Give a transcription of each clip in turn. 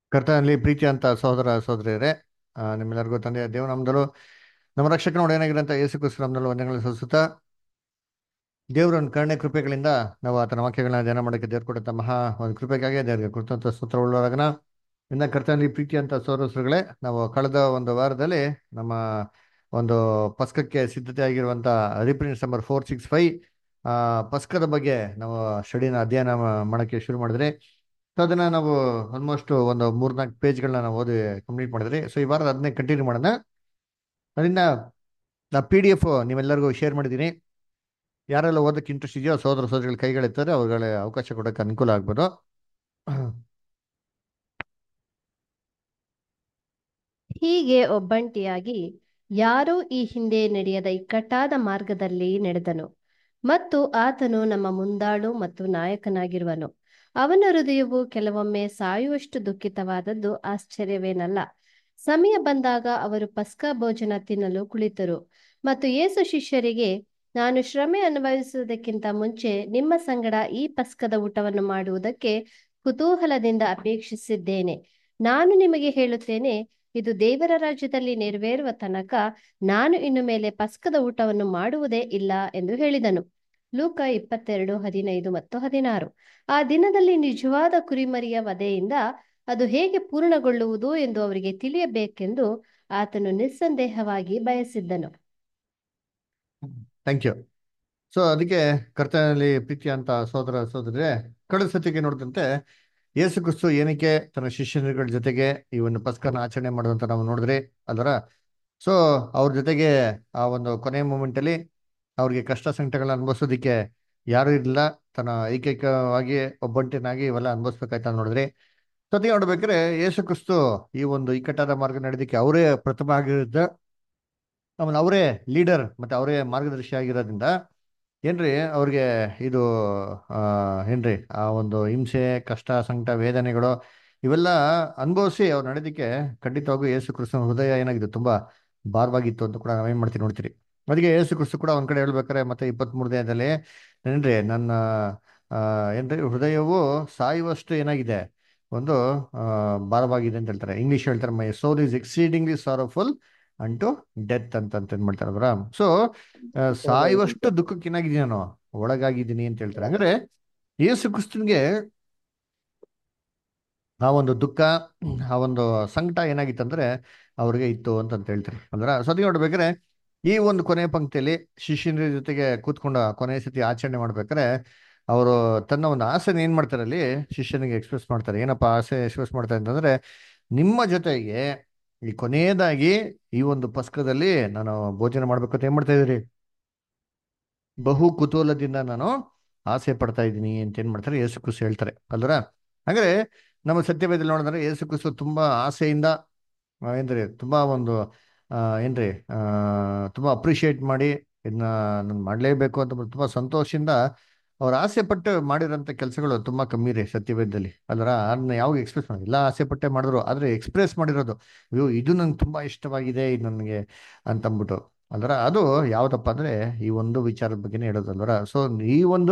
ಕರ್ತನಲ್ಲಿ ಪ್ರೀತಿ ಅಂತ ಸಹೋದರ ಸಹೋದರಿಯರೇ ಆ, ನಿಮ್ಮೆಲ್ಲರಿಗೂ ತಂದೆಯ ದೇವನಾಮದಲು ನಮ್ಮ ರಕ್ಷಕನ ಒಡೆಯನಾಗಿರಂತ ಯೇಸು ಕ್ರಿಸ್ತು ನಾಮದಲ್ಲಿ ವಂದನೆಗಳನ್ನು ಸಲ್ಲಿಸುತ್ತಾ ದೇವರನ್ನ ಕರುಣೆ ಕೃಪೆಗಳಿಂದ ನಾವು ಆತನ ವಾಕ್ಯಗಳನ್ನ ಧ್ಯಾನ ಮಾಡೋಕ್ಕೆ ದೇವ್ರು ಕೊಟ್ಟಂತ ಮಹಾ ಒಂದು ಕೃಪೆಗಾಗಿ ದೇವರಿಗೆ ಕೃತಜ್ಞತ ಸ್ತೋತ್ರ ಉಳ್ಳವರಾಗನ ಇನ್ನ ಕರ್ತನಲ್ಲಿ ಪ್ರೀತಿ ಅಂತ ಸಹೋದರಗಳೇ ನಾವು ಕಳೆದ ಒಂದು ವಾರದಲ್ಲಿ ನಮ್ಮ ಒಂದು ಪಸ್ಕಕ್ಕೆ ಸಿದ್ಧತೆ ಆಗಿರುವಂತ reprints number four six five ಆ ಪಸ್ಕದ ಬಗ್ಗೆ ನಾವು ಸ್ಟಡಿನ ಅಧ್ಯಯನ ಮಾ- ಮಾಡಕ್ಕೆ ಶುರು ಮಾಡಿದ್ರೆ ಸೊ ಅದನ್ನ ನಾವು ಆಲ್ಮೋಸ್ಟ್ ಒಂದು ಮೂರ್ನಾಲ್ಕು ಪೇಜ್ಗಳನ್ನ ನಾವು ಓದಿ ಕಂಪ್ಲೀಟ್ ಮಾಡಿದ್ರಿ ಸೊ ಈ ವಾರ ಅದನ್ನೇ ಕಂಟಿನ್ಯೂ ಮಾಡೋಣ ಅದನ್ನ ನಾ ಪಿ ಡಿ ಎಫ್ ನೀವೆಲ್ಲರಿಗೂ ಶೇರ್ ಮಾಡಿದ್ದೀನಿ ಯಾರೆಲ್ಲ ಓದಕ್ಕೆ ಇಂಟ್ರೆಸ್ಟ್ ಇದೆಯೋ ಸೋದರ ಸೋದರಿಗಳ ಕೈಗಳಿರ್ತಾರೆ ಅವ್ರಿಗೆ ಅವಕಾಶ ಕೊಡೋಕೆ ಅನುಕೂಲ ಆಗ್ಬೋದು ಹೀಗೆ ಒಬ್ಬಂಟಿಯಾಗಿ ಯಾರೂ ಈ ಹಿಂದೆ ನಡೆಯದ ಇಕ್ಕಟ್ಟಾದ ಮಾರ್ಗದಲ್ಲಿ ನಡೆದನು ಮತ್ತು ಆತನು ನಮ್ಮ ಮುಂದಾಳು ಮತ್ತು ನಾಯಕನಾಗಿರುವನು ಅವನ ಹೃದಯವು ಕೆಲವೊಮ್ಮೆ ಸಾಯುವಷ್ಟು ದುಃಖಿತವಾದದ್ದು ಆಶ್ಚರ್ಯವೇನಲ್ಲ ಸಮಯ ಬಂದಾಗ ಅವರು ಪಸ್ಕ ಭೋಜನ ತಿನ್ನಲು ಕುಳಿತರು ಮತ್ತು ಯೇಸು ಶಿಷ್ಯರಿಗೆ ನಾನು ಶ್ರಮೆ ಅನುಭವಿಸುವುದಕ್ಕಿಂತ ಮುಂಚೆ ನಿಮ್ಮ ಸಂಗಡ ಈ ಪಸ್ಕದ ಊಟವನ್ನು ಮಾಡುವುದಕ್ಕೆ ಕುತೂಹಲದಿಂದ ಅಪೇಕ್ಷಿಸಿದ್ದೇನೆ ನಾನು ನಿಮಗೆ ಹೇಳುತ್ತೇನೆ ಇದು ದೇವರ ರಾಜ್ಯದಲ್ಲಿ ನೆರವೇರುವ ತನಕ ನಾನು ಇನ್ನು ಮೇಲೆ ಪಸ್ಕದ ಊಟವನ್ನು ಮಾಡುವುದೇ ಇಲ್ಲ ಎಂದು ಹೇಳಿದನು ಲೂಕ ಇಪ್ಪತ್ತೆರಡು ಹದಿನೈದು ಮತ್ತು ಹದಿನಾರು ಆ ದಿನದಲ್ಲಿ ನಿಜವಾದ ಕುರಿಮರಿಯ ವಧೆಯಿಂದ ಅದು ಹೇಗೆ ಪೂರ್ಣಗೊಳ್ಳುವುದು ಎಂದು ಅವರಿಗೆ ತಿಳಿಯಬೇಕೆಂದು ಆತನು ನಿಸ್ಸಂದೇಹವಾಗಿ ಬಯಸಿದ್ದನು ಥ್ಯಾಂಕ್ ಯು ಸೊ ಅದಕ್ಕೆ ಕರ್ತನಲ್ಲಿ ಪ್ರೀತಿ ಅಂತ ಸೋದರ ಸೋದರೇ ಕಳೆದ ಸತಿಗೆ ನೋಡಿದಂತೆ ಯೇಸು ಕ್ರಿಸ್ತು ಏನಕ್ಕೆ ತನ್ನ ಶಿಷ್ಯರುಗಳ ಜೊತೆಗೆ ಈ ಒಂದು ಪಸ್ಕನ ಆಚರಣೆ ಮಾಡುವಂತ ನಾವು ನೋಡಿದ್ರಿ ಅಲ್ವರ ಸೊ ಅವ್ರ ಜೊತೆಗೆ ಆ ಒಂದು ಕೊನೆಯ ಮೂಮೆಂಟ್ ಅಲ್ಲಿ ಅವ್ರಿಗೆ ಕಷ್ಟ ಸಂಕಟಗಳನ್ನ ಅನುಭವಿಸೋದಿಕ್ಕೆ ಯಾರು ಇರಲಿಲ್ಲ ತನ್ನ ಏಕೈಕವಾಗಿ ಒಬ್ಬಂಟಿನಾಗಿ ಇವೆಲ್ಲ ಅನುಭವಿಸ್ಬೇಕಾಯ್ತು ಅಂತ ನೋಡಿದ್ರಿ ಸತಿ ನೋಡ್ಬೇಕಾದ್ರೆ ಯೇಸು ಕ್ರಿಸ್ತು ಈ ಒಂದು ಇಕ್ಕಟ್ಟಾದ ಮಾರ್ಗ ನಡೆದಕ್ಕೆ ಅವರೇ ಪ್ರಥಮ ಆಗಿರೋದ ಆಮೇಲೆ ಅವರೇ ಲೀಡರ್ ಮತ್ತೆ ಅವರೇ ಮಾರ್ಗದರ್ಶಿ ಆಗಿರೋದ್ರಿಂದ ಏನ್ರಿ ಅವ್ರಿಗೆ ಇದು ಆ ಏನ್ರಿ ಆ ಒಂದು ಹಿಂಸೆ ಕಷ್ಟ ಸಂಕಟ ವೇದನೆಗಳು ಇವೆಲ್ಲ ಅನುಭವಿಸಿ ಅವ್ರು ನಡೆದಕ್ಕೆ ಖಂಡಿತವಾಗೂ ಯೇಸು ಕ್ರಿಸ್ತನ ಹೃದಯ ಏನಾಗಿದೆ ತುಂಬಾ ಭಾರವಾಗಿತ್ತು ಅಂತ ಕೂಡ ನಾವೇನ್ ಮಾಡ್ತೀವಿ ನೋಡ್ತೀರಿ ಅದಕ್ಕೆ ಯೇಸು ಕ್ರಿಸ್ತು ಕೂಡ ಒಂದ್ ಕಡೆ ಹೇಳ್ಬೇಕಾರೆ ಮತ್ತೆ ಇಪ್ಪತ್ತ್ ಮೂರನೇದಲ್ಲಿ ಏನ್ರಿ ನನ್ನ ಆ ಏನ್ರಿ ಹೃದಯವು ಸಾಯುವಷ್ಟು ಏನಾಗಿದೆ ಒಂದು ಆ ಭಾರವಾಗಿದೆ ಅಂತ ಹೇಳ್ತಾರೆ ಇಂಗ್ಲಿಷ್ ಹೇಳ್ತಾರೆ my soul is exceedingly sorrowful unto death ಅಂತ ಅಂತ ಏನ್ ಮಾಡ್ತಾರೆ ಅವರ ಸೊ ಸಾಯುವಷ್ಟು ದುಃಖಕ್ಕೆ ಏನಾಗಿದ್ದೀನಿ ನಾನು ಒಳಗಾಗಿದ್ದೀನಿ ಅಂತ ಹೇಳ್ತಾರೆ ಅಂದ್ರೆ ಯೇಸು ಕ್ರಿಸ್ತನ್ಗೆ ಆ ಒಂದು ದುಃಖ ಆ ಒಂದು ಸಂಕಟ ಏನಾಗಿತ್ತಂದ್ರೆ ಅವ್ರಿಗೆ ಇತ್ತು ಅಂತ ಅಂತ ಹೇಳ್ತಾರೆ ಅಂದ್ರ ಸತಿ ನೋಡ್ಬೇಕಾದ್ರೆ ಈ ಒಂದು ಕೊನೆಯ ಪಂಕ್ತಿಯಲ್ಲಿ ಶಿಷ್ಯನ ಜೊತೆಗೆ ಕೂತ್ಕೊಂಡು ಕೊನೆಯ ಸತಿ ಆಚರಣೆ ಮಾಡ್ಬೇಕಾದ್ರೆ ಅವರು ತನ್ನ ಒಂದು ಆಸೆನ ಏನ್ ಮಾಡ್ತಾರೆ ಅಲ್ಲಿ ಶಿಷ್ಯನಿಗೆ ಎಕ್ಸ್ಪ್ರೆಸ್ ಮಾಡ್ತಾರೆ ಏನಪ್ಪ ಆಸೆ ಎಕ್ಸ್ಪ್ರೆಸ್ ಮಾಡ್ತಾರೆ ಅಂತಂದ್ರೆ ನಿಮ್ಮ ಜೊತೆಗೆ ಈ ಕೊನೆಯದಾಗಿ ಈ ಒಂದು ಪಸ್ಕದಲ್ಲಿ ನಾನು ಭೋಜನ ಮಾಡ್ಬೇಕು ಅಂತ ಏನ್ ಮಾಡ್ತಾ ಇದೀರಿ ಬಹು ಕುತೂಹಲದಿಂದ ನಾನು ಆಸೆ ಪಡ್ತಾ ಇದ್ದೀನಿ ಅಂತ ಏನ್ ಮಾಡ್ತಾರೆ ಯೇಸು ಕ್ರಿಸ್ತು ಹೇಳ್ತಾರೆ ಅಲ್ವರ ಹಾಗಾದ್ರೆ ನಮ್ಮ ಸತ್ಯವೇದಲ್ಲಿ ನೋಡಿದ್ರೆ ಯೇಸು ಕ್ರಿಸ್ತು ತುಂಬಾ ಆಸೆಯಿಂದ ಆ, ಏನ್ರಿ ತುಂಬಾ ಒಂದು ಆ, ಏನ್ರಿ ಆ ತುಂಬಾ ಅಪ್ರಿಶಿಯೇಟ್ ಮಾಡಿ ಇದನ್ನ ನಾನು ಮಾಡ್ಲೇಬೇಕು ಅಂತ ಬಿಟ್ಟು ತುಂಬಾ ಸಂತೋಷದಿಂದ ಅವ್ರ ಆಸೆ ಪಟ್ಟು ಮಾಡಿರೋಂಥ ಕೆಲಸಗಳು ತುಂಬಾ ಕಮ್ಮಿ ರೀ ಸತ್ಯವೇದದಲ್ಲಿ ಅಲ್ವರ ಅದನ್ನ ಯಾವಾಗ ಎಕ್ಸ್ಪ್ರೆಸ್ ಮಾಡಿ ಎಲ್ಲ ಆಸೆ ಪಟ್ಟೆ ಮಾಡಿದ್ರು ಆದ್ರೆ ಎಕ್ಸ್ಪ್ರೆಸ್ ಮಾಡಿರೋದು ಅಯ್ಯೋ ಇದು ನಂಗೆ ತುಂಬಾ ಇಷ್ಟವಾಗಿದೆ ಇದು ನನಗೆ ಅಂತಂದ್ಬಿಟ್ಟು ಅಲ್ವರ ಅದು ಯಾವ್ದಪ್ಪ ಅಂದ್ರೆ ಈ ಒಂದು ವಿಚಾರದ ಬಗ್ಗೆನೇ ಹೇಳೋದಲ್ವರ ಸೊ ಈ ಒಂದು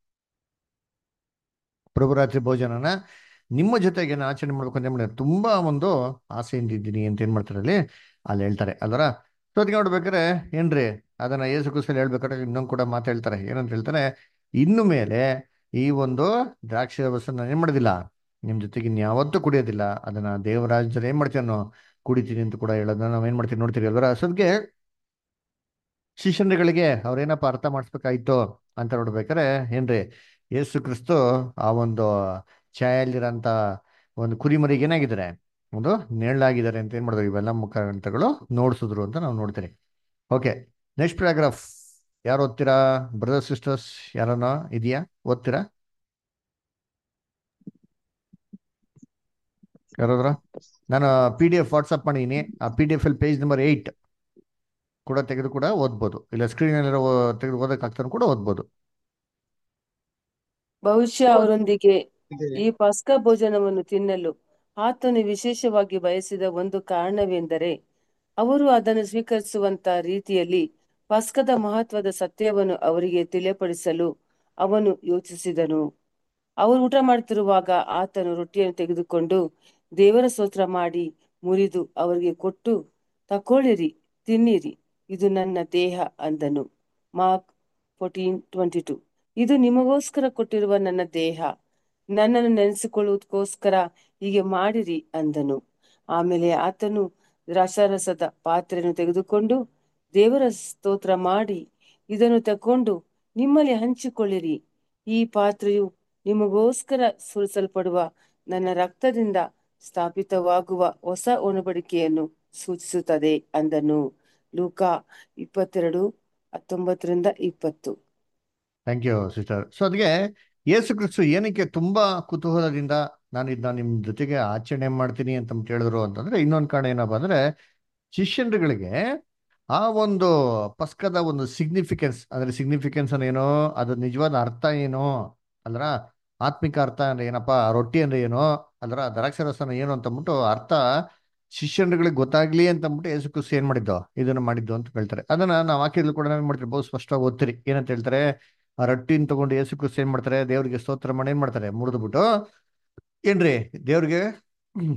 ಪ್ರಭುರಾತ್ರಿ ಭೋಜನನ ನಿಮ್ಮ ಜೊತೆಗೆ ನಾನು ಆಚರಣೆ ಮಾಡ್ಬೇಕು ಅಂತ ಏನ್ ಮಾಡಿದ್ರೆ ತುಂಬಾ ಒಂದು ಆಸೆಯಿಂದ ಇದ್ದೀನಿ ಅಂತ ಏನ್ ಮಾಡ್ತಾರೆ ಅಲ್ಲಿ ಅಲ್ಲಿ ಹೇಳ್ತಾರೆ ಅಲ್ವರ ಸೊ ಅದಕ್ಕೆ ನೋಡ್ಬೇಕಾದ್ರೆ ಏನ್ರಿ ಅದನ್ನ ಯೇಸು ಕ್ರಿಸ್ತಲ್ಲಿ ಹೇಳ್ಬೇಕಾದ್ರೆ ಇನ್ನೊಂದು ಕೂಡ ಮಾತು ಹೇಳ್ತಾರೆ ಏನಂತ ಹೇಳ್ತಾರೆ ಇನ್ನು ಮೇಲೆ ಈ ಒಂದು ದ್ರಾಕ್ಷಿ ರಸನ ನಾನು ಏನ್ ಮಾಡೋದಿಲ್ಲ ನಿಮ್ ಜೊತೆಗೆ ಇನ್ಯಾವತ್ತೂ ಕುಡಿಯೋದಿಲ್ಲ ಅದನ್ನ ದೇವರಾಜ್ಯದಲ್ಲಿ ಏನ್ ಮಾಡ್ತೀನಿ ನಾನು ಕುಡಿತೀನಿ ಅಂತ ಕೂಡ ಹೇಳೋದನ್ನ ನಾವ್ ಏನ್ ಮಾಡ್ತೀವಿ ನೋಡ್ತೀರಿ ಅಲ್ವರ ಸೊ ಅದಕ್ಕೆ ಶಿಷ್ಯರುಗಳಿಗೆ ಅವ್ರೇನಪ್ಪ ಅರ್ಥ ಮಾಡಿಸ್ಬೇಕಾಯ್ತು ಅಂತ ನೋಡ್ಬೇಕಾರೆ ಏನ್ರಿ ಯೇಸು ಕ್ರಿಸ್ತು ಆ ಒಂದು ಛಾಯಲ್ಲಿರೋಂಥ ಒಂದು ಕುರಿಮರಿಗೆ ಏನಾಗಿದ್ದಾರೆ ಒಂದು ನೇಳಾಗಿದ್ದಾರೆ ಅಂತ ಏನ್ ಮಾಡಿದ್ರು ಇವೆಲ್ಲ ಮುಖಾಂತರಗಳು ನೋಡ್ಸಿದ್ರು ಅಂತ ನಾವು ನೋಡ್ತೀರಿ ಓಕೆ ನೆಕ್ಸ್ಟ್ ಪ್ಯಾರಾಗ್ರಾಫ್ ಯಾರು ಓದ್ತೀರಾ ಬ್ರದರ್ ಸಿಸ್ಟರ್ಸ್ ಯಾರನ್ನ ಇದೆಯಾ ಓದ್ತೀರಾ ಯಾರಾದ್ರ ನಾನು ಪಿ ಡಿ ಎಫ್ ವಾಟ್ಸಪ್ ಮಾಡಿದ್ದೀನಿ ಆ ಪಿ ಡಿ ಎಫ್ ಅಲ್ಲಿ ಪೇಜ್ ನಂಬರ್ ಏಯ್ಟ್ ಕೂಡ ತೆಗೆದು ಕೂಡ ಓದ್ಬೋದು ಇಲ್ಲ ಸ್ಕ್ರೀನಲ್ಲಿ ತೆಗೆದು ಓದಕ್ಕಾಗ್ತಾನು ಕೂಡ ಓದ್ಬೋದು ಬಹುಶಃ ಅವರೊಂದಿಗೆ ಈ ಪಸ್ಕ ಭೋಜನವನ್ನು ತಿನ್ನಲು ಆತನು ವಿಶೇಷವಾಗಿ ಬಯಸಿದ ಒಂದು ಕಾರಣವೆಂದರೆ ಅವರು ಅದನ್ನು ಸ್ವೀಕರಿಸುವಂತ ರೀತಿಯಲ್ಲಿ ಪಸ್ಕದ ಮಹತ್ವದ ಸತ್ಯವನ್ನು ಅವರಿಗೆ ತಿಳಿಯಪಡಿಸಲು ಅವನು ಯೋಚಿಸಿದನು ಅವರು ಊಟ ಮಾಡುತ್ತಿರುವಾಗ ಆತನು ರೊಟ್ಟಿಯನ್ನು ತೆಗೆದುಕೊಂಡು ದೇವರ ಸ್ತೋತ್ರ ಮಾಡಿ ಮುರಿದು ಅವರಿಗೆ ಕೊಟ್ಟು ತಕೊಳ್ಳಿರಿ ತಿನ್ನಿರಿ ಇದು ನನ್ನ ದೇಹ ಅಂದನು ಮಾರ್ಕ್ ಫೋರ್ಟೀನ್ ಟ್ವೆಂಟಿ ಟು ಇದು ನಿಮಗೋಸ್ಕರ ಕೊಟ್ಟಿರುವ ನನ್ನ ದೇಹ ನನ್ನನ್ನು ನೆನೆಸಿಕೊಳ್ಳುವುದಕ್ಕೋಸ್ಕರ ಹೀಗೆ ಮಾಡಿರಿ ಅಂದನು ಆಮೇಲೆ ಆತನು ದ್ರಾಕ್ಷಾರಸದ ಪಾತ್ರೆಯನ್ನು ತೆಗೆದುಕೊಂಡು ದೇವರ ಸ್ತೋತ್ರ ಮಾಡಿ ಇದನ್ನು ತಕೊಂಡು ನಿಮ್ಮಲ್ಲಿ ಹಂಚಿಕೊಳ್ಳಿರಿ ಈ ಪಾತ್ರೆಯು ನಿಮಗೋಸ್ಕರ ಸುರಿಸಲ್ಪಡುವ ನನ್ನ ರಕ್ತದಿಂದ ಸ್ಥಾಪಿತವಾಗುವ ಹೊಸ ಒಣಬಡಿಕೆಯನ್ನು ಸೂಚಿಸುತ್ತದೆ ಅಂದನು ಲೂಕ ಇಪ್ಪತ್ತೆರಡು ಹತ್ತೊಂಬತ್ತರಿಂದ ಇಪ್ಪತ್ತು ಥ್ಯಾಂಕ್ ಯು ಸಿಸ್ಟರ್ ಸೊ ಅದಕ್ಕೆ ಯೇಸು ಕ್ರಿಸ್ತು ಏನಕ್ಕೆ ತುಂಬಾ ಕುತೂಹಲದಿಂದ ನಾನು ಇದನ್ನ ನಿಮ್ ಜೊತೆಗೆ ಆಚರಣೆ ಮಾಡ್ತೀನಿ ಅಂತ ಹೇಳಿದ್ರು ಅಂತಂದ್ರೆ ಇನ್ನೊಂದು ಕಾರಣ ಏನಪ್ಪಾ ಅಂದ್ರೆ ಶಿಷ್ಯರುಗಳಿಗೆ ಆ ಒಂದು ಪಸ್ಕದ ಒಂದು ಸಿಗ್ನಿಫಿಕೆನ್ಸ್ ಅಂದ್ರೆ ಸಿಗ್ನಿಫಿಕೆನ್ಸ್ ಏನೋ ಅದ್ರ ನಿಜವಾದ ಅರ್ಥ ಏನು ಅಲ್ರ ಆತ್ಮಿಕ ಅರ್ಥ ಅಂದ್ರೆ ಏನಪ್ಪಾ ರೊಟ್ಟಿ ಅಂದ್ರೆ ಏನೋ ಅಲ್ರ ದ್ರಾಕ್ಷರಸನ ಏನು ಅಂತ ಅಂದ್ಬಿಟ್ಟು ಅರ್ಥ ಶಿಷ್ಯರುಗಳಿಗೆ ಗೊತ್ತಾಗ್ಲಿ ಅಂತ ಅಂದ್ಬಿಟ್ಟು ಯೇಸು ಕ್ರಿಸ್ತು ಏನ್ ಮಾಡಿದ್ದು ಇದನ್ನ ಮಾಡಿದ್ದು ಅಂತ ಹೇಳ್ತಾರೆ ಅದನ್ನ ನಾವು ವಾಕ್ಯದಲ್ಲಿ ಕೂಡ ಏನ್ ಮಾಡ್ತೀವಿ ಬಹು ಸ್ಪಷ್ಟವಾಗಿ ಓದ್ತೀರಿ ಏನಂತ ಹೇಳ್ತಾರೆ ಆ ರೊಟ್ಟಿನ ತಗೊಂಡು ಯೇಸು ಕ್ರಿಸ್ತು ಏನ್ ಮಾಡ್ತಾರೆ ದೇವ್ರಿಗೆ ಸ್ತೋತ್ರ ಮಾಡಿ ಏನ್ ಮಾಡ್ತಾರೆ ಮುರಿದ್ಬಿಟ್ಟು ಏನ್ರಿ ದೇವ್ರಿಗೆ ಹ್ಮ್,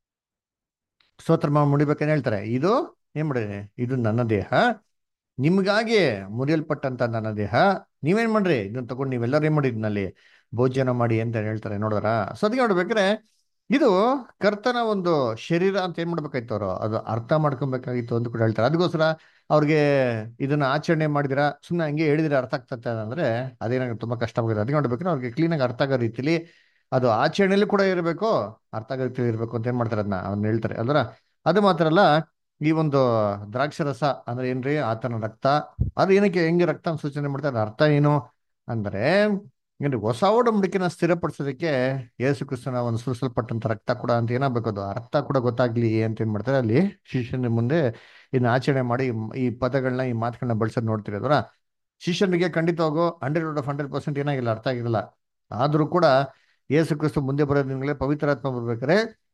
ಸ್ತೋತ್ರ ಮಾಡಿ ಮುಡಿಬೇಕಂತ ಹೇಳ್ತಾರೆ ಇದು ಏನ್ ಮಾಡಿದೆ ಇದು ನನ್ನ ದೇಹ ನಿಮ್ಗಾಗಿ ಮುರಿಯಲ್ಪಟ್ಟಂತ ನನ್ನ ದೇಹ ನೀವೇನ್ ಮಾಡ್ರಿ ಇದನ್ನ ತಗೊಂಡು ನೀವೆಲ್ಲರೂ ಏನ್ ಮಾಡಿ ಇದನ್ನಲ್ಲಿ ಭೋಜನ ಮಾಡಿ ಅಂತ ಹೇಳ್ತಾರೆ ನೋಡಿದ್ರ ಸೊ ಅದಕ್ಕೆ ನೋಡ್ಬೇಕಾದ್ರೆ ಇದು ಕರ್ತನ ಒಂದು ಶರೀರ ಅಂತ ಏನ್ ಮಾಡ್ಬೇಕಾಯ್ತು ಅವರು ಅದು ಅರ್ಥ ಮಾಡ್ಕೊಬೇಕಾಗಿತ್ತು ಅಂತ ಕೂಡ ಹೇಳ್ತಾರೆ ಅದಕ್ಕೋಸ್ಕರ ಅವ್ರಿಗೆ ಇದನ್ನ ಆಚರಣೆ ಮಾಡಿದಿರ ಸುಮ್ಮನೆ ಹಂಗೆ ಹೇಳಿದ್ರೆ ಅರ್ಥ ಆಗ್ತದೆ ಅಂದ್ರೆ ಅದೇನಾಗ ತುಂಬಾ ಕಷ್ಟವಾಗಿದೆ ಅದಕ್ಕೆ ನೋಡ್ಬೇಕಾದ್ರೆ ಅವ್ರಿಗೆ ಕ್ಲೀನಾಗಿ ಅರ್ಥ ಆಗೋ ರೀತಿಲಿ ಅದು ಆಚರಣೆಯಲ್ಲಿ ಕೂಡ ಇರಬೇಕು ಅರ್ಥ ಆಗೋ ರೀತಿಲಿ ಇರಬೇಕು ಅಂತ ಏನ್ ಮಾಡ್ತಾರೆ ಅದನ್ನ ಅದನ್ನ ಹೇಳ್ತಾರೆ ಅಲ್ವರ ಅದು ಮಾತ್ರ ಅಲ್ಲ ಈ ಒಂದು ದ್ರಾಕ್ಷರಸ ಅಂದ್ರೆ ಏನ್ರಿ ಆತನ ರಕ್ತ ಅದು ಏನಕ್ಕೆ ಹೆಂಗೆ ರಕ್ತ ಅಂತ ಸೂಚನೆ ಮಾಡ್ತಾರೆ ಅದ್ರ ಅರ್ಥ ಏನು ಅಂದ್ರೆ ಏನ್ರಿ ಹೊಸ ಒಡಂಬಡಿಕೆನ ಸ್ಥಿರಪಡಿಸೋದಕ್ಕೆ ಯೇಸು ಕ್ರಿಸ್ತನ ಒಂದು ಸುರಿಸಲ್ಪಟ್ಟಂತ ರಕ್ತ ಕೂಡ ಅಂತ ಏನಾಗಬೇಕು ಅದು ಅರ್ಥ ಕೂಡ ಗೊತ್ತಾಗ್ಲಿ ಅಂತ ಏನ್ ಮಾಡ್ತಾರೆ ಅಲ್ಲಿ ಶಿಷ್ಯನ ಮುಂದೆ ಇದನ್ನ ಆಚರಣೆ ಮಾಡಿ ಈ ಪದಗಳನ್ನ ಈ ಮಾತುಗಳನ್ನ ಬಳಸೋದು ನೋಡ್ತೀರಿ ಅದರ ಶಿಷ್ಯನಿಗೆ ಖಂಡಿತವಾಗೂ hundred out of hundred percent ಏನಾಗಿಲ್ಲ ಅರ್ಥ ಆಗಿರಲ್ಲ ಆದ್ರೂ ಕೂಡ ಯೇಸು ಕ್ರಿಸ್ತು ಮುಂದೆ ಬರೋ ದಿನಗಳೇ ಪವಿತ್ರಾತ್ಮ ಬರ್ಬೇಕಾದ್ರೆ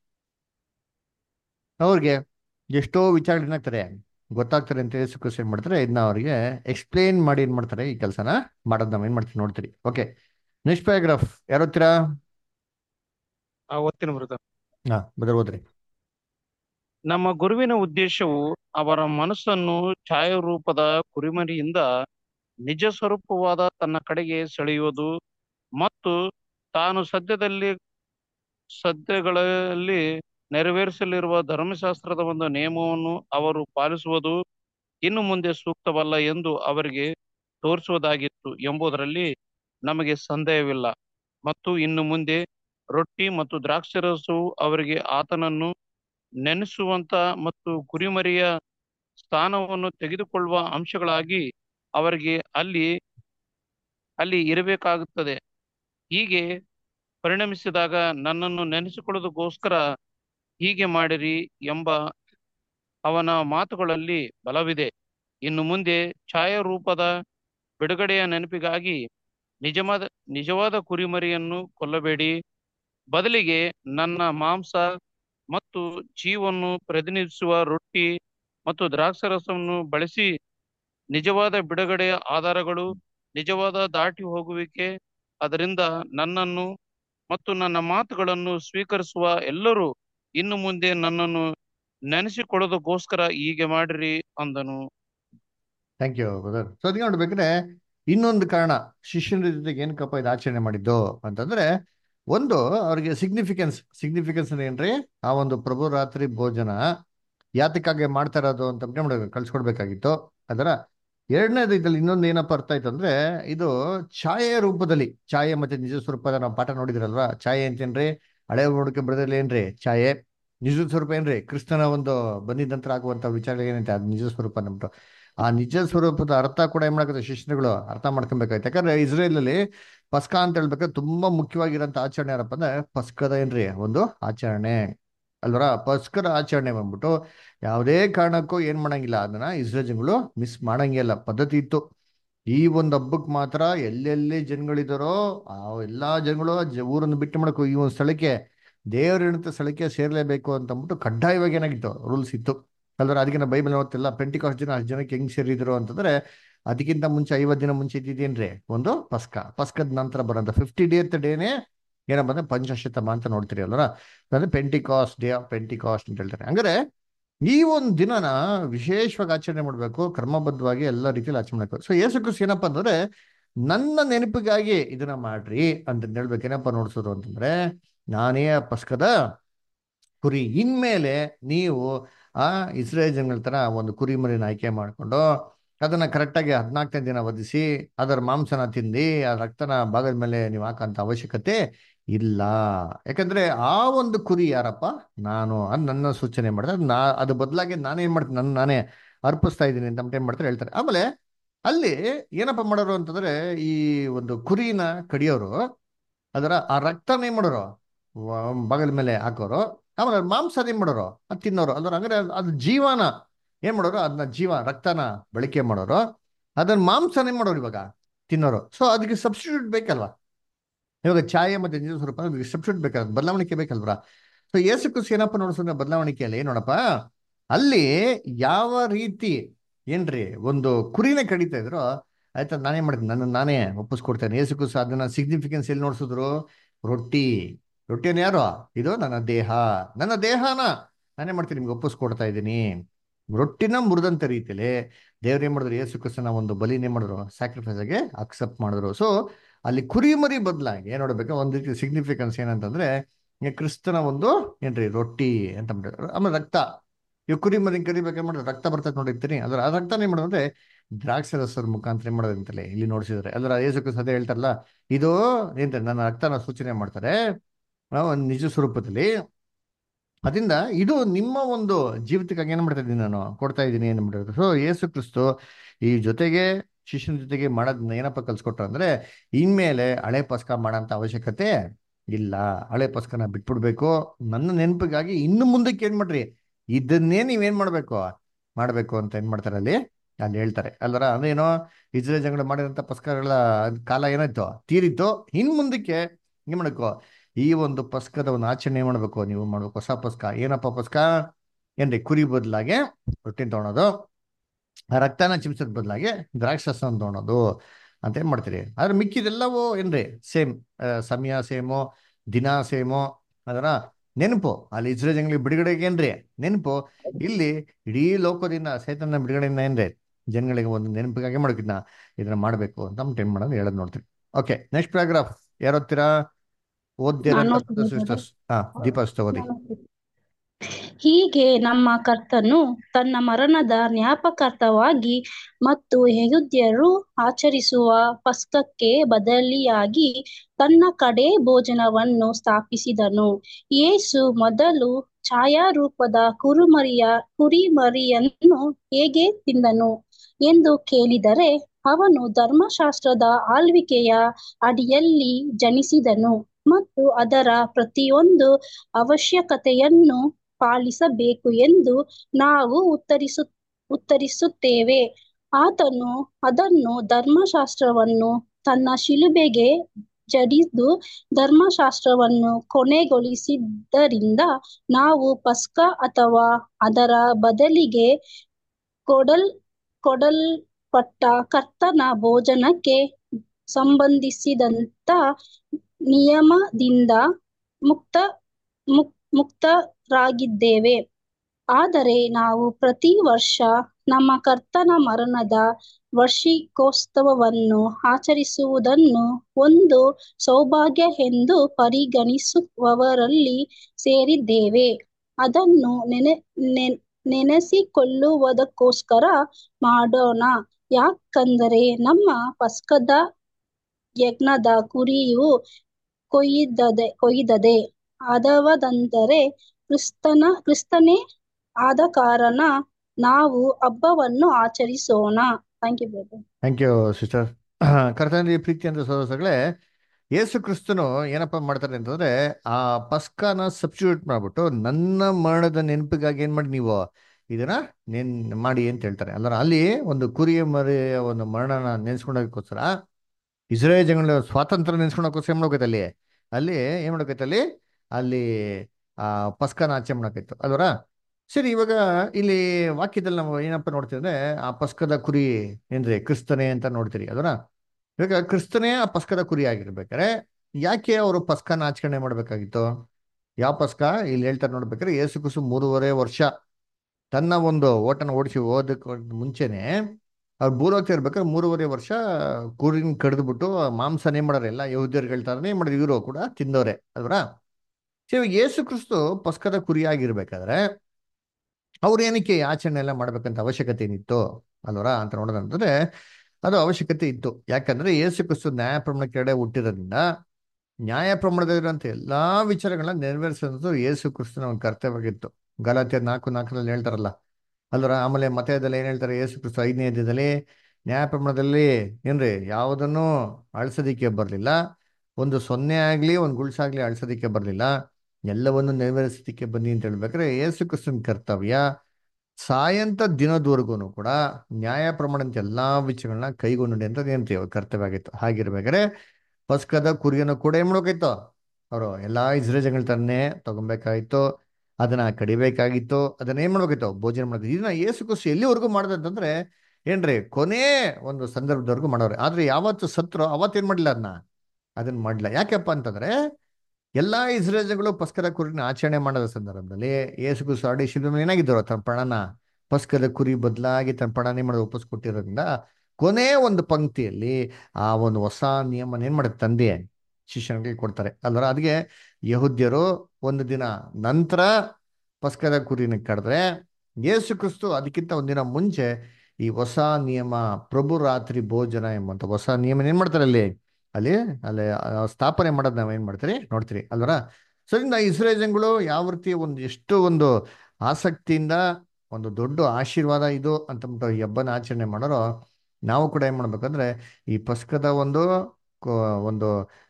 ಅವ್ರಿಗೆ ಎಷ್ಟೋ ವಿಚಾರಗಳು ಏನಾಗ್ತಾರೆ ಗೊತ್ತಾಗ್ತಾರೆ ಅಂತ ಯೇಸು ಕ್ರಿಸ್ತು ಏನ್ ಮಾಡ್ತಾರೆ ಇದನ್ನ ಅವ್ರಿಗೆ ಎಕ್ಸ್ಪ್ಲೇನ್ ಮಾಡಿ ಏನ್ ಮಾಡ್ತಾರೆ ಈ ಕೆಲಸನ ಮಾಡೋದು ನಾವ್ ಏನ್ ಮಾಡ್ತೀವಿ ನೋಡ್ತೀರಿ ಓಕೆ ನೆಕ್ಸ್ಟ್ ಪ್ಯಾರಾಗ್ರಾಫ್ ಯಾರು ಓದ್ತೀರಾ ಆ ಓದ್ತೀನಿ ಬ್ರದರ್ ಹಾ ಬದರ್ ಓದ್ರಿ ನಮ್ಮ ಗುರುವಿನ ಉದ್ದೇಶವು ಅವರ ಮನಸ್ಸನ್ನು ಛಾಯಾರೂಪದ ಕುರಿಮರಿಯಿಂದ ನಿಜ ಸ್ವರೂಪವಾದ ತನ್ನ ಕಡೆಗೆ ಸೆಳೆಯುವುದು ಮತ್ತು ತಾನು ಸದ್ಯದಲ್ಲಿ ಸದ್ಯಗಳಲ್ಲಿ ನೆರವೇರಿಸಲಿರುವ ಧರ್ಮಶಾಸ್ತ್ರದ ಒಂದು ನಿಯಮವನ್ನು ಅವರು ಪಾಲಿಸುವುದು ಇನ್ನು ಮುಂದೆ ಸೂಕ್ತವಲ್ಲ ಎಂದು ಅವರಿಗೆ ತೋರಿಸುವುದಾಗಿತ್ತು ಎಂಬುದರಲ್ಲಿ ನಮಗೆ ಸಂದೇಹವಿಲ್ಲ ಮತ್ತು ಇನ್ನು ಮುಂದೆ ರೊಟ್ಟಿ ಮತ್ತು ದ್ರಾಕ್ಷರಸವು ಅವರಿಗೆ ಆತನನ್ನು ನೆನೆಸುವಂತ ಮತ್ತು ಕುರಿಮರಿಯ ಸ್ಥಾನವನ್ನು ತೆಗೆದುಕೊಳ್ಳುವ ಅಂಶಗಳಾಗಿ ಅವರಿಗೆ ಅಲ್ಲಿ ಅಲ್ಲಿ ಇರಬೇಕಾಗುತ್ತದೆ ಹೀಗೆ ಪರಿಣಮಿಸಿದಾಗ ನನ್ನನ್ನು ನೆನೆಸಿಕೊಳ್ಳೋದಕ್ಕೋಸ್ಕರ ಹೀಗೆ ಮಾಡಿರಿ ಎಂಬ ಅವನ ಮಾತುಗಳಲ್ಲಿ ಬಲವಿದೆ ಇನ್ನು ಮುಂದೆ ಛಾಯಾರೂಪದ ಬಿಡುಗಡೆಯ ನೆನಪಿಗಾಗಿ ನಿಜವಾದ ನಿಜವಾದ ಕುರಿಮರಿಯನ್ನು ಕೊಲ್ಲಬೇಡಿ ಬದಲಿಗೆ ನನ್ನ ಮಾಂಸ ಮತ್ತು ಜೀವನ್ನು ಪ್ರತಿನಿಧಿಸುವ ರೊಟ್ಟಿ ಮತ್ತು ದ್ರಾಕ್ಷರಸವನ್ನು ಬಳಸಿ ನಿಜವಾದ ಬಿಡುಗಡೆಯ ಆಧಾರಗಳು ನಿಜವಾದ ದಾಟಿ ಹೋಗುವಿಕೆ ಅದರಿಂದ ನನ್ನನ್ನು ಮತ್ತು ನನ್ನ ಮಾತುಗಳನ್ನು ಸ್ವೀಕರಿಸುವ ಎಲ್ಲರೂ ಇನ್ನು ಮುಂದೆ ನನ್ನನ್ನು ನೆನೆಸಿಕೊಳ್ಳೋದಕ್ಕೋಸ್ಕರ ಹೀಗೆ ಮಾಡಿರಿ ಅಂದನು ಥ್ಯಾಂಕ್ ಯು ಬ್ರದರ್ ಸೊ ಅದಕ್ಕೆ ನೋಡ್ಬೇಕಾದ್ರೆ ಇನ್ನೊಂದು ಕಾರಣ ಶಿಷ್ಯನ ಜೊತೆಗೆ ಏನಕ್ಕಪ್ಪ ಇದು ಆಚರಣೆ ಮಾಡಿದ್ದು ಅಂತಂದ್ರೆ ಒಂದು ಅವ್ರಿಗೆ ಸಿಗ್ನಿಫಿಕೆನ್ಸ್ ಸಿಗ್ನಿಫಿಕೆನ್ಸ್ ಏನ್ರಿ ಆ ಒಂದು ಪ್ರಭು ರಾತ್ರಿ ಭೋಜನ ಯಾತಕ್ಕಾಗಿ ಮಾಡ್ತಾ ಇರೋದು ಅಂತ ನಮ್ಗೆ ಕಳ್ಸ್ಕೊಡ್ಬೇಕಾಗಿತ್ತು ಅದರ ಎರಡನೇದು ಇದ್ರಲ್ಲಿ ಇನ್ನೊಂದು ಏನಪ್ಪ ಅರ್ಥ ಆಯ್ತು ಅಂದ್ರೆ ಇದು ಛಾಯೆಯ ರೂಪದಲ್ಲಿ ಛಾಯೆ ಮತ್ತೆ ನಿಜ ಸ್ವರೂಪದ ನಾವು ಪಾಠ ನೋಡಿದ್ರಲ್ವಾ ಛಾಯೆ ಅಂತೇನ್ರಿ ಹಳೆ ನೋಡಕ್ಕೆ ಬರೋದ್ರಲ್ಲಿ ಏನ್ರಿ ಛಾಯೆ ನಿಜ ಸ್ವರೂಪ ಏನ್ರಿ ಕ್ರಿಸ್ತನ ಒಂದು ಬಂದಿದ ನಂತರ ಆಗುವಂತ ವಿಚಾರ ಏನೈತೆ ಅದು ನಿಜ ಸ್ವರೂಪ ನಮ್ದು ಆ ನಿಜ ಸ್ವರೂಪದ ಅರ್ಥ ಕೂಡ ಏನ್ ಮಾಡಕತ್ತೆ ಶಿಷ್ಯರುಗಳು ಅರ್ಥ ಮಾಡ್ಕೊಬೇಕಾಯ್ತು ಯಾಕಂದ್ರೆ ಇಸ್ರೇಲ್ ಅಲ್ಲಿ ಪಸ್ಕ ಅಂತ ಹೇಳ್ಬೇಕಾದ್ರೆ ತುಂಬಾ ಮುಖ್ಯವಾಗಿರೋಂಥ ಆಚರಣೆ ಯಾರಪ್ಪ ಅಂದ್ರೆ ಪಸ್ಕದ ಏನ್ರಿ ಒಂದು ಆಚರಣೆ ಅಲ್ವರ ಪಸ್ಕದ ಆಚರಣೆ ಬಂದ್ಬಿಟ್ಟು ಯಾವುದೇ ಕಾರಣಕ್ಕೂ ಏನ್ ಮಾಡಂಗಿಲ್ಲ ಅದನ್ನ ಇಸ್ರೇಲ್ ಜನಗಳು ಮಿಸ್ ಮಾಡಂಗಿಲ್ಲ ಪದ್ಧತಿ ಇತ್ತು ಈ ಒಂದು ಹಬ್ಬಕ್ಕೆ ಮಾತ್ರ ಎಲ್ಲೆಲ್ಲಿ ಜನಗಳಿದಾರೋ ಆ ಎಲ್ಲಾ ಜನಗಳು ಜ- ಊರನ್ನು ಬಿಟ್ಟು ಮಾಡಬೇಕು ಈ ಒಂದು ಸ್ಥಳಕ್ಕೆ ದೇವರಿನಂತ ಸ್ಥಳಕ್ಕೆ ಸೇರ್ಲೇಬೇಕು ಅಂತ ಅಂದ್ಬಿಟ್ಟು ಕಡ್ಡಾಯವಾಗಿ ಏನಾಗಿತ್ತು ರೂಲ್ಸ್ ಇತ್ತು ಅಲ್ದ್ರ ಅದಕ್ಕೆ ನಾವು ಬೈಬಲ್ ಓದ್ತಿಲ್ಲ ಪೆಂಟಿಕಾಸ್ಟ್ ಜನ ಅಷ್ಟು ಜನಕ್ಕೆ ಹೆಂಗ್ ಸೇರಿದ್ರು ಅಂತಂದ್ರೆ ಅದಕ್ಕಿಂತ ಮುಂಚೆ ಐವತ್ತು ದಿನ ಮುಂಚೆ ಇದ್ದಿದ್ದೇನ್ರಿ ಒಂದು ಪಸ್ಕ ಪಸ್ಕದ ನಂತರ ಬರೋಂಥ ಫಿಫ್ಟಿ ಡೇತ್ ಡೇನೆ ಏನಪ್ಪ ಅಂದ್ರೆ ಪಂಚಶತಮ ಅಂತ ನೋಡ್ತೀರಿ ಅಲ್ವರ ಅಂದ್ರೆ ಪೆಂಟಿಕಾಸ್ ಡೇ ಆಫ್ ಪೆಂಟಿಕಾಸ್ಟ್ ಅಂತ ಹೇಳ್ತಾರೆ ಹಂಗಾರೆ ಈ ಒಂದು ದಿನನ ವಿಶೇಷವಾಗಿ ಆಚರಣೆ ಮಾಡಬೇಕು ಕ್ರಮಬದ್ಧವಾಗಿ ಎಲ್ಲ ರೀತಿಯಲ್ಲಿ ಆಚರಣೆ ಮಾಡಬೇಕು ಸೊ ಯೇಸು ಕ್ರಿಸ್ತ ಏನಪ್ಪ ಅಂದ್ರೆ ನನ್ನ ನೆನಪಿಗಾಗಿ ಇದನ್ನ ಮಾಡ್ರಿ ಅಂತ ಹೇಳ್ಬೇಕು ಏನಪ್ಪ ನೋಡ್ಸೋದು ಅಂತಂದ್ರೆ ನಾನೇ ಆ ಪಸ್ಕದ ಕುರಿ ಇನ್ಮೇಲೆ ನೀವು ಆ ಇಸ್ರೇಲ್ ಜನಗಳ ತರ ಒಂದು ಕುರಿ ಮರಿನ ಆಯ್ಕೆ ಮಾಡಿಕೊಂಡು ಅದನ್ನ ಕರೆಕ್ಟಾಗಿ ಹದಿನಾಲ್ಕನೇ ದಿನ ವಧಿಸಿ ಅದರ ಮಾಂಸನ ತಿಂದು ಆ ರಕ್ತನ ಭಾಗದ ಮೇಲೆ ನೀವು ಹಾಕಂತ ಅವಶ್ಯಕತೆ ಇಲ್ಲ ಯಾಕಂದ್ರೆ ಆ ಒಂದು ಕುರಿ ಯಾರಪ್ಪ ನಾನು ಅದು ನನ್ನ ಸೂಚನೆ ಮಾಡಿದ್ರೆ ನಾ ಅದು ಬದಲಾಗಿ ನಾನೇನ್ ಮಾಡ್ತೀನಿ ನನ್ನ ನಾನೇ ಅರ್ಪಿಸ್ತಾ ಇದ್ದೀನಿ ಅಂತ ಏನ್ ಮಾಡ್ತಾರೆ ಹೇಳ್ತಾರೆ ಆಮೇಲೆ ಅಲ್ಲಿ ಏನಪ್ಪ ಮಾಡೋರು ಅಂತಂದ್ರೆ ಈ ಒಂದು ಕುರಿನ ಕಡಿಯೋರು ಅದರ ಆ ರಕ್ತನ ಏನ್ ಮಾಡೋರು ಬಗಲ್ ಮೇಲೆ ಹಾಕೋರು ಆಮೇಲೆ ಮಾಂಸ ಏನ್ ಮಾಡೋರು ಅದು ತಿನ್ನೋರು ಅದ್ರ ಹಂಗಾರೆ ಅದು ಜೀವನ ಏನ್ ಮಾಡೋರು ಅದನ್ನ ಜೀವ ರಕ್ತನ ಬಳಕೆ ಮಾಡೋರು ಅದನ್ನ ಮಾಂಸನ ಏನ್ ಮಾಡೋರು ಇವಾಗ ತಿನ್ನೋರು ಸೊ ಅದಕ್ಕೆ ಸಬ್ಸ್ಟಿಟ್ಯೂಟ್ ಬೇಕಲ್ವಾ ಇವಾಗ ಛಾಯೆ ಮತ್ತೆ ನಿಜ ಸ್ವರೂಪ ಅದಕ್ಕೆ ಸಬ್ಸ್ಟಿಟ್ಯೂಟ್ ಬೇಕಲ್ಲ ಬದಲಾವಣೆ ಬೇಕಲ್ವ್ರ ಸೊ ಏಸು ಕ್ರಿಸ್ತ ಏನಪ್ಪ ನೋಡ್ಸೋದ್ರೆ ಬದಲಾವಣೆಯಲ್ಲಿ ನೋಡಪ್ಪ ಅಲ್ಲಿ ಯಾವ ರೀತಿ ಏನ್ರಿ ಒಂದು ಕುರಿನ ಕಡಿತಾ ಇದ್ರು ಆಯ್ತಾ ನಾನೇ ಮಾಡ್ತೀನಿ ನನ್ನ ನಾನೇ ಒಪ್ಪಿಸ್ಕೊಡ್ತೇನೆ ಏಸು ಕ್ರಿಸ್ತ ಅದನ್ನ ಸಿಗ್ನಿಫಿಕೆನ್ಸ್ ಎಲ್ಲಿ ನೋಡ್ಸಿದ್ರು ರೊಟ್ಟಿ ರೊಟ್ಟಿಯನ್ನು ಯಾರು ಇದು ನನ್ನ ದೇಹ ನನ್ನ ದೇಹನ ನಾನೇ ಮಾಡ್ತೀನಿ ನಿಮ್ಗೆ ಒಪ್ಪಿಸ್ಕೊಡ್ತಾ ಇದ್ದೀನಿ ರೊಟ್ಟಿನ ಮುರಿದಂತ ರೀತಿಯಲ್ಲಿ ದೇವ್ರು ಏನ್ ಮಾಡಿದ್ರು ಯೇಸು ಕ್ರಿಸ್ತನ ಒಂದು ಬಲಿನೇ ಮಾಡಿದ್ರು ಸ್ಯಾಕ್ರಿಫೈಸ್ ಆಗಿ ಅಕ್ಸೆಪ್ಟ್ ಮಾಡಿದ್ರು ಸೊ ಅಲ್ಲಿ ಕುರಿ ಮರಿ ಬದಲಾಗಿ ಏನ್ ನೋಡ್ಬೇಕು ಒಂದ್ ರೀತಿ ಸಿಗ್ನಿಫಿಕೆನ್ಸ್ ಏನಂತಂದ್ರೆ ಈ ಕ್ರಿಸ್ತನ ಒಂದು ಏನ್ರಿ ರೊಟ್ಟಿ ಅಂತ ಮಾಡಿದ್ರು ಆಮೇಲೆ ರಕ್ತ ಇವ್ ಕುರಿ ಮರಿ ಕರಿಬೇಕು ಏನ್ ಮಾಡಿದ್ರು ರಕ್ತ ಬರ್ತದೆ ನೋಡಿರ್ತೀನಿ ಅದ್ರ ಆ ರಕ್ತನ ಏನ್ ಮಾಡೋದು ಅಂದ್ರೆ ದ್ರಾಕ್ಷಿ ರಸದ ಮುಖಾಂತರ ಏನ್ ಮಾಡೋದು ಅಂತಲೇ ಇಲ್ಲಿ ನೋಡ್ಸಿದ್ರೆ ಅದ್ರ ಯೇಸು ಕ್ರಿಸ್ತ ಅದೇ ಹೇಳ್ತಾರಲ್ಲ ಇದು ಏನ್ ನನ್ನ ರಕ್ತನ ಸೂಚನೆ ಮಾಡ್ತಾರೆ ಆ ಒಂದು ನಿಜ ಸ್ವರೂಪದಲ್ಲಿ ಅದರಿಂದ ಇದು ನಿಮ್ಮ ಒಂದು ಜೀವಿತಕ್ಕಾಗಿ ಏನ್ ಮಾಡ್ತಾ ಇದ್ದೀನಿ ನಾನು ಕೊಡ್ತಾ ಇದ್ದೀನಿ ಏನ್ ಮಾಡಿದ್ರು ಸೊ ಯೇಸು ಕ್ರಿಸ್ತು ಈ ಜೊತೆಗೆ ಶಿಷ್ಯನ ಜೊತೆಗೆ ಮಾಡೋದನ್ನ ಏನಪ್ಪ ಕಲ್ಸ್ಕೊಟ್ರು ಅಂದ್ರೆ ಇನ್ಮೇಲೆ ಹಳೆ ಪಸ್ಕ ಮಾಡೋಂಥ ಅವಶ್ಯಕತೆ ಇಲ್ಲ ಹಳೆ ಪಸ್ಕನ ಬಿಟ್ಬಿಡ್ಬೇಕು ನನ್ನ ನೆನಪಿಗಾಗಿ ಇನ್ನು ಮುಂದಕ್ಕೆ ಏನ್ ಮಾಡ್ರಿ ಇದನ್ನೇ ನೀವೇನ್ ಮಾಡ್ಬೇಕು ಮಾಡ್ಬೇಕು ಅಂತ ಏನ್ ಮಾಡ್ತಾರೆ ಅಲ್ಲಿ ಅಲ್ಲಿ ಹೇಳ್ತಾರೆ ಅಲ್ವರ ಅದೇನೋ ಇಸ್ರೇಲ್ ಜನಗಳು ಮಾಡಿದಂಥ ಪಸ್ಕಗಳ ಕಾಲ ಏನಾಯ್ತು ತೀರಿತ್ತು ಇನ್ ಮುಂದಕ್ಕೆ ಏನ್ ಮಾಡ್ಬೇಕು ಈ ಒಂದು ಪಸ್ಕದ ಒಂದು ಆಚರಣೆ ಮಾಡ್ಬೇಕು ನೀವು ಮಾಡ್ಬೇಕು ಹೊಸ ಪಸ್ಕ ಏನಪ್ಪ ಪಸ್ಕ ಏನ್ರಿ ಕುರಿ ಬದಲಾಗಿ ರೊಟ್ಟಿನ ತೊಗೊಳೋದು ಆ ರಕ್ತನ ಚಿಮ್ಸದ ಬದಲಾಗಿ ದ್ರಾಕ್ಷಸನ ತೊಗೊಳೋದು ಅಂತ ಏನ್ ಮಾಡ್ತೀರಿ ಆದ್ರೆ ಮಿಕ್ಕಿದೆಲ್ಲವೂ ಏನ್ರಿ ಸೇಮ್ ಸಮಯ ಸೇಮು ದಿನ ಸೇಮು ಅದರ ನೆನಪು ಅಲ್ಲಿ ಇಸ್ರೇಲ್ ಜನಗಳಿಗೆ ಬಿಡುಗಡೆಗೆ ಏನ್ರಿ ನೆನಪು ಇಲ್ಲಿ ಇಡೀ ಲೋಕದಿಂದ ಸೈತನ ಬಿಡುಗಡೆಯಿಂದ ಏನ್ರಿ ಜನಗಳಿಗೆ ಒಂದು ನೆನಪಿಗಾಗಿ ಮಾಡೋಕಿದ್ನ ಇದನ್ನ ಮಾಡ್ಬೇಕು ಅಂತ ನಮ್ಮ ಟೈಮ್ ಮಾಡೋದು ಹೇಳೋದು ನೋಡ್ತೀವಿ ಓಕೆ ನೆಕ್ಸ್ಟ್ ಪ್ಯಾರಾಗ್ರಾಫ್ ಯಾರು ಓದ್ತೀರಾ ಓದ್ತೀರಾ ನಾನು ಓದ್ತೀನಿ ಸಿಸ್ಟರ್ಸ್ ಹಾ ದೀಪಾ ಓದಿ ಹೀಗೆ ನಮ್ಮ ಕರ್ತನು ತನ್ನ ಮರಣದ ಜ್ಞಾಪಕಾರ್ಥವಾಗಿ ಮತ್ತು ಯಹೂದ್ಯರು ಆಚರಿಸುವ ಪಸ್ಕಕ್ಕೆ ಬದಲಿಯಾಗಿ ತನ್ನ ಕಡೆ ಭೋಜನವನ್ನು ಸ್ಥಾಪಿಸಿದನು ಯೇಸು ಮೊದಲು ಛಾಯಾರೂಪದ ಕುರುಮರಿಯ ಕುರಿಮರಿಯನ್ನು ಹೇಗೆ ತಿಂದನು ಎಂದು ಕೇಳಿದರೆ ಅವನು ಧರ್ಮಶಾಸ್ತ್ರದ ಆಳ್ವಿಕೆಯ ಅಡಿಯಲ್ಲಿ ಜನಿಸಿದನು ಮತ್ತು ಅದರ ಪ್ರತಿಯೊಂದು ಅವಶ್ಯಕತೆಯನ್ನು ಪಾಲಿಸಬೇಕು ಎಂದು ನಾವು ಉತ್ತರಿಸು ಉತ್ತರಿಸುತ್ತೇವೆ ಆತನು ಅದನ್ನು ಧರ್ಮಶಾಸ್ತ್ರವನ್ನು ತನ್ನ ಶಿಲುಬೆಗೆ ಜಡಿದು ಧರ್ಮಶಾಸ್ತ್ರವನ್ನು ಕೊನೆಗೊಳಿಸಿದ್ದರಿಂದ ನಾವು ಪಸ್ಕ ಅಥವಾ ಅದರ ಬದಲಿಗೆ ಕೊಡಲ್ ಕೊಡಲ್ಪಟ್ಟ ಕರ್ತನ ಭೋಜನಕ್ಕೆ ಸಂಬಂಧಿಸಿದಂತ ನಿಯಮದಿಂದ ಮುಕ್ತ ಮುಕ್ ಮುಕ್ತರಾಗಿದ್ದೇವೆ ಆದರೆ ನಾವು ಪ್ರತಿ ವರ್ಷ ನಮ್ಮ ಕರ್ತನ ಮರಣದ ವಾರ್ಷಿಕೋತ್ಸವವನ್ನು ಆಚರಿಸುವುದನ್ನು ಒಂದು ಸೌಭಾಗ್ಯ ಎಂದು ಪರಿಗಣಿಸುವವರಲ್ಲಿ ಸೇರಿದ್ದೇವೆ ಅದನ್ನು ನೆನೆ ನೆನ್ ನೆನೆಸಿಕೊಳ್ಳುವುದಕ್ಕೋಸ್ಕರ ಮಾಡೋಣ ಯಾಕಂದರೆ ನಮ್ಮ ಪಸ್ಕದ ಯಜ್ಞದ ಕುರಿಯು ಕೊಯ್ದದೆ ಕೊಯ್ದದೆ ಅದವದಂದರೆ ಕ್ರಿಸ್ತನ ಕ್ರಿಸ್ತನೇ ಆದ ಕಾರಣ ನಾವು ಹಬ್ಬವನ್ನು ಆಚರಿಸೋಣ thank you brother thank you sister ಕರ್ತನಲ್ಲಿ ಪ್ರೀತಿ ಅಂತ ಸಹೋದರಗಳೇ ಯೇಸು ಕ್ರಿಸ್ತನು ಏನಪ್ಪ ಮಾಡ್ತಾರೆ ಅಂತಂದ್ರೆ ಆ ಪಸ್ಕನ ಸಬ್ಸ್ಟಿಟ್ಯೂಟ್ ಮಾಡ್ಬಿಟ್ಟು ನನ್ನ ಮರಣದ ನೆನಪಿಗಾಗಿ ಏನ್ ಮಾಡಿ ನೀವು ಇದನ್ನ ನೆನ್ ಮಾಡಿ ಅಂತ ಹೇಳ್ತಾರೆ ಅಲ್ಲರ ಅಲ್ಲಿ ಒಂದು ಕುರಿಯ ಮರಿಯ ಒಂದು ಮರಣನ ನೆನೆಸ್ಕೊಂಡೋದಕ್ಕೋಸ್ಕರ ಇಸ್ರೇಲ್ ಜನಗಳ ಸ್ವಾತಂತ್ರ್ಯ ನೆನೆಸ್ಕೊಂಡೋಕ್ಕೋಸ್ಕರ ಏನ್ ಮಾಡ್ಬೇಕೈತೆ ಅಲ್ಲಿ ಅಲ್ಲಿ ಏನ್ ಮಾಡ್ಬೇಕೈತೆ ಅಲ್ಲಿ ಅಲ್ಲಿ ಆ ಪಸ್ಕನ ಆಚರಣೆ ಮಾಡಕೈತು ಅಲ್ವರ ಸರಿ ಇವಾಗ ಇಲ್ಲಿ ವಾಕ್ಯದಲ್ಲಿ ನಾವು ಏನಪ್ಪ ನೋಡ್ತೀವಿ ಅಂದ್ರೆ ಆ ಪಸ್ಕದ ಕುರಿ ಏನ್ರಿ ಕ್ರಿಸ್ತನೇ ಅಂತ ನೋಡ್ತೀರಿ ಅದರ ಇವಾಗ ಕ್ರಿಸ್ತನೇ ಆ ಪಸ್ಕದ ಕುರಿ ಆಗಿರ್ಬೇಕಾರೆ ಯಾಕೆ ಅವರು ಪಸ್ಕನ ಆಚರಣೆ ಮಾಡ್ಬೇಕಾಗಿತ್ತು ಯಾವ ಪಸ್ಕ ಇಲ್ಲಿ ಹೇಳ್ತಾರೆ ನೋಡ್ಬೇಕಾದ್ರೆ ಯೇಸು ಕುಸು ಮೂರುವರೆ ವರ್ಷ ತನ್ನ ಒಂದು ಓಟನ ಓಡಿಸಿ ಓದಕ್ಕೆ ಮುಂಚೆನೆ ಅವ್ರು ಭೂಲೋಕ ಇರ್ಬೇಕಾದ್ರೆ ಮೂರುವರೆ ವರ್ಷ ಕುರಿನ ಕಡಿದ್ಬಿಟ್ಟು ಮಾಂಸನೇ ಮಾಡೋರು ಎಲ್ಲ ಯಹೂದ್ಯರು ಹೇಳ್ತಾರನೇ ಮಾಡಿದ್ರು ಇವರು ಕೂಡ ತಿಂದವ್ರೆ ಅಲ್ವರ ಸೊ ಇವಾಗ ಯೇಸು ಕ್ರಿಸ್ತು ಪಸ್ಕದ ಕುರಿಯಾಗಿರ್ಬೇಕಾದ್ರೆ ಅವ್ರು ಏನಕ್ಕೆ ಈ ಆಚರಣೆ ಎಲ್ಲ ಮಾಡ್ಬೇಕಂತ ಅವಶ್ಯಕತೆ ಏನಿತ್ತು ಅಲ್ವರ ಅಂತ ನೋಡೋದಂತಂದ್ರೆ ಅದು ಅವಶ್ಯಕತೆ ಇತ್ತು ಯಾಕಂದ್ರೆ ಯೇಸು ಕ್ರಿಸ್ತು ನ್ಯಾಯ ಪ್ರಮಾಣ ಕೆಳಗಡೆ ಹುಟ್ಟಿರೋದ್ರಿಂದ ನ್ಯಾಯ ಪ್ರಮಾಣದಲ್ಲಿರುವಂತ ಎಲ್ಲಾ ವಿಚಾರಗಳನ್ನ ನೆರವೇರಿಸೋದು ಯೇಸು ಕ್ರಿಸ್ತನ ಒಂದು ಕರ್ತವ್ಯವಾಗಿತ್ತು ಗಲಾತ್ಯ ನಾಲ್ಕು ನಾಲ್ಕರಲ್ಲಿ ಹೇಳ್ತಾರಲ್ಲ ಅಲ್ವರ ಆಮೇಲೆ ಮತಯದಲ್ಲಿ ಏನ್ ಹೇಳ್ತಾರೆ ಯೇಸು ಕ್ರಿಸ್ತು ಐದನೇ ಅಧ್ಯಾಯದಲ್ಲಿ ನ್ಯಾಯ ಪ್ರಮಾಣದಲ್ಲಿ ಏನ್ರಿ ಯಾವುದನ್ನು ಅಳಿಸೋದಿಕ್ಕೆ ಬರಲಿಲ್ಲ ಒಂದು ಸೊನ್ನೆ ಆಗ್ಲಿ ಒಂದು ಗುಳ್ಸಾಗ್ಲಿ ಅಳಿಸೋದಿಕ್ಕೆ ಬರಲಿಲ್ಲ ಎಲ್ಲವನ್ನು ನೆರವೇರಿಸೋದಿಕ್ಕೆ ಬನ್ನಿ ಅಂತ ಹೇಳ್ಬೇಕಾದ್ರೆ ಯೇಸು ಕ್ರಿಸ್ತನ ಕರ್ತವ್ಯ ಸಾಯಂತ ದಿನದವರೆಗೂ ಕೂಡ ನ್ಯಾಯ ಪ್ರಮಾಣದ ಎಲ್ಲಾ ವಿಷಯಗಳನ್ನ ಕೈಗೊಂಡು ಅಂತ ಏನ್ರಿ ಅವ್ರ ಕರ್ತವ್ಯ ಆಗಿತ್ತು ಹಾಗಿರ್ಬೇಕಾದ್ರೆ ಪಸ್ಕದ ಕುರಿಯನ್ನು ಕೂಡ ಏನ್ ಮಾಡ್ಬೇಕಾಯ್ತು ಅವರು ಎಲ್ಲಾ ಇಸ್ರೇಜಗಳ ತನ್ನೇ ತಗೊಬೇಕಾಯ್ತು ಅದನ್ನ ಕಡಿಬೇಕಾಗಿತ್ತು ಅದನ್ನ ಏನ್ ಮಾಡ್ಬೇಕಾಯ್ತು ಭೋಜನ ಮಾಡ್ಬೇಕು ಇದನ್ನ ಏಸು ಕುಸು ಎಲ್ಲಿವರೆಗೂ ಮಾಡೋದಂತಂದ್ರೆ ಏನ್ರಿ ಕೊನೆ ಒಂದು ಸಂದರ್ಭದವರೆಗೂ ಮಾಡೋರು ಆದ್ರೆ ಯಾವತ್ತು ಸತ್ರೋ ಅವತ್ತೇನ್ ಮಾಡ್ಲಿಲ್ಲ ಅದನ್ನ ಅದನ್ನ ಮಾಡ್ಲಿಲ್ಲ ಯಾಕಪ್ಪ ಅಂತಂದ್ರೆ ಎಲ್ಲಾ ಇಸ್ರೇಜಗಳು ಪಸ್ಕದ ಕುರಿನ ಆಚರಣೆ ಮಾಡೋದ ಸಂದರ್ಭದಲ್ಲಿ ಏಸು ಕುಸು ಆಡಿ ಶಿಲ್ಮ ಏನಾಗಿದ್ರು ತನ್ನ ಪ್ರಾಣನ ಪಸ್ಕದ ಕುರಿ ಬದಲಾಗಿ ತನ್ನ ಪ್ರಾಣನೇ ಮಾಡೋದು ವಾಪಸ್ ಕೊಟ್ಟಿರೋದ್ರಿಂದ ಕೊನೆ ಒಂದು ಪಂಕ್ತಿಯಲ್ಲಿ ಆ ಒಂದು ಹೊಸ ನಿಯಮನ ಏನ್ ಮಾಡುತ್ತೆ ತಂದೆ ಶಿಷ್ಯನಿಗೆ ಕೊಡ್ತಾರೆ ಅಲ್ವರ ಅದಕ್ಕೆ ಯಹುದ್ಯರು ಒಂದು ದಿನ ನಂತರ ಪಸ್ಕದ ಕುರಿನ ಕಡಿದ್ರೆ ಯೇಸು ಕ್ರಿಸ್ತು ಅದಕ್ಕಿಂತ ಒಂದಿನ ಮುಂಚೆ ಈ ಹೊಸ ನಿಯಮ ಪ್ರಭು ರಾತ್ರಿ ಭೋಜನ ಎಂಬಂತ ಹೊಸ ನಿಯಮ ಏನ್ ಮಾಡ್ತಾರೆ ಅಲ್ಲಿ ಅಲ್ಲಿ ಅಲ್ಲಿ ಸ್ಥಾಪನೆ ಮಾಡೋದ್ ನಾವ್ ಏನ್ ಮಾಡ್ತೀರಿ ನೋಡ್ತೀರಿ ಅಲ್ವರ ಸೊ ಇಂದ ಇಸ್ರೇಜನ್ಗಳು ಯಾವ ರೀತಿ ಒಂದು ಎಷ್ಟು ಒಂದು ಆಸಕ್ತಿಯಿಂದ ಒಂದು ದೊಡ್ಡ ಆಶೀರ್ವಾದ ಇದು ಅಂತ ಈ ಹಬ್ಬನ ಆಚರಣೆ ಮಾಡೋರು ನಾವು ಕೂಡ ಏನ್ ಮಾಡ್ಬೇಕಂದ್ರೆ ಈ ಪಸ್ಕದ ಒಂದು ಒಂದು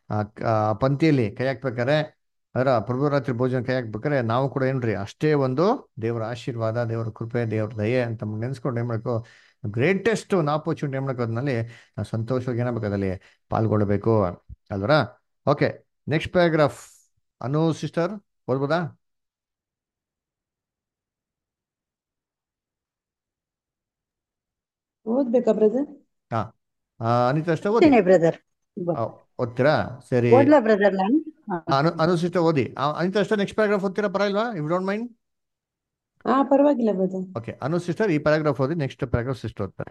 ಪಂಕ್ತಿಯಲ್ಲಿ ಕೈ ಹಾಕ್ಬೇಕಾರೆ ಅದರ ಪ್ರಭುರಾತ್ರಿ ಭೋಜನ ಕೈ ಹಾಕ್ಬೇಕಾರೆ ನಾವು ಕೂಡ ಏನ್ರಿ ಅಷ್ಟೇ ಒಂದು ದೇವರ ಆಶೀರ್ವಾದ ದೇವರ ಕೃಪೆ ದೇವರ ದಯೆ ಅಂತ ನೆನ್ಸ್ಕೊಂಡು ಏನ್ ಮಾಡ್ಬೇಕು ಗ್ರೇಟೆಸ್ಟ್ ಒಂದು ಆಪರ್ಚುನಿಟಿ ಏನ್ ಮಾಡ್ಬೇಕು ಅದ್ರಲ್ಲಿ ನಾವು ಸಂತೋಷವಾಗಿ ಏನಾಗಬೇಕು ಅದಲ್ಲಿ ಪಾಲ್ಗೊಳ್ಬೇಕು ಅಲ್ವರ okay next paragraph Anu sister ಓದ್ಬೋದಾ ಓದ್ಬೇಕಾ ಬ್ರದರ್ ಹಾ ಅನಿತಾ ಅಷ್ಟ ಓದಿ ಬ್ರದರ್ ಓದ್ತೀರಾ ಸರಿ ಓದ್ಲಾ ಬ್ರದರ್ ನಾನು ಅನು ಅನು ಸಿಸ್ಟರ್ ಓದಿ ಅನಿತಾ ಅಷ್ಟ ನೆಕ್ಸ್ಟ್ ಪ್ಯಾರಾಗ್ರಾಫ್ ಓದ್ತೀರಾ ಪರವಾಗಿಲ್ವಾ ಇಫ್ ಡೋಂಟ್ ಮೈಂಡ್ ಹಾ ಪರವಾಗಿಲ್ಲ ಬ್ರದರ್ ಓಕೆ ಅನು ಸಿಸ್ಟರ್ ಈ ಪ್ಯಾರಾಗ್ರಾಫ್ ಓದಿ ನೆಕ್ಸ್ಟ್ ಪ್ಯಾರಾಗ್ರಾಫ್ ಸಿಸ್ಟರ್ ಓದ್ತಾರೆ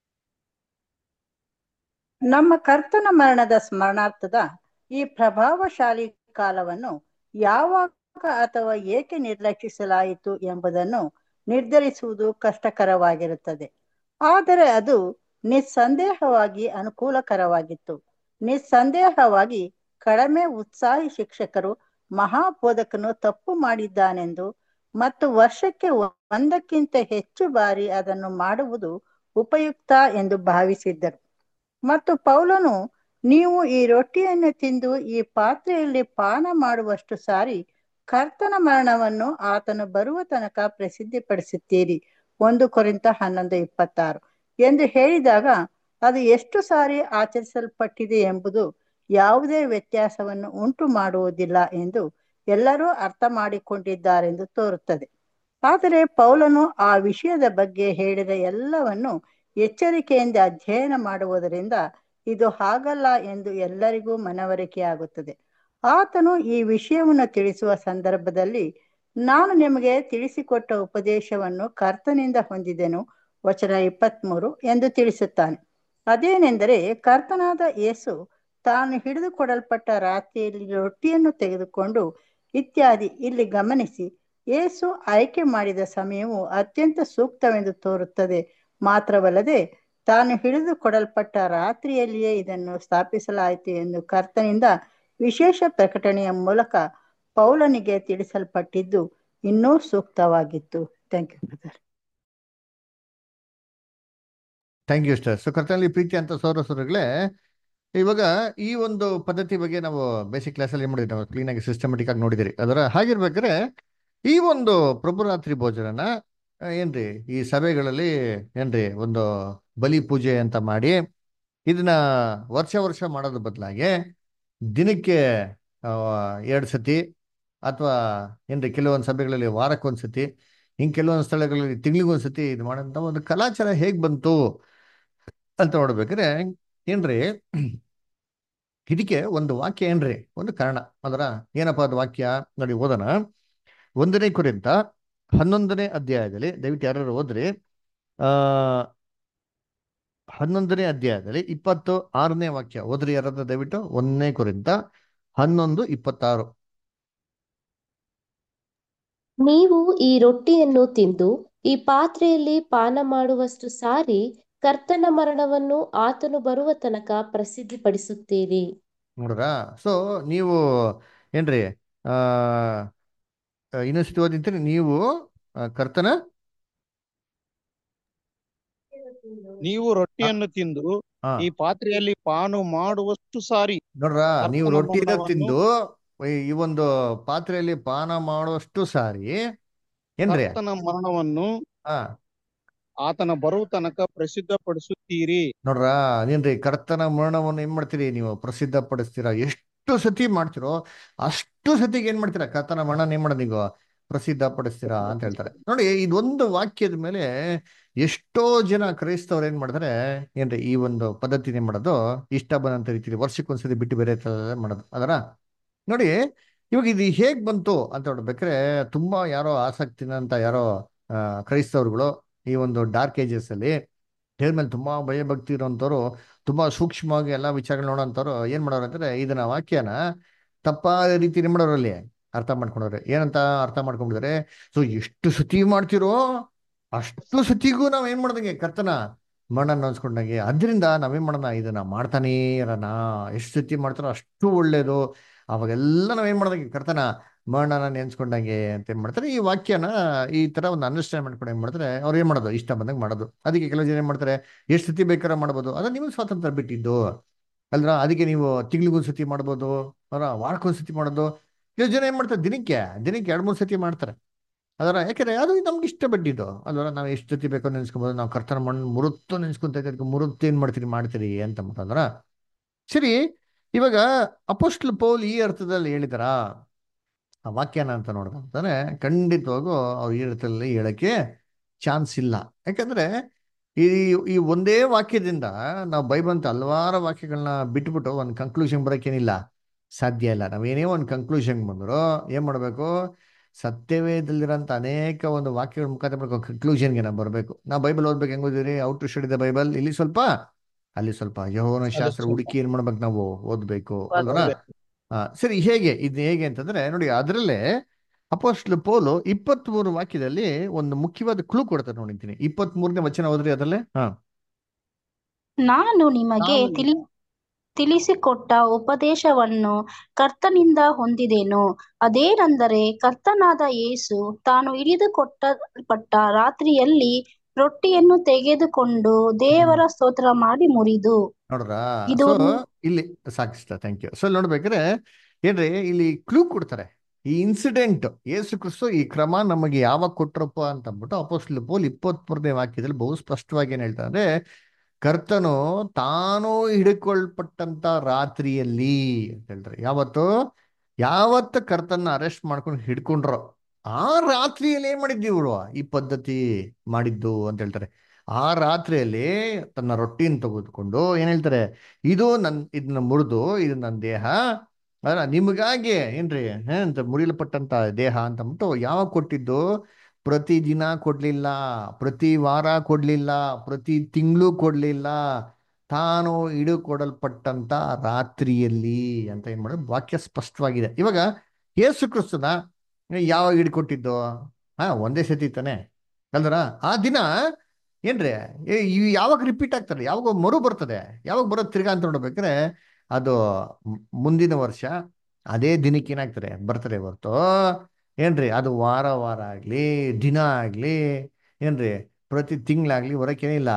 ನಮ್ಮ ಕರ್ತನ ಮರಣದ ಸ್ಮರಣಾರ್ಥದ ಈ ಪ್ರಭಾವಶಾಲಿ ಕಾಲವನ್ನು ಯಾವಾಗ ಅಥವಾ ಏಕೆ ನಿರ್ಲಕ್ಷಿಸಲಾಯಿತು ಎಂಬುದನ್ನು ನಿರ್ಧರಿಸುವುದು ಕಷ್ಟಕರವಾಗಿರುತ್ತದೆ ಆದರೆ ಅದು ನಿಸ್ಸಂದೇಹವಾಗಿ ಅನುಕೂಲಕರವಾಗಿತ್ತು ನಿಸ್ಸಂದೇಹವಾಗಿ ಕಡಿಮೆ ಉತ್ಸಾಹಿ ಶಿಕ್ಷಕರು ಮಹಾಬೋಧಕನು ತಪ್ಪು ಮಾಡಿದ್ದಾನೆಂದು ಮತ್ತು ವರ್ಷಕ್ಕೆ ಒಂದಕ್ಕಿಂತ ಹೆಚ್ಚು ಬಾರಿ ಅದನ್ನು ಮಾಡುವುದು ಉಪಯುಕ್ತ ಎಂದು ಭಾವಿಸಿದ್ದರು ಮತ್ತು ಪೌಲನು ನೀವು ಈ ರೊಟ್ಟಿಯನ್ನು ತಿಂದು ಈ ಪಾತ್ರೆಯಲ್ಲಿ ಪಾನ ಮಾಡುವಷ್ಟು ಸಾರಿ ಕರ್ತನ ಮರಣವನ್ನು ಆತನು ಬರುವ ತನಕ ಪ್ರಸಿದ್ಧಿಪಡಿಸುತ್ತೀರಿ ಒಂದು ಕೊರಿಂತ ಹನ್ನೊಂದು ಇಪ್ಪತ್ತಾರು ಎಂದು ಹೇಳಿದಾಗ ಅದು ಎಷ್ಟು ಸಾರಿ ಆಚರಿಸಲ್ಪಟ್ಟಿದೆ ಎಂಬುದು ಯಾವುದೇ ವ್ಯತ್ಯಾಸವನ್ನು ಉಂಟು ಮಾಡುವುದಿಲ್ಲ ಎಂದು ಎಲ್ಲರೂ ಅರ್ಥ ಮಾಡಿಕೊಂಡಿದ್ದಾರೆಂದು ತೋರುತ್ತದೆ ಆದರೆ ಪೌಲನು ಆ ವಿಷಯದ ಬಗ್ಗೆ ಹೇಳಿದ ಎಲ್ಲವನ್ನು ಎಚ್ಚರಿಕೆಯಿಂದ ಅಧ್ಯಯನ ಮಾಡುವುದರಿಂದ ಇದು ಹಾಗಲ್ಲ ಎಂದು ಎಲ್ಲರಿಗೂ ಮನವರಿಕೆಯಾಗುತ್ತದೆ ಆತನು ಈ ವಿಷಯವನ್ನು ತಿಳಿಸುವ ಸಂದರ್ಭದಲ್ಲಿ ನಾನು ನಿಮಗೆ ತಿಳಿಸಿಕೊಟ್ಟ ಉಪದೇಶವನ್ನು ಕರ್ತನಿಂದ ಹೊಂದಿದೆನು ವಚನ ಇಪ್ಪತ್ಮೂರು ಎಂದು ತಿಳಿಸುತ್ತಾನೆ ಅದೇನೆಂದರೆ ಕರ್ತನಾದ ಯೇಸು ತಾನು ಹಿಡಿದುಕೊಡಲ್ಪಟ್ಟ ರಾತ್ರಿಯಲ್ಲಿ ರೊಟ್ಟಿಯನ್ನು ತೆಗೆದುಕೊಂಡು ಇತ್ಯಾದಿ ಇಲ್ಲಿ ಗಮನಿಸಿ ಯೇಸು ಆಯ್ಕೆ ಮಾಡಿದ ಸಮಯವು ಅತ್ಯಂತ ಸೂಕ್ತವೆಂದು ತೋರುತ್ತದೆ ಮಾತ್ರವಲ್ಲದೆ ತಾನು ಹಿಡಿದು ಕೊಡಲ್ಪಟ್ಟ ರಾತ್ರಿಯಲ್ಲಿಯೇ ಇದನ್ನು ಸ್ಥಾಪಿಸಲಾಯಿತು ಎಂದು ಕರ್ತನಿಂದ ವಿಶೇಷ ಪ್ರಕಟಣೆಯ ಮೂಲಕ ಪೌಲನಿಗೆ ತಿಳಿಸಲ್ಪಟ್ಟಿದ್ದು ಇನ್ನೂ ಸೂಕ್ತವಾಗಿತ್ತು thank you brother thank you sister so ಕರ್ತನಲ್ಲಿ ಪ್ರೀತಿ ಅಂತ ಸೌರ ಸೌರಗಳೇ ಇವಾಗ ಈ ಒಂದು ಪದ್ಧತಿ ಬಗ್ಗೆ ನಾವು ಬೇಸಿಕ್ ಕ್ಲಾಸಲ್ಲಿ ಏನು ಮಾಡಿದ್ವಿ ನಾವು ಕ್ಲೀನಾಗಿ ಸಿಸ್ಟಮೆಟಿಕ್ ಆಗಿ ನೋಡಿದಿರಿ ಅದರ ಹಾಗಿರ್ಬೇಕಾದ್ರೆ ಈ ಒಂದು ಪ್ರಭುರಾತ್ರಿ ಭೋಜನನ ಏನ್ರಿ ಈ ಸಭೆಗಳಲ್ಲಿ ಏನ್ರಿ ಒಂದು ಬಲಿ ಪೂಜೆ ಅಂತ ಮಾಡಿ ಇದನ್ನ ವರ್ಷ ವರ್ಷ ಮಾಡೋದ್ರ ಬದಲಾಗಿ ದಿನಕ್ಕೆ ಎರಡು ಸತಿ ಅಥವಾ ಏನ್ರಿ ಕೆಲವೊಂದು ಸಭೆಗಳಲ್ಲಿ ವಾರಕ್ಕೊಂದು ಸತಿ ಹಿಂಗೆ ಕೆಲವೊಂದು ಸ್ಥಳಗಳಲ್ಲಿ ತಿಂಗಳಿಗೊಂದು ಸತಿ ಇದು ಮಾಡೋಂಥ ಒಂದು ಕಲಾಚಾರ ಹೇಗೆ ಬಂತು ಅಂತ ನೋಡ್ಬೇಕಾದ್ರೆ ಏನ್ರಿ ಇದಕ್ಕೆ ಒಂದು ವಾಕ್ಯ ಏನ್ರಿ ಒಂದು ಕಾರಣ ಅದರ ಏನಪ್ಪ ಅದು ವಾಕ್ಯ ನೋಡಿ ಓದೋಣ ಒಂದನೇ ಕುರಿತ ಹನ್ನೊಂದನೇ ಅಧ್ಯಾಯದಲ್ಲಿ ದಯವಿಟ್ಟು ಯಾರು ಓದ್ರಿ ಆ ಹನ್ನೊಂದನೇ ಅಧ್ಯಾಯದಲ್ಲಿ ಇಪ್ಪತ್ತು ಆರನೇ ವಾಕ್ಯ ಓದ್ರಿ ಯಾರಾದ್ರೂ ದಯವಿಟ್ಟು ಒಂದನೇ ಕುರಿತ ಹನ್ನೊಂದು ಇಪ್ಪತ್ತಾರು ನೀವು ಈ ರೊಟ್ಟಿಯನ್ನು ತಿಂದು ಈ ಪಾತ್ರೆಯಲ್ಲಿ ಪಾನ ಮಾಡುವಷ್ಟು ಸಾರಿ ಕರ್ತನ ಮರಣವನ್ನು ಆತನು ಬರುವ ತನಕ ಪ್ರಸಿದ್ಧಿಪಡಿಸುತ್ತೀರಿ ನೋಡ್ರಾ ಸೊ ನೀವು ಏನ್ರಿ ಆ ಇನ್ನೊಂದ್ಸತಿ ಓದಿಂತೀನಿ ನೀವು ಆ, ಕರ್ತನ ನೀವು ರೊಟ್ಟಿಯನ್ನು ತಿಂದು ಹಾ ಈ ಪಾತ್ರೆಯಲ್ಲಿ ಪಾನು ಮಾಡುವಷ್ಟು ಸಾರಿ ನೋಡ್ರಾ ನೀವು ಕರ್ತನ ರೊಟ್ಟಿನ ಮರಣವನ್ನು ತಿಂದು ಈ- ಈ ಒಂದು ಪಾತ್ರೆಯಲ್ಲಿ ಪಾನ ಮಾಡುವಷ್ಟು ಸಾರಿ ಏನ್ರಿ ಕರ್ತನ ಮರಣವನ್ನು ಹಾ ಆತನ ಬರುವ ತನಕ ಪ್ರಸಿದ್ಧಪಡಿಸುತ್ತೀರಿ ನೋಡ್ರಾ ನೀನ್ರಿ ಕರ್ತನ ಮರಣವನ್ನು ಏನ್ ಮಾಡ್ತೀರಿ ನೀವು ಪ್ರಸಿದ್ಧ ಪಡಿಸ್ತೀರಾ ಎಷ್ಟು ಸತಿ ಮಾಡ್ತಿರೋ ಅಷ್ಟು ಸತಿಗೆ ಏನ್ ಮಾಡ್ತೀರಾ ಕರ್ತನ ಮರಣನ ಏನ್ ಮಾಡೋದು ನೀವು ಪ್ರಸಿದ್ಧ ಪಡಿಸ್ತೀರಾ ಅಂತ ಹೇಳ್ತಾರೆ ನೋಡಿ ಇದೊಂದು ವಾಕ್ಯದ ಮೇಲೆ ಎಷ್ಟೋ ಜನ ಕ್ರೈಸ್ತವ್ರು ಏನ್ ಮಾಡ್ತಾರೆ ಏನ್ರಿ ಈ ಒಂದು ಪದ್ಧತಿ ಏನ್ ಮಾಡೋದು ಇಷ್ಟ ಬಂದಂತ ರೀತಿಲಿ ವರ್ಷಕ್ಕೊಂದ್ಸತಿ ಬಿಟ್ಟು ಬೇರೆ ತರ ಮಾಡೋದು ಅದರ ನೋಡಿ ಇವಾಗ ಇದು ಹೇಗ್ ಬಂತು ಅಂತ ನೋಡ್ಬೇಕಾದ್ರೆ ತುಂಬಾ ಯಾರೋ ಆಸಕ್ತಿನ ಅಂತ ಯಾರೋ ಆ, ಕ್ರೈಸ್ತವ್ರುಗಳು ಈ ಒಂದು ಡಾರ್ಕ್ ಏಜಸ್ ಅಲ್ಲಿ ದೇವ್ರ ಮೇಲೆ ತುಂಬಾ ಭಯ ಭಕ್ತಿ ಇರೋಂಥವ್ರು ತುಂಬಾ ಸೂಕ್ಷ್ಮವಾಗಿ ಎಲ್ಲಾ ವಿಚಾರಗಳು ನೋಡೋಂಥವ್ರು ಏನ್ ಮಾಡೋರು ಅಂದ್ರೆ ಇದನ್ನ ವಾಕ್ಯನ ತಪ್ಪಾದ ರೀತಿ ಮಾಡೋರಲ್ಲಿ ಅರ್ಥ ಮಾಡ್ಕೊಂಡವ್ರೆ ಏನಂತ ಅರ್ಥ ಮಾಡ್ಕೊಂಡಿದ್ದಾರೆ ಸೊ ಎಷ್ಟು ಸತಿ ಮಾಡ್ತಿರೋ ಅಷ್ಟು ಸತಿಗೂ ನಾವ್ ಏನ್ ಮಾಡ್ದಂಗೆ ಕರ್ತನ ಮಣ್ಣನ್ನು ಅನ್ಸ್ಕೊಂಡಂಗೆ ಅದರಿಂದ ನಾವೇನ್ ಮಾಡೋಣ ಇದನ್ನ ಮಾಡ್ತಾನೇ ಇರೋಣ ಎಷ್ಟು ಸತಿ ಮಾಡ್ತಾರೋ ಅಷ್ಟು ಒಳ್ಳೇದು ಅವಾಗೆಲ್ಲ ನಾವೇನ್ ಮಾಡ್ದಂಗೆ ಕರ್ತನ ಮಣ್ಣನ ನೆನ್ಸ್ಕೊಂಡಂಗೆ ಅಂತ ಏನ್ ಮಾಡ್ತಾರೆ ಈ ವಾಕ್ಯನ ಈ ತರ ಒಂದು ಅಂಡರ್ಸ್ಟ್ಯಾಂಡ್ ಮಾಡ್ಕೊಂಡು ಏನ್ ಮಾಡ್ತಾರೆ ಅವ್ರು ಏನ್ ಮಾಡೋದು ಇಷ್ಟ ಬಂದಂಗೆ ಮಾಡೋದು ಅದಕ್ಕೆ ಕೆಲವು ಜನ ಏನ್ ಮಾಡ್ತಾರೆ ಎಷ್ಟು ಸತಿ ಬೇಕಾದ್ರೆ ಮಾಡ್ಬೋದು ಅದು ನಿಮಗೆ ಸ್ವಾತಂತ್ರ್ಯ ಬಿಟ್ಟಿದ್ದು ಅಲ್ರ ಅದಕ್ಕೆ ನೀವು ತಿಂಗ್ಳಿಗೊಂದ್ ಸತಿ ಮಾಡ್ಬೋದು ಅವರ ವಾರಕ್ಕೊಂದ್ ಸತಿ ಮಾಡೋದು ಕೆಲವು ಜನ ಏನ್ ಮಾಡ್ತಾರೆ ದಿನಕ್ಕೆ ದಿನಕ್ಕೆ ಎರಡ್ ಮೂರ್ ಸತಿ ಮಾಡ್ತಾರೆ ಅದರ ಯಾಕಂದ್ರೆ ಅದು ನಮ್ಗೆ ಇಷ್ಟ ಪಟ್ಟಿದ್ದು ಅಲ್ವರ ನಾವು ಎಷ್ಟು ಸತಿ ಬೇಕೋ ನೆನ್ಸ್ಕೊಬೋದು ನಾವು ಕರ್ತನ ಮಣ್ಣು ಮುರುತ್ತು ನೆನ್ಸ್ಕೊಂತ ಇದ್ದೀವಿ ಮುರುತ್ತು ಏನ್ ಮಾಡ್ತೀರಿ ಮಾಡ್ತೀರಿ ಅಂತ ಅಂತಂದ್ರ ಸರಿ ಇವಾಗ ಅಪೋಸ್ಟ್ಲ್ ಪೌಲ್ ಈ ಅರ್ಥದಲ್ಲಿ ಹೇಳಿದಾರಾ ಆ ವಾಕ್ಯನ ಅಂತ ನೋಡ್ಬೇಕಂತಂದ್ರೆ ಖಂಡಿತವಾಗೂ ಅವ್ರು ಈ ಅರ್ಥದಲ್ಲಿ ಹೇಳಕ್ಕೆ ಚಾನ್ಸ್ ಇಲ್ಲ ಯಾಕಂದ್ರೆ ಈ ಈ ಒಂದೇ ವಾಕ್ಯದಿಂದ ನಾವು ಬೈಬಂತ ಹಲವಾರು ವಾಕ್ಯಗಳನ್ನ ಬಿಟ್ಬಿಟ್ಟು ಒಂದು ಕನ್ಕ್ಲೂಷನ್ ಬರೋಕ್ಕೇನಿಲ್ಲ ಸಾಧ್ಯ ಇಲ್ಲ ನಾವೇನೇ ಒಂದು ಕನ್ಕ್ಲೂಷನ್ ಬಂದ್ರು ಏನ್ ಮಾಡ್ಬೇಕು ಸತ್ಯವೇದಲ್ಲಿರೋಂಥ ಅನೇಕ ಒಂದು ವಾಕ್ಯಗಳ ಮುಖಾಂತರ ಕನ್ಕ್ಲೂಷನ್ಗೆ ನಾವು ಬರಬೇಕು ನಾವು ಬೈಬಲ್ ಓದ್ಬೇಕು ಹೆಂಗ್ ಓದಿರಿ out to study the Bible ಇಲ್ಲಿ ಸ್ವಲ್ಪ ಅಲ್ಲಿ ಸ್ವಲ್ಪ ಯಹೋವನ ಶಾಸ್ತ್ರ ಸ್ವಲ್ಪ. ಹುಡುಕಿ ಏನ್ ಮಾಡ್ಬೇಕು ನಾವು ಓದ್ಬೇಕು ಅಲ್ವರ ಓದ್ಬೇಕು. ಆ, ಸರಿ ಹೇಗೆ ಇದು ಹೇಗೆ ಅಂತಂದ್ರೆ ನೋಡಿ ಅದರಲ್ಲೇ ಅಪೋಸ್ಟ್ಲ್ ಪೋಲು ಇಪ್ಪತ್ತ್ ಮೂರು ವಾಕ್ಯದಲ್ಲಿ ಒಂದು ಮುಖ್ಯವಾದ ಕ್ಲೂ ಕೊಡ್ತಾರೆ ನೋಡಿದ್ದೀನಿ ಇಪ್ಪತ್ತ್ ಮೂರನೇ ವಚನ ಹೋದ್ರಿ ಅದರಲ್ಲೇ ಹಾ ನಾನು ನಿಮಗೆ ನಾನು- ತಿಳಿ ತಿಳಿಸಿಕೊಟ್ಟ ಉಪದೇಶವನ್ನು ಕರ್ತನಿಂದ ಹೊಂದಿದೆನು ಅದೇನೆಂದರೆ ಕರ್ತನಾದ ಯೇಸು ತಾನು ಹಿಡಿದುಕೊಟ್ಟಲ್ಪಟ್ಟ ರಾತ್ರಿಯಲ್ಲಿ ರೊಟ್ಟಿಯನ್ನು ತೆಗೆದುಕೊಂಡು ದೇವರ ಸ್ತೋತ್ರ ಮಾಡಿ ಮುರಿದು ನೋಡ್ರಾ ಇದು ಸೊ ಒಂದು- ಇಲ್ಲಿ ಸಾಕಿಸ್ತ ಥ್ಯಾಂಕ್ ಯು ಸೊ ನೋಡ್ಬೇಕಾದ್ರೆ ಏನ್ರಿ ಇಲ್ಲಿ ಕ್ಲೂ ಕೊಡ್ತಾರೆ ಈ ಇನ್ಸಿಡೆಂಟ್ ಯೇಸು ಕ್ರಿಸ್ತು ಈ ಕ್ರಮ ನಮಗೆ ಯಾವಾಗ ಕೊಟ್ರಪ್ಪ ಅಂತ ಅಂದ್ಬಿಟ್ಟು ಅಪೋಸ್ಟ್ಲ್ ಪೋಲ್ ಇಪ್ಪತ್ತ್ ಮೂರನೇ ವಾಕ್ಯದಲ್ಲಿ ಬಹು ಸ್ಪಷ್ಟವಾಗಿ ಏನ್ ಹೇಳ್ತಾರೆ ಅಂದ್ರೆ ಕರ್ತನು ತಾನು ಹಿಡ್ಕೊಳ್ಪಟ್ಟಂತ ರಾತ್ರಿಯಲ್ಲಿ ಅಂತ ಹೇಳ್ತಾರೆ ಯಾವತ್ತು ಯಾವತ್ತು ಕರ್ತನ ಅರೆಸ್ಟ್ ಮಾಡ್ಕೊಂಡು ಹಿಡ್ಕೊಂಡ್ರೋ ಆ ರಾತ್ರಿಯಲ್ಲಿ ಏನ್ ಮಾಡಿದ್ವಿ ಇವರು ಈ ಪದ್ಧತಿ ಮಾಡಿದ್ದು ಅಂತ ಹೇಳ್ತಾರೆ ಆ ರಾತ್ರಿಯಲ್ಲಿ ತನ್ನ ರೊಟ್ಟಿನ ತೆಗೆದುಕೊಂಡು ಏನ್ ಹೇಳ್ತಾರೆ ಇದು ನನ್ ಇದನ್ನ ಮುರಿದು ಇದು ನನ್ನ ದೇಹ ಅಲ್ಲ ನಿಮಗಾಗಿ ಏನ್ರಿ ಹ, ಅಂತ ಮುರಿಯಲ್ಪಟ್ಟಂತ ದೇಹ ಅಂತ ಅಂದ್ಬಿಟ್ಟು ಯಾವಾಗ ಕೊಟ್ಟಿದ್ದು ಪ್ರತಿ ದಿನ ಕೊಡ್ಲಿಲ್ಲ ಪ್ರತಿ ವಾರ ಕೊಡ್ಲಿಲ್ಲ ಪ್ರತಿ ತಿಂಗಳು ಕೊಡ್ಲಿಲ್ಲ ತಾನು ಹಿಡುಕೊಡಲ್ಪಟ್ಟಂತ ರಾತ್ರಿಯಲ್ಲಿ ಅಂತ ಏನ್ ಮಾಡೋದು ವಾಕ್ಯ ಸ್ಪಷ್ಟವಾಗಿದೆ ಇವಾಗ ಯೇಸು ಕ್ರಿಸ್ತನ ಯಾವಾಗ ಹಿಡ್ಕೊಟ್ಟಿದ್ದು ಹಾ ಒಂದೇ ಸತಿ ತಾನೆ ಅಲ್ದರ ಆ ದಿನ ಏನ್ರಿ ಏ, ಇವ್ ಯಾವಾಗ ರಿಪೀಟ್ ಆಗ್ತಾರೆ ಯಾವಾಗ ಮರು ಬರ್ತದೆ ಯಾವಾಗ ಬರೋದು ತಿರ್ಗಾ ಅಂತ ನೋಡ್ಬೇಕಾದ್ರೆ ಅದು ಮ್- ಮುಂದಿನ ವರ್ಷ ಅದೇ ದಿನಕ್ಕೆ ಏನಾಗ್ತಾರೆ ಬರ್ತಾರೆ ಹೊರ್ತು ಏನ್ರಿ ಅದು ವಾರ ವಾರ ಆಗ್ಲಿ ದಿನ ಆಗ್ಲಿ ಏನ್ರಿ ಪ್ರತಿ ತಿಂಗಳಾಗ್ಲಿ ಹೊರಕ್ಕೇನಿಲ್ಲ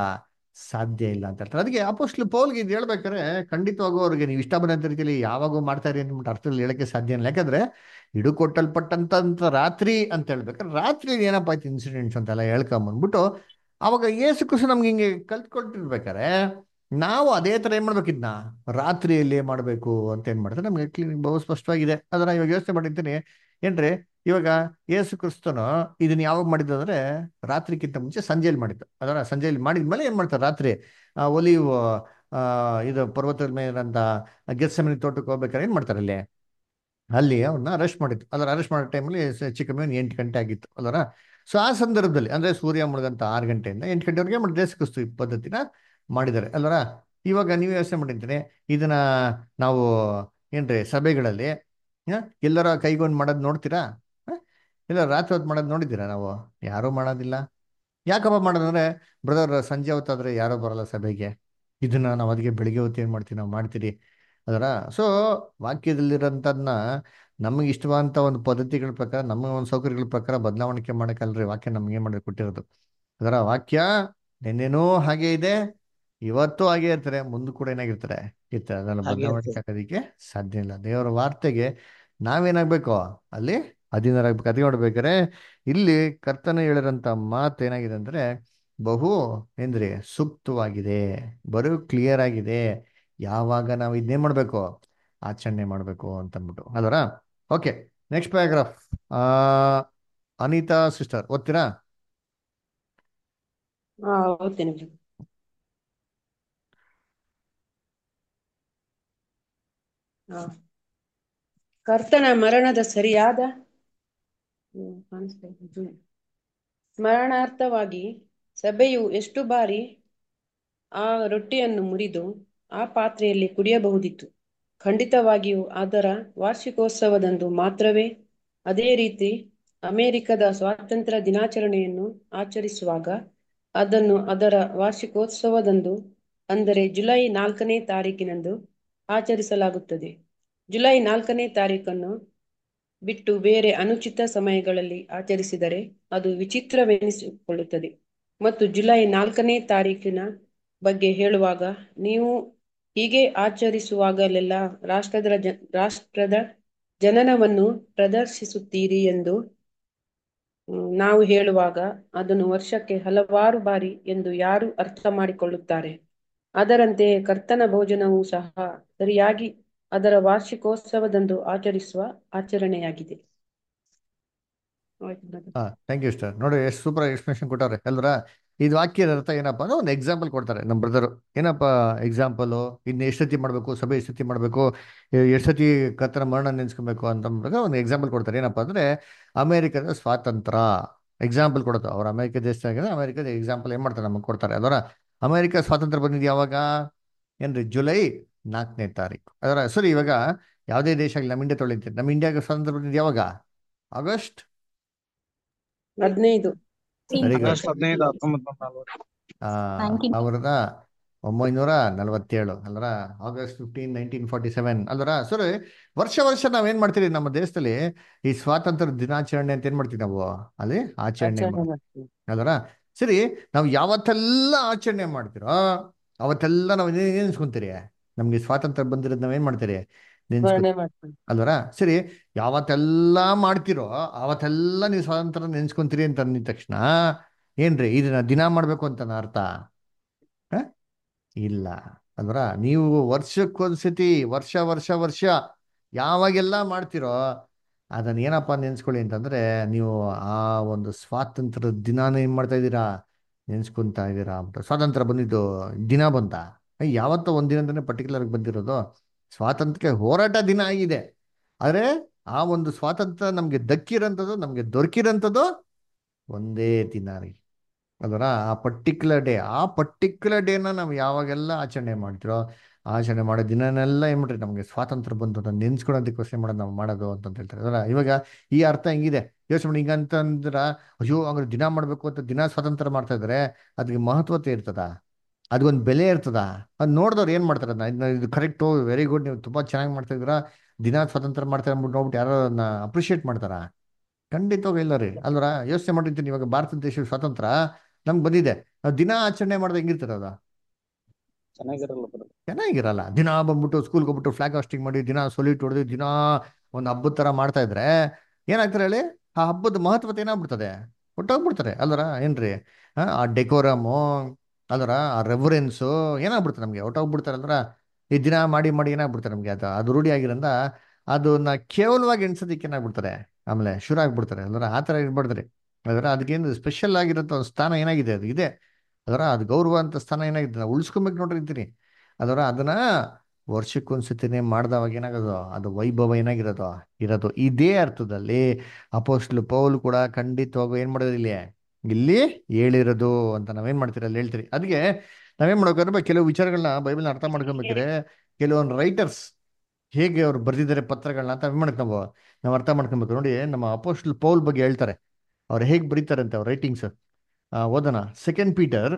ಸಾಧ್ಯ ಇಲ್ಲ ಅಂತ ಹೇಳ್ತಾರೆ ಅದಕ್ಕೆ ಅಪೋಸ್ಟ್ಲ್ ಪೌಲ್ಗೆ ಇದು ಹೇಳ್ಬೇಕಾದ್ರೆ ಖಂಡಿತವಾಗೂ ಅವ್ರಿಗೆ ನೀವು ಇಷ್ಟ ಬಂದಂತ ರೀತಿಯಲ್ಲಿ ಯಾವಾಗೂ ಮಾಡ್ತಾ ಇರಿ ಅಂದ್ಬಿಟ್ಟು ಅರ್ಥದಲ್ಲಿ ಹೇಳಕ್ಕೆ ಸಾಧ್ಯ ಇಲ್ಲ ಯಾಕಂದ್ರೆ ಹಿಡು ಕೊಟ್ಟಲ್ಪಟ್ಟಂತ ರಾತ್ರಿ ಅಂತ ಹೇಳ್ಬೇಕಾದ್ರೆ ರಾತ್ರಿ ಏನಪ್ಪ ಆಯ್ತು ಇನ್ಸಿಡೆಂಟ್ಸ್ ಅಂತೆಲ್ಲ ಹೇಳ್ಕೊಂಬಂದ್ಬಿಟ್ಟು ಅವಾಗ ಏಸು ಕೃಷ್ಣ ನಮ್ಗೆ ಹಿಂಗೆ ಕಲ್ತ್ಕೊಳ್ತಿರ್ಬೇಕಾರೆ ನಾವು ಅದೇ ತರ ಏನ್ ಮಾಡ್ಬೇಕಿದ್ನ ರಾತ್ರಿಯಲ್ಲಿ ಮಾಡಬೇಕು ಅಂತ ಏನ್ ಮಾಡ್ತಾರೆ ನಮ್ಗೆ clear- ಬಹು ಸ್ಪಷ್ಟವಾಗಿದೆ ಅದನ್ನ ಇವಾಗ ಯೋಚನೆ ಮಾಡಿರ್ತೀನಿ ಏನ್ರಿ ಇವಾಗ ಯೇಸು ಕ್ರಿಸ್ತನು ಇದನ್ನ ಯಾವಾಗ ಮಾಡಿದ್ದು ಅಂದ್ರೆ ರಾತ್ರಿಕ್ಕಿಂತ ಮುಂಚೆ ಸಂಜೆಯಲ್ಲಿ ಮಾಡಿದ್ದು ಅದರ ಸಂಜೆಯಲ್ಲಿ ಮಾಡಿದ್ಮೇಲೆ ಏನ್ ಮಾಡ್ತಾರೆ ರಾತ್ರಿ ಆ ಒಲಿವ್ ಆ, ಇದು ಪರ್ವತದ ಮೇಲಿರಂತ ಗೆತ್ಸೆಮನೆ ತೋಟಕ್ಕೆ ಹೋಗ್ಬೇಕಾದ್ರೆ ಏನ್ ಮಾಡ್ತಾರೆ ಅಲ್ಲಿ ಅಲ್ಲಿ ಅವ್ರನ್ನ ಅರೆಸ್ಟ್ ಮಾಡಿತ್ತು ಅದ್ರ ಅರೆಸ್ಟ್ ಮಾಡೋ ಟೈಮಲ್ಲಿ ಚಿಕ್ಕಮ್ಮನ ಎಂಟು ಗಂಟೆ ಆಗಿತ್ತು ಅಲ್ಲರ ಸೊ ಆ ಸಂದರ್ಭದಲ್ಲಿ ಅಂದ್ರೆ ಸೂರ್ಯ ಮುಳುಗಂತ ಆರು ಗಂಟೆಯಿಂದ ಎಂಟು ಗಂಟೆವರೆಗೆ ಮಾಡಿ ದೇಶ ಕ್ರಿಸ್ತು ಈ ಪದ್ಧತಿನ ಮಾಡಿದ್ದಾರೆ ಅಲ್ಲರ ಇವಾಗ ನೀವು ಯೋಚನೆ ಮಾಡಿರ್ತೀನಿ ಇದನ್ನ ನಾವು ಏನ್ರಿ ಸಭೆಗಳಲ್ಲಿ ಆ, ಎಲ್ಲರ ಕೈಗೊಂಡು ಮಾಡೋದು ನೋಡ್ತೀರಾ ಆ? ಇಲ್ಲ ರಾತ್ರಿ ಹೊತ್ತು ಮಾಡೋದು ನೋಡಿದ್ದೀರಾ ನಾವು ಯಾರೂ ಮಾಡೋದಿಲ್ಲ ಯಾಕಪ್ಪ ಮಾಡೋದಂದ್ರೆ ಬ್ರದರ್ ಸಂಜೆ ಹೊತ್ತಾದ್ರೆ ಯಾರೋ ಬರಲ್ಲ ಸಭೆಗೆ ಇದನ್ನ ನಾವು ಅದಕ್ಕೆ ಬೆಳಿಗ್ಗೆ ಹೊತ್ತು ಏನು ಮಾಡ್ತೀವಿ ನಾವು ಮಾಡ್ತೀರಿ ಅದರ ಸೊ ವಾಕ್ಯದಲ್ಲಿರೋಂಥದ್ದನ್ನ ನಮಗೆ ಇಷ್ಟವಾದಂಥ ಒಂದು ಪದ್ಧತಿಗಳ ಪ್ರಕಾರ ನಮ್ಮ ಒಂದು ಸೌಕರ್ಯಗಳ ಪ್ರಕಾರ ಬದಲಾವಣೆ ಮಾಡೋಕ್ಕಲ್ರಿ ವಾಕ್ಯ ನಮ್ಗೆ ಏನು ಮಾಡಿ ಕೊಟ್ಟಿರೋದು ಅದರ ವಾಕ್ಯ ನಿನ್ನೆನೂ ಹಾಗೆ ಇದೆ ಇವತ್ತು ಹಾಗೆ ಇರ್ತಾರೆ ಮುಂದೆ ಕೂಡ ಏನಾಗಿರ್ತಾರೆ ಇರ್ತಾರೆ ಅದನ್ನು ಹಾಗೆ ಬದಲಾವಣೆ ಇರ್ತದೆ. ಹಾಕೋದಕ್ಕೆ ಸಾಧ್ಯ ಇಲ್ಲ ದೇವರ ವಾರ್ತೆಗೆ ನಾವೇನಾಗಬೇಕು ಅಲ್ಲಿ ಅಧೀನರಾಗಬೇಕು ಅದೇ ನೋಡ್ಬೇಕಾದ್ರೆ ಇಲ್ಲಿ ಕರ್ತನ ಹೇಳಿರೋಂಥ ಮಾತು ಏನಾಗಿದೆ ಅಂದ್ರೆ ಬಹು ಏನ್ರಿ ಸೂಕ್ತವಾಗಿದೆ ಬರೋ ಕ್ಲಿಯರ್ ಆಗಿದೆ ಯಾವಾಗ ನಾವು ಇದನ್ನೇ ಮಾಡಬೇಕು ಆಚರಣೆ ಮಾಡಬೇಕು ಅಂತ ಅಂದ್ಬಿಟ್ಟು ಅದರ okay next paragraph Anitha sister ಓದ್ತೀರಾ ಹಾ ಓದ್ತೇನೆ brother. ಹಾ. ಕರ್ತನ ಮರಣದ ಸರಿಯಾದ ಹ್ಮ್, ಕಾಣಿಸ್ತಾ ಇದೆ, zoom. ಸ್ಮರಣಾರ್ಥವಾಗಿ ಸಭೆಯು ಎಷ್ಟು ಬಾರಿ ಆ ರೊಟ್ಟಿಯನ್ನು ಮುರಿದು ಆ ಪಾತ್ರೆಯಲ್ಲಿ ಕುಡಿಯಬಹುದಿತ್ತು ಖಂಡಿತವಾಗಿಯೂ ಅದರ ವಾರ್ಷಿಕೋತ್ಸವದಂದು ಮಾತ್ರವೇ ಅದೇ ರೀತಿ ಅಮೆರಿಕದ ಸ್ವಾತಂತ್ರ್ಯ ದಿನಾಚರಣೆಯನ್ನು ಆಚರಿಸುವಾಗ ಅದನ್ನು ಅದರ ವಾರ್ಷಿಕೋತ್ಸವದಂದು ಅಂದರೆ ಜುಲೈ ನಾಲ್ಕನೇ ತಾರೀಕಿನಂದು ಆಚರಿಸಲಾಗುತ್ತದೆ ಜುಲೈ ನಾಲ್ಕನೇ ತಾರೀಕನ್ನು ಬಿಟ್ಟು ಬೇರೆ ಅನುಚಿತ ಸಮಯಗಳಲ್ಲಿ ಆಚರಿಸಿದರೆ ಅದು ವಿಚಿತ್ರವೆನಿಸಿಕೊಳ್ಳುತ್ತದೆ ಮತ್ತು ಜುಲೈ ನಾಲ್ಕನೇ ತಾರೀಕಿನ ಬಗ್ಗೆ ಹೇಳುವಾಗ ನೀವು ಹೀಗೆ ಆಚರಿಸುವಾಗಲೆಲ್ಲ ರಾಷ್ಟ್ರದ ಜ ರಾಷ್ಟ್ರದ ಜನನವನ್ನು ಪ್ರದರ್ಶಿಸುತ್ತೀರಿ ಎಂದು ಹ್ಮ್, ನಾವು ಹೇಳುವಾಗ ಅದನ್ನು ವರ್ಷಕ್ಕೆ ಹಲವಾರು ಬಾರಿ ಎಂದು ಯಾರು ಅರ್ಥ ಮಾಡಿಕೊಳ್ಳುತ್ತಾರೆ ಅದರಂತೆಯೇ ಕರ್ತನ ಭೋಜನವೂ ಸಹ ಸರಿಯಾಗಿ ಅದರ ವಾರ್ಷಿಕೋತ್ಸವದಂದು ಆಚರಿಸುವ ಆಚರಣೆಯಾಗಿದೆ ಆಯ್ತು brother. ಹಾ ಥ್ಯಾಂಕ್ ಯು ಸ್ಟರ್ ನೋಡಿ ಎಷ್ಟು ಸೂಪರ್ ಎಕ್ಸ್ಪ್ಲನೇಷನ್ ಕೊಟ್ಟವ್ರೆ ಅಲ್ವರ ಇದು ವಾಕ್ಯದ ಅರ್ಥ ಏನಪ್ಪ ಅಂದ್ರೆ ಒಂದು ಎಕ್ಸಾಂಪಲ್ ಕೊಡ್ತಾರೆ ನಮ್ಮ ಬ್ರದರು ಏನಪ್ಪ ಎಕ್ಸಾಂಪಲು ಇನ್ನು ಎಷ್ಟು ಸತಿ ಮಾಡಬೇಕು ಸಭೆ ಎಷ್ಟು ಸತಿ ಮಾಡಬೇಕು ಎಷ್ಟು ಸತಿ ಕರ್ತನ ಮರಣ ನೆನೆಸ್ಕೊಬೇಕು ಅಂತ ಒಂದು ಎಕ್ಸಾಂಪಲ್ ಕೊಡ್ತಾರೆ ಏನಪ್ಪ ಅಂದ್ರೆ ಅಮೇರಿಕದ ಸ್ವಾತಂತ್ರ್ಯ ಎಕ್ಸಾಂಪಲ್ ಕೊಡೋದು ಅವ್ರು ಅಮೇರಿಕ ದೇಶದಾಗ ಅಮೇರಿಕದ ಎಕ್ಸಾಂಪಲ್ ಏನ್ ಮಾಡ್ತಾರೆ ನಮಗೆ ಕೊಡ್ತಾರೆ ಅದರ ಅಮೇರಿಕ ಸ್ವಾತಂತ್ರ್ಯ ಬಂದಿದ್ದು ಯಾವಾಗ ಏನ್ರಿ ಜುಲೈ ನಾಲ್ಕನೇ ತಾರೀಕು ಅದರ ಸರಿ ಇವಾಗ ಯಾವುದೇ ದೇಶ ಆಗಲಿ ನಮ್ಮ ಇಂಡಿಯಾ ತೊಳಿತೀವಿ ನಮ್ಮ ಇಂಡಿಯಾಗೆ ಸ್ವಾತಂತ್ರ್ಯ ಬಂದಿದ್ದು ಯಾವಾಗ ಆಗಸ್ಟ್ ಹದಿನೈದು ವೆರಿ ಗುಡ್ ಆಗಸ್ಟ್ ಹದಿನೈದು ಹತ್ತೊಂಬತ್ತು ನೂರ ನಲವತ್ತು Nineteen- ಸಾವಿರದ ಒಂಬೈನೂರ ನಲವತ್ತೇಳು ಅಲ್ರ August fifteen nineteen forty seven ಅಲ್ರ ಸರಿ ವರ್ಷ ವರ್ಷ ನಾವೇನ್ ಮಾಡ್ತೀವಿ ನಮ್ಮ ದೇಶದಲ್ಲಿ ಈ ಸ್ವಾತಂತ್ರ್ಯ ದಿನಾಚರಣೆ ಅಂತ ಏನ್ ಮಾಡ್ತೀವಿ ನಾವು ಅಲ್ಲಿ ಆಚರಣೆ ಆಚರಣೆ ಮಾಡ್ತೀವಿ ಮಾಡ್ತೀವಿ ಅಲ್ರ ಸರಿ ನಾವು ಯಾವತ್ತೆಲ್ಲ ಆಚರಣೆ ಮಾಡ್ತೀರೋ ಅವತ್ತೆಲ್ಲ ನಾವು ಏನ್ ನೆನ್ಸ್ಕೊಂತೀರಿ ನಮ್ಗೆ ಸ್ವಾತಂತ್ರ್ಯ ಬಂದಿರೋದು ನಾವೇನ್ ಮಾಡ್ತೀರಿ ನೆನ್ಸ್ಕೊ ಸ್ಮರಣೆ ಮಾಡ್ತೀವಿ ಅಲ್ವರ ಸರಿ ಯಾವತ್ತೆಲ್ಲ ಮಾಡ್ತಿರೋ ಅವತ್ತೆಲ್ಲ ನೀವು ಸ್ವಾತಂತ್ರ್ಯ ನೆನ್ಸ್ಕೊಂತೀರಿ ಅಂತ ಅಂದಿದ ತಕ್ಷಣ ಏನ್ರಿ ಇದನ್ನ ದಿನ ಮಾಡ್ಬೇಕು ಅಂತ ಅರ್ಥ ಹ? ಇಲ್ಲ ಅಲ್ವರ ನೀವು ವರ್ಷಕ್ಕೊಂದ್ಸತಿ ವರ್ಷ ವರ್ಷ ವರ್ಷ ಯಾವಾಗೆಲ್ಲ ಮಾಡ್ತಿರೋ ಅದನ್ನ ಏನಪ್ಪ ನೆನ್ಸ್ಕೊಳ್ಳಿ ಅಂತಂದ್ರೆ ನೀವು ಆ ಒಂದು ಸ್ವಾತಂತ್ರ್ಯ ದಿನಾನ ಏನ್ ಮಾಡ್ತಾ ಇದ್ದೀರಾ ನೆನ್ಸ್ಕೊಂತಾ ಇದ್ದೀರಾ ಅಂತ ಸ್ವಾತಂತ್ರ್ಯ ಬಂದಿದ್ದು ದಿನ ಬಂತ ಯಾವತ್ತೋ ಒಂದಿನ ಅಂತಾನೆ ಪರ್ಟಿಕ್ಯುಲರ್ ಬಂದಿರೋದು ಸ್ವಾತಂತ್ರ್ಯ ಹೋರಾಟ ದಿನ ಆಗಿದೆ ಆದರೆ ಆ ಒಂದು ಸ್ವಾತಂತ್ರ್ಯ ನಮಗೆ ದಕ್ಕಿರೋಂಥದ್ದು ನಮಗೆ ದೊರಕಿರೋಂಥದ್ದು ಒಂದೇ ದಿನ ರೀ ಅದರ ಆ ಪರ್ಟಿಕ್ಯುಲರ್ ಡೇ ಆ ಪರ್ಟಿಕ್ಯುಲರ್ ಡೇನ ನಾವು ಯಾವಾಗೆಲ್ಲ ಆಚರಣೆ ಮಾಡ್ತಿರೋ ಆಚರಣೆ ಮಾಡೋ ದಿನನೆಲ್ಲ ಏನ್ ಮಾಡ್ರಿ ನಮಗೆ ಸ್ವಾತಂತ್ರ್ಯ ಬಂತು ಅಂತ ನೆನ್ಸ್ಕೊಳೋದಕ್ಕೋಸ್ಕರ ಮಾಡೋದು ನಾವು ಮಾಡೋದು ಅಂತ ಹೇಳ್ತಾರೆ ಅದರ ಇವಾಗ ಈ ಅರ್ಥ ಹೆಂಗಿದೆ ಯೋಚನೆ ಮಾಡಿ ಹಿಂಗಂತಂದ್ರ ಅಯ್ಯೋ ಹಂಗಾರೆ ದಿನ ಮಾಡಬೇಕು ಅಂತ ದಿನ ಸ್ವಾತಂತ್ರ್ಯ ಮಾಡ್ತಾ ಇದ್ರೆ ಅದಕ್ಕೆ ಮಹತ್ವತೆ ಇರ್ತದ ಅದಕ್ಕೊಂದು ಬೆಲೆ ಇರ್ತದ ಅದು ನೋಡಿದವ್ರು ಏನು ಮಾಡ್ತಾರೆ ಅದನ್ನ ಇದನ್ನ ಇದು ಕರೆಕ್ಟು ವೆರಿ ಗುಡ್ ನೀವು ತುಂಬ ಚೆನ್ನಾಗಿ ಮಾಡ್ತಾ ಇದ್ದೀರಾ ದಿನ ಸ್ವಾತಂತ್ರ್ಯ ಮಾಡ್ತಾರೆ ಅಂದ್ಬಿಟ್ಟು ನೋಡ್ಬಿಟ್ಟು ಯಾರೋ ಅದನ್ನ ಅಪ್ರಿಷಿಯೇಟ್ ಮಾಡ್ತಾರಾ ಖಂಡಿತವಾಗ ಇಲ್ಲ ರೀ ಅಲ್ವರ ಯೋಚನೆ ಮಾಡಿರ್ತೀನಿ ಇವಾಗ ಭಾರತ ದೇಶದ ಸ್ವಾತಂತ್ರ್ಯ ನಮ್ಗೆ ಬಂದಿದೆ ನಾವು ದಿನ ಆಚರಣೆ ಮಾಡಿದ್ರೆ ಹೆಂಗಿರ್ತದೆ ಅದು ಚೆನ್ನಾಗಿರಲ್ಲ brother. ಚೆನ್ನಾಗಿರಲ್ಲ ದಿನ ಬಂದ್ಬಿಟ್ಟು ಸ್ಕೂಲ್ಗೆ ಹೋಗ್ಬಿಟ್ಟು ಫ್ಲಾಗ್ ಹಾಸ್ಟಿಂಗ್ ಮಾಡಿ ದಿನ ಸೊಲಿಟ್ ಹೊಡೆದು ದಿನ ಒಂದು ಹಬ್ಬದ ಥರ ಮಾಡ್ತಾ ಇದ್ರೆ ಏನಾಗ್ತಾರೆ ಹೇಳಿ ಆ ಹಬ್ಬದ ಮಹತ್ವತೆ ಏನಾಗ್ಬಿಡ್ತದೆ ಹೊಟ್ಟೋಗ್ಬಿಡ್ತಾರೆ ಅಲ್ವರ ಏನ್ರಿ ಆ, ಆ ಡೆಕೋರಮು ಅಲ್ವರ ಆ ರೆಫರೆನ್ಸು ಏನಾಗ್ಬಿಡ್ತಾರೆ ನಮಗೆ ಹೊಟ್ಟೋಗ್ಬಿಡ್ತಾರೆ ಅಲ್ವರ ಈ ದಿನ ಮಾಡಿ ಮಾಡಿ ಏನಾಗ್ಬಿಡ್ತಾರೆ ನಮಗೆ ಅದು ಅದು ರೂಢಿ ಆಗಿರಂದ ಅದನ್ನ ಕೇವಲವಾಗಿ ಎಣ್ಸೋದಕ್ಕೆ ಏನಾಗ್ಬಿಡ್ತಾರೆ ಆಮೇಲೆ ಶುರು ಆಗ್ಬಿಡ್ತಾರೆ ಅಲ್ವರ ಆ ಥರ ಇರ್ಬಾರ್ದ್ರಿ ಅದರ ಅದಕ್ಕೇನು ಸ್ಪೆಷಲ್ ಆಗಿರೋಂಥ ಒಂದು ಸ್ಥಾನ ಏನಾಗಿದೆ ಅದು ಇದೆ ಅದರ ಅದು ಗೌರವ ಅಂತ ಸ್ಥಾನ ಏನಾಗಿದೆ ನಾವು ಉಳಿಸ್ಕೊಬೇಕು ನೋಡ್ರಿ ಅಂತೀನಿ ಅದರ ಅದನ್ನ ವರ್ಷಕ್ಕೊಂದ್ಸತಿನೇ ಮಾಡ್ದವಾಗ ಏನಾಗೋದು ಅದು ವೈಭವ ಏನಾಗಿರೋದು ಇರೋದು ಇದೇ ಅರ್ಥದಲ್ಲಿ ಅಪೋಸ್ಟ್ಲು ಪೌಲ್ ಕೂಡ ಖಂಡಿತವಾಗೂ ಏನ್ ಮಾಡೋದು ಇಲ್ಲಿ ಇಲ್ಲಿ ಹೇಳಿರೋದು ಅಂತ ನಾವೇನ್ ಮಾಡ್ತೀರಿ ಅಲ್ಲಿ ಹೇಳ್ತೀರಿ ಅದಕ್ಕೆ ನಾವೇನ್ ಮಾಡ್ಬೇಕಾದ್ರೆ ಕೆಲವು ವಿಚಾರಗಳನ್ನ ಬೈಬಲ್ನ ಅರ್ಥ ಮಾಡ್ಕೊಬೇಕ್ರೆ ಕೆಲವೊಂದು ರೈಟರ್ಸ್ ಹೇಗೆ ಅವ್ರು ಬರೆದಿದ್ದಾರೆ ಪತ್ರಗಳನ್ನ ಅಂತ ಏನ್ ಮಾಡ್ಕೊ ನಾವು ನಾವು ಅರ್ಥ ಮಾಡ್ಕೊಬೇಕು ನೋಡಿ ನಮ್ಮ ಅಪೋಸ್ಟ್ಲ್ ಪೌಲ್ ಬಗ್ಗೆ ಹೇಳ್ತಾರೆ ಅವ್ರು ಹೇಗೆ ಬರೀತಾರೆ ಅಂತ ಅವ್ರ ರೈಟಿಂಗ್ಸ್ ಓದೋಣ second Peter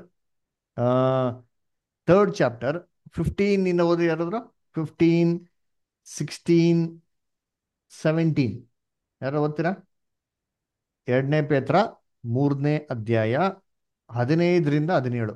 third chapter fifteen ಇಂದ ಓದಿ ಯಾರಾದ್ರು ಫಿಫ್ಟೀನ್ ಸಿಕ್ಸ್ಟೀನ್ ಸೆವೆಂಟೀನ್ ಯಾರು ಓದ್ತೀರಾ ಎರಡನೇ ಪೇತ್ರ ಮೂರನೇ ಅಧ್ಯಾಯ ಹದಿನೈದರಿಂದ ಹದಿನೇಳು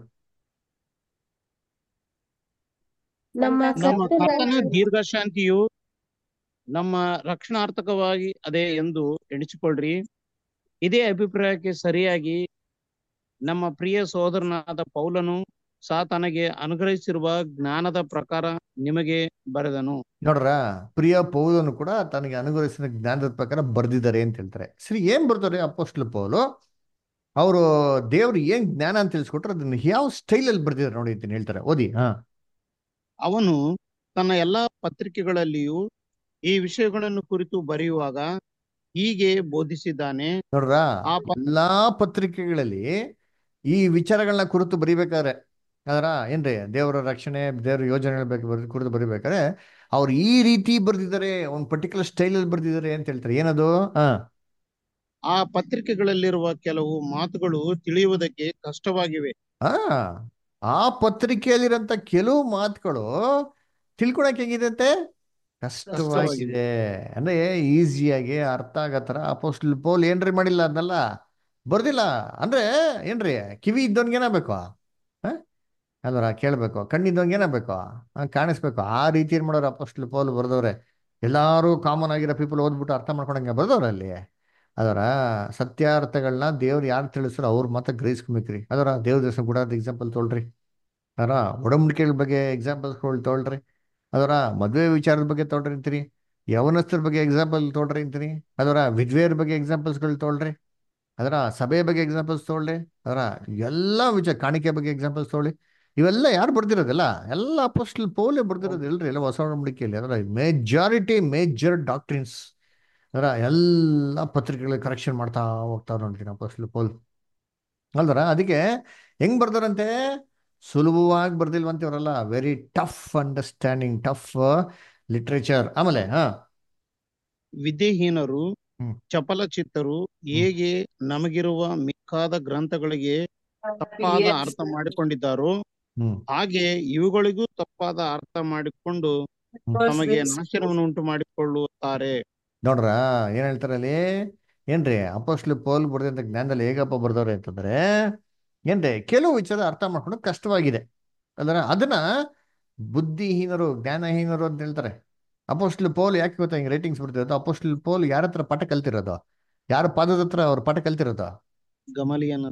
ನಮ್ಮ ನಮ್ಮ ಕರ್ತನ ಕರ್ತನ ದೀರ್ಘಶಾಂತಿಯು ನಮ್ಮ ರಕ್ಷಣಾರ್ಥಕವಾಗಿ ಅದೇ ಎಂದು ಎಣಿಸಿಕೊಳ್ಳ್ರಿ ಇದೇ ಅಭಿಪ್ರಾಯಕ್ಕೆ ಸರಿಯಾಗಿ ನಮ್ಮ ಪ್ರಿಯ ಸಹೋದರನಾದ ಪೌಲನು ಸಹ ತನಗೆ ಅನುಗ್ರಹಿಸಿರುವ ಜ್ಞಾನದ ಪ್ರಕಾರ ನಿಮಗೆ ಬರೆದನು ನೋಡ್ರ ಪ್ರಿಯ ಪೌಲನು ಕೂಡ ತನಗೆ ಅನುಗ್ರಹಿಸಿದ ಜ್ಞಾನದ ಪ್ರಕಾರ ಬರ್ದಿದ್ದಾರೆ ಅಂತ ಹೇಳ್ತಾರೆ ಸರಿ ಏನ್ ಬರ್ತಾರೆ ಅಪೋಸ್ಟ್ಲ್ ಪೌಲು ಅವರು ದೇವ್ರು ಏನ್ ಜ್ಞಾನ ಅಂತ ತಿಳಿಸ್ಕೊಟ್ರೆ ಅದನ್ನ ಯಾವ ಸ್ಟೈಲಲ್ಲಿ ಬರ್ದಿದ್ದಾರೆ ನೋಡಿ ಅಂತ ಹೇಳ್ತಾರೆ ಓದಿ ಹಾ ಅವನು ತನ್ನ ಎಲ್ಲಾ ಪತ್ರಿಕೆಗಳಲ್ಲಿಯೂ ಈ ವಿಷಯಗಳನ್ನು ಕುರಿತು ಬರೆಯುವಾಗ ಹೀಗೆ ಬೋಧಿಸಿದ್ದಾನೆ ನೋಡ್ರ ಆ ಪ- ಎಲ್ಲಾ ಪತ್ರಿಕೆಗಳಲ್ಲಿ ಈ ವಿಚಾರಗಳನ್ನ ಕುರಿತು ಬರಿಬೇಕಾದ್ರೆ ಅದರ ಏನ್ರಿ ದೇವರ ರಕ್ಷಣೆ ದೇವರ ಯೋಜನೆಗಳ ಬಗ್ಗೆ ಬರ್- ಕುರಿತು ಬರಿಬೇಕಾದ್ರೆ ಅವ್ರು ಈ ರೀತಿ ಬರ್ದಿದ್ದಾರೆ ಒಂದು ಪರ್ಟಿಕ್ಯುಲರ್ ಸ್ಟೈಲಲ್ಲಿ ಬರ್ದಿದ್ದಾರೆ ಅಂತ ಹೇಳ್ತಾರೆ ಏನದು ಹಾ ಆ ಪತ್ರಿಕೆಗಳಲ್ಲಿರುವ ಕೆಲವು ಮಾತುಗಳು ತಿಳಿಯುವುದಕ್ಕೆ ಕಷ್ಟವಾಗಿವೆ ಆ ಆ ಪತ್ರಿಕೆಯಲ್ಲಿರಂತ ಕೆಲವು ಮಾತುಗಳು ತಿಳ್ಕೊಳಕ್ ಹೆಂಗಿದೆ ಕಷ್ಟವಾಗಿದೆ ಅಂದ್ರೆ ಈಸಿಯಾಗಿ ಅರ್ಥ ಆಗೋ ಥರ ಅಪೋಸ್ಟಲ್ ಪೌಲ್ ಏನ್ರಿ ಮಾಡಿಲ್ಲ ಅದನ್ನೆಲ್ಲ ಬರ್ದಿಲ್ಲ ಅಂದ್ರೆ ಏನ್ರಿ ಕಿವಿ ಇದ್ದವನ್ಗೆ ಏನಾಗಬೇಕು ಅಲ್ವರ ಕೇಳಬೇಕು ಕಣ್ಣಿದ್ದವನ್ಗೆ ಏನಾಗಬೇಕು ಕಾಣಿಸ್ಬೇಕು ಆ ರೀತಿ ಏನ್ ಮಾಡೋರು ಅಪೋಸ್ಟಲ್ ಪೌಲ್ ಬರ್ದವ್ರೆ ಎಲ್ಲಾರು ಕಾಮನ್ ಆಗಿರೋ ಪೀಪಲ್ ಓದ್ಬಿಟ್ಟು ಅರ್ಥ ಮಾಡ್ಕೊಂಡಂಗೆ ಬರ್ದವ್ರೆ ಅಲ್ಲಿ ಅದರ ಸತ್ಯಾರ್ಥಗಳನ್ನ ದೇವ್ರು ಯಾರು ತಿಳಿಸ್ರೋ ಅವ್ರು ಮಾತ್ರ ಗ್ರಹಿಸ್ಕೊಬೇಕ್ರಿ ಅದರ ದೇವ್ರ ದೇಶ ಕೂಡ ಎಕ್ಸಾಂಪಲ್ ತೊಗೊಳ್ರಿ ಅದರ ಒಡಂಬಡಿಕೆಗಳ ಬಗ್ಗೆ ಎಕ್ಸಾಂಪಲ್ಸ್ಗಳು ತೊಗೊಳ್ರಿ ಅದರ ಮದುವೆ ವಿಚಾರದ ಬಗ್ಗೆ ತೊಗೊಳ್ರಿ ಅಂತೀರಿ ಯವನಸ್ಥರ ಬಗ್ಗೆ ಎಕ್ಸಾಂಪಲ್ ತೊಗೊಳ್ರಿ ಅಂತೀರಿ ಅದರ ವಿಧವೆಯರ ಬಗ್ಗೆ ಎಕ್ಸಾಂಪಲ್ಸ್ಗಳು ತೊಗೊಳ್ರಿ ಅದರ ಸಭೆ ಬಗ್ಗೆ ಎಕ್ಸಾಂಪಲ್ಸ್ ತೊಗೊಳ್ರಿ ಅದರ ಎಲ್ಲ ವಿಚಾರ ಕಾಣಿಕೆ ಬಗ್ಗೆ ಎಕ್ಸಾಂಪಲ್ಸ್ ತೊಗೊಳ್ಳಿ ಇವೆಲ್ಲ ಯಾರು ಬರ್ದಿರೋದಿಲ್ಲ ಎಲ್ಲ ಅಪೋಸ್ಟಲ್ ಪೌಲೇ ಬರ್ದಿರೋದು ಇಲ್ರಿ ಎಲ್ಲ ಹೊಸ ಒಡಂಬಡಿಕೆಯಲ್ಲಿ ಅದರ ಮೇಜಾರಿಟಿ ಮೇಜರ್ ಡಾಕ್ಟ್ರಿನ್ಸ್ ಅದರ ಎಲ್ಲ ಪತ್ರಿಕೆಗಳಿಗೆ ಕರೆಕ್ಷನ್ ಮಾಡ್ತಾ ಹೋಗ್ತಾವ್ರು ನೋಡ್ತೀನಿ ಅಪೋಸ್ಟಲ್ ಪೌಲ್ ಅಲ್ದರ ಅದಕ್ಕೆ ಹೆಂಗ್ ಬರ್ದಾರಂತೆ ಸುಲಭವಾಗಿ ಬರ್ದಿಲ್ವಂತೆ ಇವರೆಲ್ಲ very tough understanding tough literature ಆಮೇಲೆ ಹಾ ವಿದ್ಯೆಹೀನರು ಹ್ಮ್. ಚಪಲಚಿತ್ತರು ಹೇಗೆ ನಮಗಿರುವ ಮಿಕ್ಕಾದ ಗ್ರಂಥಗಳಿಗೆ ತಪ್ಪಾದ ಅರ್ಥ ಮಾಡಿಕೊಂಡಿದ್ದಾರೋ ಹ್ಮ್ ಹಾಗೆ ಇವುಗಳಿಗೂ ತಪ್ಪಾದ ಅರ್ಥ ಮಾಡಿಕೊಂಡು ತಮಗೆ ನಾಶನವನ್ನು ಉಂಟು ಮಾಡಿಕೊಳ್ಳುತ್ತಾರೆ ನೋಡ್ರ ಏನ್ ಹೇಳ್ತಾರೆ ಅಲ್ಲಿ ಏನ್ರಿ ಅಪೋಸ್ಟ್ಲ್ ಪೌಲ್ ಬರ್ದಂತ ಜ್ಞಾನದಲ್ಲಿ ಹೇಗಪ್ಪ ಬರ್ದವ್ರೆ ಅಂತಂದ್ರೆ ಏನ್ರಿ ಕೆಲವು ವಿಚಾರ ಅರ್ಥ ಮಾಡ್ಕೊಂಡು ಕಷ್ಟವಾಗಿದೆ ಅಲ್ದ್ರ ಅದನ್ನ ಬುದ್ಧಿಹೀನರು ಜ್ಞಾನಹೀನರು ಅಂತ ಹೇಳ್ತಾರೆ ಅಪೋಸ್ಟ್ಲ್ ಪೌಲ್ ಯಾಕೆ ಗೊತ್ತಾ ಹಿಂಗೆ ರೇಟಿಂಗ್ಸ್ ಬರ್ತಿರೋದು ಅಪೋಸ್ಟ್ಲ್ ಪೌಲ್ ಯಾರ ಹತ್ರ ಪಾಠ ಕಲ್ತಿರೋದು ಯಾರ ಪಾದದ ಹತ್ರ ಅವ್ರ ಪಾಠ ಕಲ್ತಿರೋದು ಗಮಲಿಯನ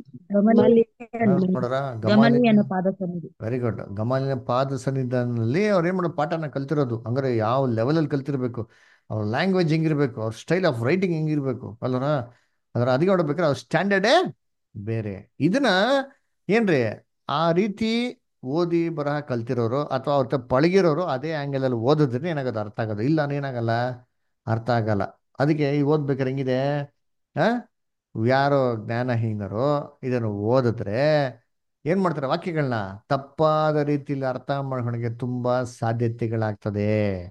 ನೋಡ್ರ ಗಮನಿಯನ ಪಾದ ಸನ್ನಿಧಿ ವೆರಿ ಗುಡ್ ಗಮಲಿನ ಪಾದ ಸನ್ನಿಧಾನದಲ್ಲಿ ಅವ್ರು ಏನ್ ಮಾಡೋ ಪಾಠನ ಕಲ್ತಿರೋದು ಹಂಗಾರೆ ಯಾವ ಲೆವೆಲಲ್ಲಿ ಕಲ್ತಿರ್ಬೇಕು ಅವ್ರ ಲ್ಯಾಂಗ್ವೇಜ್ ಹೆಂಗಿರ್ಬೇಕು ಅವ್ರ ಸ್ಟೈಲ್ ಆಫ್ ರೈಟಿಂಗ್ ಹೆಂಗಿರ್ಬೇಕು ಅಲ್ವರ ಅದರ ಅದಕ್ಕೆ ನೋಡ್ಬೇಕಾದ್ರೆ ಅವ್ರ ಸ್ಟ್ಯಾಂಡರ್ಡೇ ಬೇರೆ ಇದನ್ನ ಏನ್ರಿ ಆ ರೀತಿ ಓದಿ ಬರಹ ಕಲ್ತಿರೋರು ಅಥವಾ ಅವ್ರ ಹತ್ರ ಪಳಗಿರೋರು ಅದೇ ಆಂಗಲಲ್ಲಿ ಓದಿದ್ರೆ ಏನಾಗೋದು ಅರ್ಥ ಆಗೋದು ಇಲ್ಲ ಅಂದ್ರೆ ಏನಾಗಲ್ಲ ಅರ್ಥ ಆಗಲ್ಲ ಅದಕ್ಕೆ ಈ ಓದ್ಬೇಕಾದ್ರೆ ಹೆಂಗಿದೆ ಆ ಯಾರೋ ಜ್ಞಾನಹೀನರು ಇದನ್ನು ಓದಿದ್ರೆ ಏನ್ ಮಾಡ್ತಾರೆ ವಾಕ್ಯಗಳನ್ನ ತಪ್ಪಾದ ರೀತಿಯಲ್ಲಿ ಅರ್ಥ ಮಾಡ್ಕೊಳಕ್ಕೆ ತುಂಬಾ ಸಾಧ್ಯತೆಗಳಾಗ್ತದೆ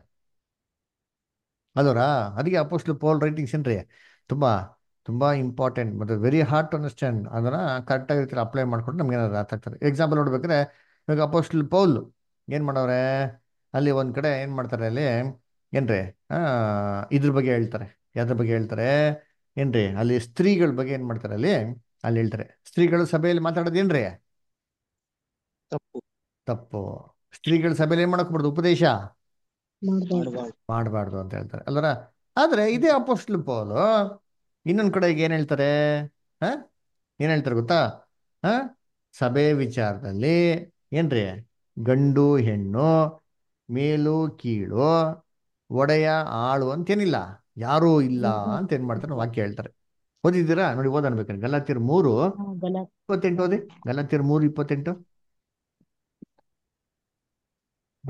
ಅಲ್ವರ ಅದಕ್ಕೆ ಅಪೋಸ್ಟ್ಲ್ ಪೋಲ್ ರೈಟಿಂಗ್ಸ್ ಏನ್ರಿ ತುಂಬಾ ತುಂಬಾ ಇಂಪಾರ್ಟೆಂಟ್ ಮತ್ತೆ ವೆರಿ ಹಾರ್ಡ್ ಟು ಅಂಡರ್ಸ್ಟ್ಯಾಂಡ್ ಅದನ್ನ ಕರೆಕ್ಟಾಗಿ ರೀತಿಯಲ್ಲಿ ಅಪ್ಲೈ ಮಾಡ್ಕೊಂಡು ನಮ್ಗೆ ಏನಾದ್ರು ಅರ್ಥ ಆಗ್ತದೆ ಎಕ್ಸಾಂಪಲ್ ನೋಡ್ಬೇಕಾದ್ರೆ ಇವಾಗ ಅಪೋಸ್ಟ್ಲ್ ಪೌಲ್ ಏನ್ ಮಾಡವ್ರೆ ಅಲ್ಲಿ ಒಂದ್ ಕಡೆ ಏನ್ ಮಾಡ್ತಾರೆ ಅಲ್ಲಿ ಏನ್ರಿ ಆ ಇದ್ರ ಬಗ್ಗೆ ಹೇಳ್ತಾರೆ ಯಾವ್ದ್ರ ಬಗ್ಗೆ ಹೇಳ್ತಾರೆ ಏನ್ರಿ ಅಲ್ಲಿ ಸ್ತ್ರೀಗಳ ಬಗ್ಗೆ ಏನ್ ಮಾಡ್ತಾರೆ ಅಲ್ಲಿ ಅಲ್ಲಿ ಹೇಳ್ತಾರೆ ಸ್ತ್ರೀಗಳು ಸಭೆಯಲ್ಲಿ ಮಾತಾಡೋದು ಏನ್ರಿ ತಪ್ಪು ತಪ್ಪು ಸ್ತ್ರೀಗಳ ಸಭೆಯಲ್ಲಿ ಏನ್ ಮಾಡಕ್ ಉಪದೇಶ ಮಾಡಬಾರ್ದು ಮಾಡಬಾರ್ದು ಅಂತ ಹೇಳ್ತಾರೆ ಅಲ್ವರ ಆದ್ರೆ ಇದೇ ಅಪೋಸ್ಟ್ಲ್ ಪೌಲು ಇನ್ನೊಂದ್ ಕಡೆ ಈಗ ಏನ್ ಹೇಳ್ತಾರೆ ಹ ಏನ್ ಹೇಳ್ತಾರೆ ಗೊತ್ತಾ ಹ ಸಭೆ ವಿಚಾರದಲ್ಲಿ ಏನ್ರಿ ಗಂಡು ಹೆಣ್ಣು ಮೇಲು ಕೀಳು ಒಡೆಯ ಆಳು ಅಂತೇನಿಲ್ಲ ಯಾರೂ ಇಲ್ಲ ಅಂತ ಏನ್ ಮಾಡ್ತಾರೆ ವಾಕ್ಯ ಹೇಳ್ತಾರೆ ಓದಿದ್ದೀರಾ ನೋಡಿ ಓದನ್ ಬೇಕಾದ್ರೆ ಗಲಾತಿಯರ್ ಮೂರು ಇಪ್ಪತ್ತೆಂಟು ಓದಿ ಗಲಾತಿಯರ್ ಮೂರು ಇಪ್ಪತ್ತೆಂಟು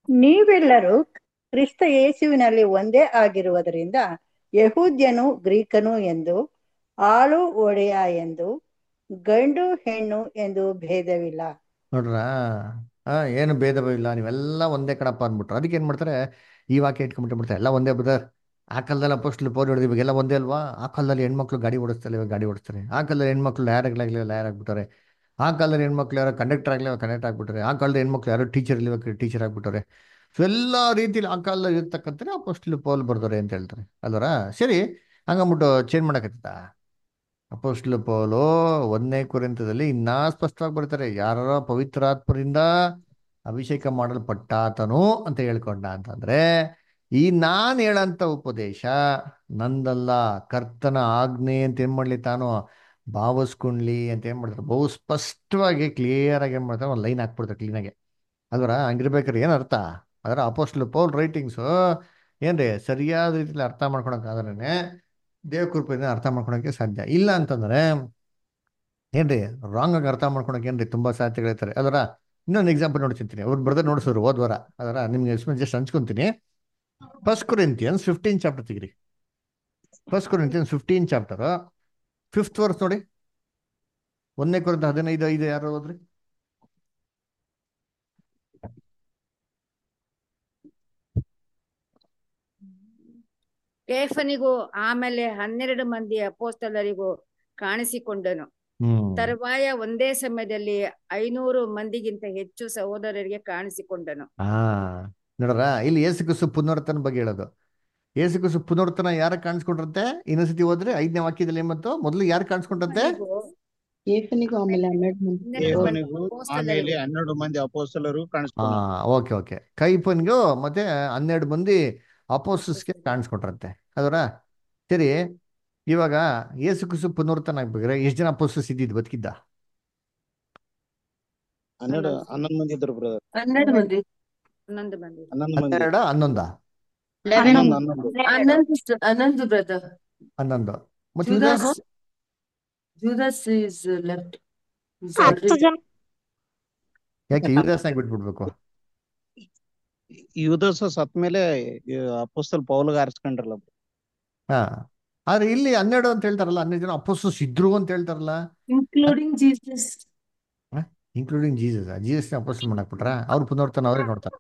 ನೀವೆಲ್ಲರೂ ಕ್ರಿಸ್ತ ಯೇಸುವಿನಲ್ಲಿ ಒಂದೇ ಆಗಿರುವುದರಿಂದ ಯಹೂದ್ಯನು ಗ್ರೀಕನು ಎಂದು ಆಳು ಒಡೆಯ ಎಂದು ಗಂಡು ಹೆಣ್ಣು ಎಂದು ಭೇದವಿಲ್ಲ ನೋಡ್ರ ಆ ಏನು ಭೇದ ಇಲ್ಲ ನೀವೆಲ್ಲ ಒಂದೇ ಕಣಪ್ಪ ಅಂದ್ಬಿಟ್ರು ಅದಕ್ಕೆ ಏನ್ ಮಾಡ್ತಾರೆ ಈ ವಾಕ್ಯ ಇಟ್ಕೊಂಡ್ಬಿಟ್ಟು ಎಲ್ಲ ಒಂದೇ ಬದರ್ ಆ ಕಾಲದಲ್ಲಿ ಅಪೋಸ್ಟ್ಲು ಪೋಲ್ ಹೊಡೆದು ಇವಾಗೆಲ್ಲ ಒಂದೇ ಅಲ್ವಾ ಆ ಕಾಲದಲ್ಲಿ ಹೆಣ್ಮಕ್ಳು ಗಾಡಿ ಓಡಿಸ್ತಾರೆ ಇವಾಗ ಗಾಡಿ ಓಡಿಸ್ತಾರೆ ಆ ಕಾಲದಲ್ಲಿ ಹೆಣ್ಮಕ್ಳು ಲ್ಯಾರಾಗ್ಲಾಗ್ಲಿ ಲ್ಯಾರ್ ಆಗ್ಬಿಟ್ಟಾರೆ ಆ ಕಾಲದಲ್ಲಿ ಹೆಣ್ಮಕ್ಳು ಯಾರೋ ಕಂಡಕ್ಟರ್ ಆಗಲಿ ಕಂಡಕ್ಟರ್ ಆಗ್ಬಿಟ್ಟಾರೆ ಆ ಕಾಲದ ಹೆಣ್ಮಕ್ಳು ಯಾರೋ ಟೀಚರ್ ಇಲ್ಲಿ ಇವಾಗ ಟೀಚರ್ ಆಗ್ಬಿಟ್ಟಾರೆ ಸೊ ಎಲ್ಲ ರೀತಿಲಿ ಆ ಕಾಲದಲ್ಲಿ ಇರ್ತಕ್ಕಂಥ ಅಪೋಸ್ಟ್ಲು ಪೋಲ್ ಬರ್ತಾರೆ ಅಂತ ಹೇಳ್ತಾರೆ ಅಲ್ವರ ಸರಿ ಹಂಗಂದ್ಬಿಟ್ಟು ಚೇಂಜ್ ಮಾಡಕತ್ತ ಅಪೋಸ್ಟ್ಲು ಪೌಲು ಒಂದನೇ ಕುರಿತದಲ್ಲಿ ಇನ್ನೂ ಸ್ಪಷ್ಟವಾಗಿ ಬರ್ತಾರೆ ಯಾರ ಪವಿತ್ರಾತ್ಮರಿಂದ ಅಭಿಷೇಕ ಮಾಡಲ್ಪಟ್ಟಾತನು ಅಂತ ಹೇಳ್ಕೊಂಡ ಅಂತಂದ್ರೆ ಈ ನಾನ್ ಹೇಳಂತ ಉಪದೇಶ ನಂದಲ್ಲ ಕರ್ತನ ಆಜ್ಞೆ ಅಂತ ಏನ್ ಮಾಡ್ಲಿ ತಾನು ಭಾವಿಸ್ಕೊಂಡ್ಲಿ ಅಂತ ಏನ್ ಮಾಡ್ತಾರೆ ಬಹು ಸ್ಪಷ್ಟವಾಗಿ ಕ್ಲಿಯರ್ ಆಗಿ ಏನ್ ಮಾಡ್ತಾರೆ ಒಂದು ಲೈನ್ ಹಾಕ್ಬಿಡ್ತಾರೆ ಕ್ಲೀನಾಗೆ ಅಲ್ವರ ಹಂಗಿರ್ಬೇಕಾದ್ರೆ ಏನ್ ಅರ್ಥ ಅದರ ಅಪೋಸ್ಟ್ಲು ಪೌಲ್ ರೈಟಿಂಗ್ಸು ಏನ್ರಿ ಸರಿಯಾದ ರೀತಿಲಿ ಅರ್ಥ ಮಾಡ್ಕೊಳಕ್ಕಾದ್ರೇನೆ ದೇವ ಕೃಪೆಯಿಂದ ಅರ್ಥ ಮಾಡ್ಕೊಳಕ್ಕೆ ಸಾಧ್ಯ ಇಲ್ಲ ಅಂತಂದ್ರೆ ಏನ್ರಿ ರಾಂಗ್ ಆಗಿ ಅರ್ಥ ಮಾಡ್ಕೊಳಕ್ಕೆ ಏನ್ರಿ ತುಂಬಾ ಸಾಧ್ಯತೆಗಳಿರ್ತಾರೆ ಅದರ ಇನ್ನೊಂದು ಎಕ್ಸಾಂಪಲ್ ನೋಡ್ತಿರ್ತೀನಿ ಅವ್ರು ಬ್ರದರ್ ನೋಡ್ಸೋರು ಹೋದ್ವಾರ ಅದರ ನಿಮ್ಗೆ ಜಸ್ಟ್ ಹಂಚ್ಕೊಂತೀನಿ ಫಸ್ಟ್ ಕೊರಿಂತಿಯನ್ಸ್ ಫಿಫ್ಟೀನ್ ಚಾಪ್ಟರ್ ತೆಗಿರಿ first Corinthians fifteen chapter fifth verse ನೋಡಿ ಒಂದನೇ ಕೊರಂತ ಹದಿನೈದು ಐದು ಯಾರು ಹೋದ್ರಿ ಕೇಫನಿಗೂ ಆಮೇಲೆ ಹನ್ನೆರಡು ಮಂದಿ ಅಪೋಸ್ತಲರಿಗೂ ಕಾಣಿಸಿಕೊಂಡನು ಹ್ಮ್ ತರುವಾಯ ಒಂದೇ ಸಮಯದಲ್ಲಿ ಐನೂರು ಮಂದಿಗಿಂತ ಹೆಚ್ಚು ಸಹೋದರರಿಗೆ ಕಾಣಿಸಿಕೊಂಡನು ಹಾ ನೋಡ್ರ ಇಲ್ಲಿ ಏಸುಕುಸು ಪುನರ್ತನ ಬಗ್ಗೆ ಹೇಳೋದು ಏಸುಕುಸು ಪುನರ್ತನ ಯಾರ ಕಾಣಿಸ್ಕೊಂಡ್ರಂತೆ ಇನ್ನೊಂದ್ಸತಿ ಹೋದ್ರೆ ಐದನೇ ವಾಕ್ಯದಲ್ಲಿ ಏನ್ ಬಂತು ಮೊದಲು ಯಾರು ಕಾಣಿಸ್ಕೊಂಡ್ರಂತೆ ಕೇಫನಿಗೂ ಆಮೇಲೆ ಹನ್ನೆರಡು ಮಂದಿ ಹನ್ನೆರಡು ಮಂದಿ ಕೇಫನಿಗೂ ಆಮೇಲೆ ಅಪೋಸ್ತಲರಿಗೂ ಹನ್ನೆರಡು ಮಂದಿ ಅಪೋಸ್ತಲರು ಹಾ ಕಾಣಿಸ್ಕೊಂಡ್ರು ಓಕೆ ಓಕೆ ಕೈಪನ್ಗೂ ಮತ್ತೆ ಹನ್ನೆರಡು ಮಂದಿ ಅಪೋಸಸ್ಗೆ ಕಾಣಿಸ್ಕೊಟ್ರಂತೆ ಅದರ ಸರಿ ಇವಾಗ ಏಸು ಕುಸು ಪುನರ್ತನ ಆಗ್ಬೇಕಾದ್ರೆ ಎಷ್ಟು ಜನ ಅಪೋಸಸ್ ಇದ್ದಿದ್ದು ಬದುಕಿದ್ದ ಹನ್ನೆರಡು ಹನ್ನೊಂದು ಮಂದಿ ಇದ್ರು ಬ್ರದರ್ ಹನ್ನೆರಡು ಮಂದಿ ಹನ್ನೊಂದು ಮಂದಿ ಹನ್ನೊಂದು ಮಂದಿ ಹನ್ನೆರಡ ಹನ್ನೊಂದ ಹನ್ನೊಂದು ಹನ್ನೊಂದು ಹನ್ನೊಂದು ಹನ್ನೊಂದು ಬ್ರದರ್ ಹನ್ನೊಂದು ಮತ್ತೆ ಜುದಾಸ್ ಯುದಾಸು ಜುದಾಸ್ ಇಸ್ ಲೆಫ್ಟ್ ಹತ್ತು ಜನ ಯಾಕೆ ಯುದಾಸ್ನಾಗ ಬಿಟ್ಬಿಡ್ಬೇಕು ಯುದಸ ಸತ್ಮೇಲೆ ಅಪೋಸ್ತಲ್ ಪೌಲ್ಗ ಆರಿಸ್ಕೊಂಡ್ರಲ್ಲ ಹಾ ಆದ್ರೆ ಇಲ್ಲಿ ಹನ್ನೆರಡು ಅಂತ ಹೇಳ್ತಾರಲ್ಲ ಹನ್ನೆರಡು ಜನ ಅಪೋಸಸ್ ಇದ್ರು ಅಂತ ಹೇಳ್ತಾರಲ್ಲ including Jesus including Jesus Jesus apostle ಮಾಡಾಕ್ಬಿಟ್ರ ಅವ್ರು ಪುನರ್ತನ ಅವರೇ ನೋಡ್ತಾರ